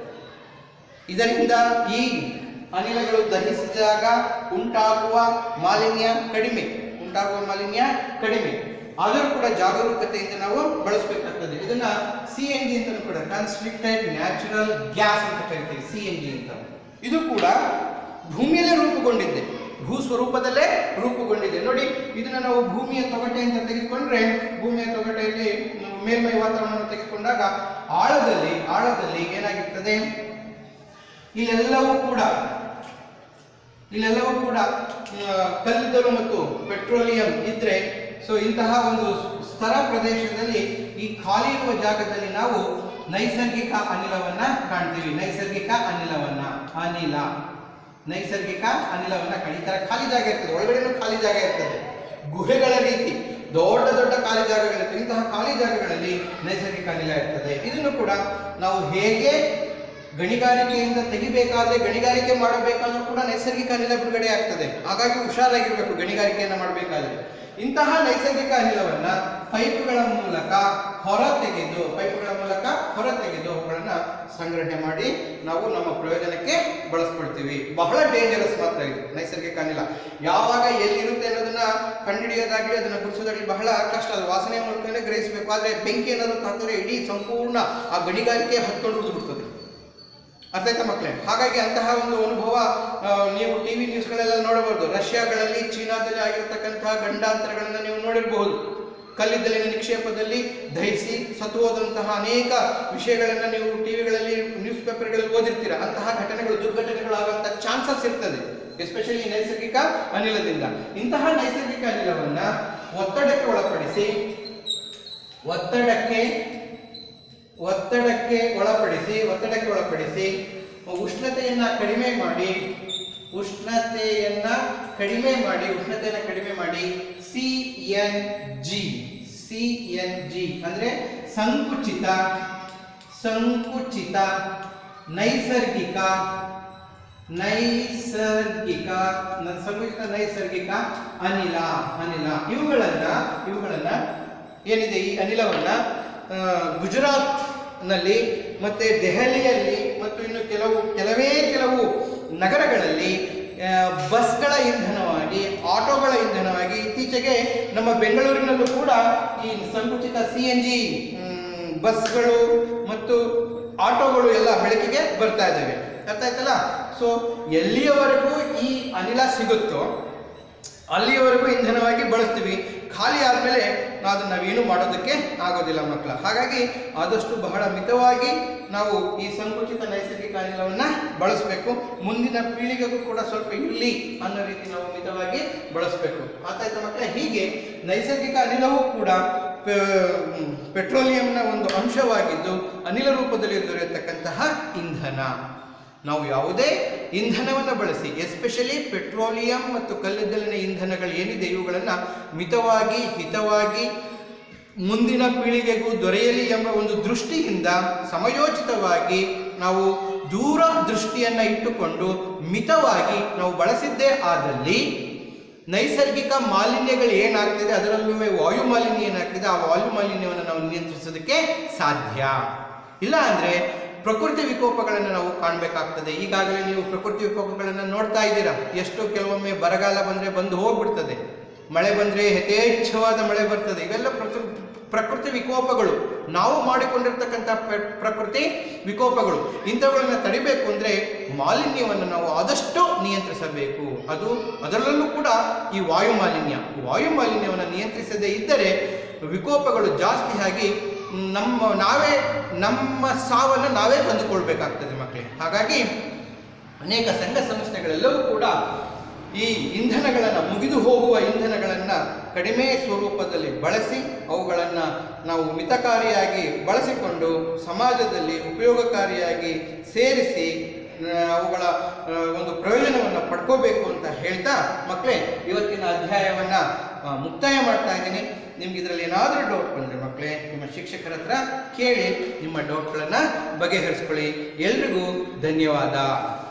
ಇದರಿಂದ ಈ ಅನಿಲಗಳು ದಹಿಸಿದಾಗ ಉಂಟಾಗುವ ಮಾಲಿನ್ಯ ಕಡಿಮೆ ಉಂಟಾಗುವ ಮಾಲಿನ್ಯ ಕಡಿಮೆ ಆದರೂ ಕೂಡ ಜಾಗರೂಕತೆಯಿಂದ ನಾವು ಬಳಸಬೇಕಾಗ್ತದೆ ಇದನ್ನ ಸಿ ಎನ್ ಜಿ ಅಂತ ಕೂಡ ಕನ್ಸ್ಟ್ರಿಕ್ಟೆಡ್ ನ್ಯಾಚುರಲ್ ಗ್ಯಾಸ್ ಅಂತ ಕರಿತೀವಿ ಸಿ ಎನ್ ಜಿ ಅಂತ ಇದು ಕೂಡ ಭೂಮಿಯಲ್ಲೇ ರೂಪುಗೊಂಡಿದೆ ಭೂ ಸ್ವರೂಪದಲ್ಲೇ ರೂಪುಗೊಂಡಿದೆ ನೋಡಿ ಇದನ್ನ ನಾವು ಭೂಮಿಯ ತೊಗಟೆ ಅಂತ ತೆಗೆದುಕೊಂಡ್ರೆ ಭೂಮಿಯ ತೊಗಟೆಯಲ್ಲಿ ನಾವು ಮೇಲ್ಮೈ ವಾತಾವರಣವನ್ನು ತೆಗೆದುಕೊಂಡಾಗ ಆಳದಲ್ಲಿ ಆಳದಲ್ಲಿ ಏನಾಗಿರ್ತದೆ ಇಲ್ಲೆಲ್ಲವೂ ಕೂಡ ಇಲ್ಲೆಲ್ಲವೂ ಕೂಡ ಆ, ಕಲ್ಲಿದ್ದಲು ಮತ್ತು ಪೆಟ್ರೋಲಿಯಂ ಇದ್ರೆ ಸೊ ಇಂತಹ ಒಂದು ಸ್ಥರ ಪ್ರದೇಶದಲ್ಲಿ ಈ ಖಾಲಿ ಇರುವ ಜಾಗದಲ್ಲಿ ನಾವು ನೈಸರ್ಗಿಕ ಅನಿಲವನ್ನ ಕಾಣ್ತೀವಿ ನೈಸರ್ಗಿಕ ಅನಿಲವನ್ನ ಅನಿಲ ನೈಸರ್ಗಿಕ ಅನಿಲವನ್ನ ಕಾಣ್- ಈ ತರ ಖಾಲಿ ಜಾಗ ಇರ್ತದೆ ಒಳಗಡೆನೂ ಖಾಲಿ ಜಾಗ ಇರ್ತದೆ ಗುಹೆಗಳ ರೀತಿ ದೊಡ್ಡ ದೊಡ್ಡ ಖಾಲಿ ಜಾಗಗಳಿರ್ತವೆ ಇಂತಹ ಖಾಲಿ ಜಾಗಗಳಲ್ಲಿ ನೈಸರ್ಗಿಕ ಅನಿಲ ಇರ್ತದೆ ಇದನ್ನು ಕೂಡ ನಾವು ಹೇಗೆ ಗಣಿಗಾರಿಕೆಯಿಂದ ತೆಗಿಬೇಕಾದ್ರೆ ಗಣಿಗಾರಿಕೆ ಮಾಡಬೇಕಾದ್ರೂ ಕೂಡ ನೈಸರ್ಗಿಕ ಅನಿಲ ಬಿಡುಗಡೆ ಆಗ್ತದೆ ಹಾಗಾಗಿ ಹುಷಾರಾಗಿರ್ಬೇಕು ಗಣಿಗಾರಿಕೆಯನ್ನು ಮಾಡಬೇಕಾದ್ರೆ ಇಂತಹ ನೈಸರ್ಗಿಕ ಅನಿಲವನ್ನ ಪೈಪ್ಗಳ ಮೂಲಕ ಹೊರ ತೆಗೆದು ಪೈಪ್ಗಳ ಮೂಲಕ ಹೊರ ತೆಗೆದು ಅವುಗಳನ್ನ ಸಂಗ್ರಹಣೆ ಮಾಡಿ ನಾವು ನಮ್ಮ ಪ್ರಯೋಜನಕ್ಕೆ ಬಳಸ್ಕೊಳ್ತೀವಿ ಬಹಳ ಡೇಂಜರಸ್ ಮಾತ್ರ ಇದು ನೈಸರ್ಗಿಕ ಅನಿಲ ಯಾವಾಗ ಎಲ್ಲಿರುತ್ತೆ ಅನ್ನೋದನ್ನ ಕಂಡುಹಿಡಿಯೋದಾಗ್ಲಿ ಅದನ್ನ ಗುರುಸೋದಾಗ್ಲಿ ಬಹಳ ಕಷ್ಟ ಅದು ವಾಸನೆ ಮೂಲಕನೇ ಗ್ರಹಿಸಬೇಕು ಆದ್ರೆ ಬೆಂಕಿ ಏನಾದ್ರು ತಾಕಿದ್ರೆ ಇಡೀ ಸಂಪೂರ್ಣ ಆ ಗಣಿಗಾರಿಕೆ ಹತ್ಕೊಂಡು ಉಳಿದು ಬಿಡ್ತದೆ ಅರ್ಥ ಆಯ್ತಾ ಮಕ್ಕಳೇ ಹಾಗಾಗಿ ಅಂತಹ ಒಂದು ಅನುಭವ ಆ, ನೀವು ಟಿವಿ ನ್ಯೂಸ್ಗಳೆಲ್ಲ ನೋಡಬಹುದು ರಷ್ಯಾಗಳಲ್ಲಿ ಚೀನಾದಲ್ಲಿ ಆಗಿರತಕ್ಕಂತಹ ಗಂಡಾಂತರಗಳನ್ನು ನೀವು ನೋಡಿರಬಹುದು ಕಲ್ಲಿದ್ದಲಿನ ನಿಕ್ಷೇಪದಲ್ಲಿ ದಹಿಸಿ ಸತ್ತು ಹೋದಂತಹ ಅನೇಕ ವಿಷಯಗಳನ್ನು ನೀವು ಟಿವಿಗಳಲ್ಲಿ ನ್ಯೂಸ್ ಪೇಪರ್ಗಳಲ್ಲಿ ಓದಿರ್ತೀರ ಅಂತಹ ಘಟನೆಗಳು ದುರ್ಘಟನೆಗಳಾಗುವಂತಹ ಚಾನ್ಸಸ್ ಇರ್ತದೆ ಎಸ್ಪೆಷಲಿ ನೈಸರ್ಗಿಕ ಅನಿಲದಿಂದ ಇಂತಹ ನೈಸರ್ಗಿಕ ಅನಿಲವನ್ನ ಒತ್ತಡಕ್ಕೆ ಒಳಪಡಿಸಿ ಒತ್ತಡಕ್ಕೆ ಒತ್ತಡಕ್ಕೆ ಒಳಪಡಿಸಿ ಒತ್ತಡಕ್ಕೆ ಒಳಪಡಿಸಿ ಉಷ್ಣತೆಯನ್ನ ಕಡಿಮೆ ಮಾಡಿ ಉಷ್ಣತೆಯನ್ನ ಕಡಿಮೆ ಮಾಡಿ ಉಷ್ಣತೆಯನ್ನ ಕಡಿಮೆ ಮಾಡಿ C N G C N G ಅಂದ್ರೆ ಸಂಕುಚಿತ ಸಂಕುಚಿತ ನೈಸರ್ಗಿಕ ನೈಸರ್ಗಿಕ ನ- ಸಂಕುಚಿತ ನೈಸರ್ಗಿಕ ಅನಿಲ ಅನಿಲ ಇವುಗಳನ್ನ ಇವುಗಳನ್ನ ಏನಿದೆ ಈ ಅನಿಲವನ್ನ ಆ, ಗುಜರಾತ್ನಲ್ಲಿ ಮತ್ತೆ ದೆಹಲಿಯಲ್ಲಿ ಮತ್ತು ಇನ್ನು ಕೆಲವು ಕೆಲವೇ ಕೆಲವು ನಗರಗಳಲ್ಲಿ ಆ, ಬಸ್ಗಳ ಇಂಧನವಾಗಿ ಆಟೋಗಳ ಇಂಧನವಾಗಿ ಇತ್ತೀಚೆಗೆ ನಮ್ಮ ಬೆಂಗಳೂರಿನಲ್ಲೂ ಕೂಡ ಈ ಸಂಕುಚಿತ ಸಿ ಎನ್ ಜಿ ಬಸ್ಗಳು ಮತ್ತು ಆಟೋಗಳು ಎಲ್ಲ ಬೆಳಕಿಗೆ ಬರ್ತಾ ಇದ್ದಾವೆ ಅರ್ಥ ಆಯ್ತಲ್ಲ ಸೊ ಎಲ್ಲಿಯವರೆಗೂ ಈ ಅನಿಲ ಸಿಗುತ್ತೋ ಅಲ್ಲಿಯವರೆಗೂ ಇಂಧನವಾಗಿ ಬಳಸ್ತೀವಿ ಖಾಲಿ ಆದಮೇಲೆ ಅದನ್ನು ನಾವೇನು ಮಾಡೋದಕ್ಕೆ ಆಗೋದಿಲ್ಲ ಮಕ್ಕಳ ಹಾಗಾಗಿ ಆದಷ್ಟು ಬಹಳ ಮಿತವಾಗಿ ನಾವು ಈ ಸಂಕುಚಿತ ನೈಸರ್ಗಿಕ ಅನಿಲವನ್ನು ಬಳಸಬೇಕು ಮುಂದಿನ ಪೀಳಿಗೆಗೂ ಕೂಡ ಸ್ವಲ್ಪ ಇರಲಿ ಅನ್ನೋ ರೀತಿ ನಾವು ಮಿತವಾಗಿ ಬಳಸಬೇಕು ಆತಾಯ್ತಾ ಮಕ್ಕಳೇ ಹೀಗೆ ನೈಸರ್ಗಿಕ ಅನಿಲವೂ ಕೂಡ ಪೆ- ಪೆಟ್ರೋಲಿಯಂನ ಒಂದು ಅಂಶವಾಗಿದ್ದು ಅನಿಲ ರೂಪದಲ್ಲಿ ದೊರೆಯತಕ್ಕಂತಹ ಇಂಧನ ನಾವು ಯಾವುದೇ ಇಂಧನವನ್ನು ಬಳಸಿ ಎಸ್ಪೆಷಲಿ ಪೆಟ್ರೋಲಿಯಂ ಮತ್ತು ಕಲ್ಲಿದ್ದಲಿನ ಇಂಧನಗಳು ಏನಿದೆ ಇವುಗಳನ್ನು ಮಿತವಾಗಿ ಹಿತವಾಗಿ ಮುಂದಿನ ಪೀಳಿಗೆಗೂ ದೊರೆಯಲಿ ಎಂಬ ಒಂದು ದೃಷ್ಟಿಯಿಂದ ಸಮಯೋಚಿತವಾಗಿ ನಾವು ದೂರ ದೃಷ್ಟಿಯನ್ನು ಇಟ್ಟುಕೊಂಡು ಮಿತವಾಗಿ ನಾವು ಬಳಸಿದ್ದೇ ಆದಲ್ಲಿ ನೈಸರ್ಗಿಕ ಮಾಲಿನ್ಯಗಳು ಏನಾಗ್ತಿದೆ ಅದರಲ್ಲೂ ವಾಯು ಮಾಲಿನ್ಯ ಏನಾಗ್ತಿದೆ ಆ ವಾಯು ಮಾಲಿನ್ಯವನ್ನು ನಾವು ನಿಯಂತ್ರಿಸೋದಕ್ಕೆ ಸಾಧ್ಯ ಇಲ್ಲ ಅಂದ್ರೆ ಪ್ರಕೃತಿ ವಿಕೋಪಗಳನ್ನು ನಾವು ಕಾಣಬೇಕಾಗ್ತದೆ ಈಗಾಗಲೇ ನೀವು ಪ್ರಕೃತಿ ವಿಕೋಪಗಳನ್ನು ನೋಡ್ತಾ ಇದ್ದೀರಾ ಎಷ್ಟು ಕೆಲವೊಮ್ಮೆ ಬರಗಾಲ ಬಂದರೆ ಬಂದು ಹೋಗ್ಬಿಡ್ತದೆ ಮಳೆ ಬಂದರೆ ಯಥೇಚ್ಛವಾದ ಮಳೆ ಬರ್ತದೆ ಇವೆಲ್ಲ ಪ್ರಕೃ- ಪ್ರಕೃತಿ ವಿಕೋಪಗಳು ನಾವು ಮಾಡಿಕೊಂಡಿರ್ತಕ್ಕಂಥ ಪ್ರ- ಪ್ರಕೃತಿ ವಿಕೋಪಗಳು ಇಂಥವುಗಳನ್ನ ತಡಿಬೇಕು ಅಂದರೆ ಮಾಲಿನ್ಯವನ್ನು ನಾವು ಆದಷ್ಟು ನಿಯಂತ್ರಿಸಬೇಕು ಅದು ಅದರಲ್ಲೂ ಕೂಡ ಈ ವಾಯು ಮಾಲಿನ್ಯ ವಾಯು ಮಾಲಿನ್ಯವನ್ನು ನಿಯಂತ್ರಿಸದೇ ಇದ್ದರೆ ವಿಕೋಪಗಳು ಜಾಸ್ತಿ ಆಗಿ ನಮ್ಮ ನಾವೇ ನಮ್ಮ ಸಾವನ್ನು ನಾವೇ ತಂದುಕೊಳ್ಬೇಕಾಗ್ತದೆ ಮಕ್ಕಳೇ ಹಾಗಾಗಿ ಅನೇಕ ಸಂಘ ಸಂಸ್ಥೆಗಳೆಲ್ಲವೂ ಕೂಡ ಈ ಇಂಧನಗಳನ್ನು ಮುಗಿದು ಹೋಗುವ ಇಂಧನಗಳನ್ನು ಕಡಿಮೆ ಸ್ವರೂಪದಲ್ಲಿ ಬಳಸಿ ಅವುಗಳನ್ನು ನಾವು ಮಿತಕಾರಿಯಾಗಿ ಬಳಸಿಕೊಂಡು ಸಮಾಜದಲ್ಲಿ ಉಪಯೋಗಕಾರಿಯಾಗಿ ಸೇರಿಸಿ ಆ, ಅವುಗಳ ಆ, ಒಂದು ಪ್ರಯೋಜನವನ್ನು ಪಡ್ಕೋಬೇಕು ಅಂತ ಹೇಳ್ತಾ ಮಕ್ಕಳೇ ಇವತ್ತಿನ ಅಧ್ಯಾಯವನ್ನು ಆ, ಮುಕ್ತಾಯ ಮಾಡ್ತಾ ಇದ್ದೀನಿ ನಿಮ್ಗೆ ಇದರಲ್ಲಿ ಏನಾದರೂ ಡೌಟ್ ಬಂದರೆ ಮಕ್ಕಳೇ ನಿಮ್ಮ ಶಿಕ್ಷಕರ ಹತ್ರ ಕೇಳಿ ನಿಮ್ಮ ಡೌಟ್ಗಳನ್ನು ಬಗೆಹರಿಸ್ಕೊಳ್ಳಿ ಎಲ್ರಿಗೂ ಧನ್ಯವಾದ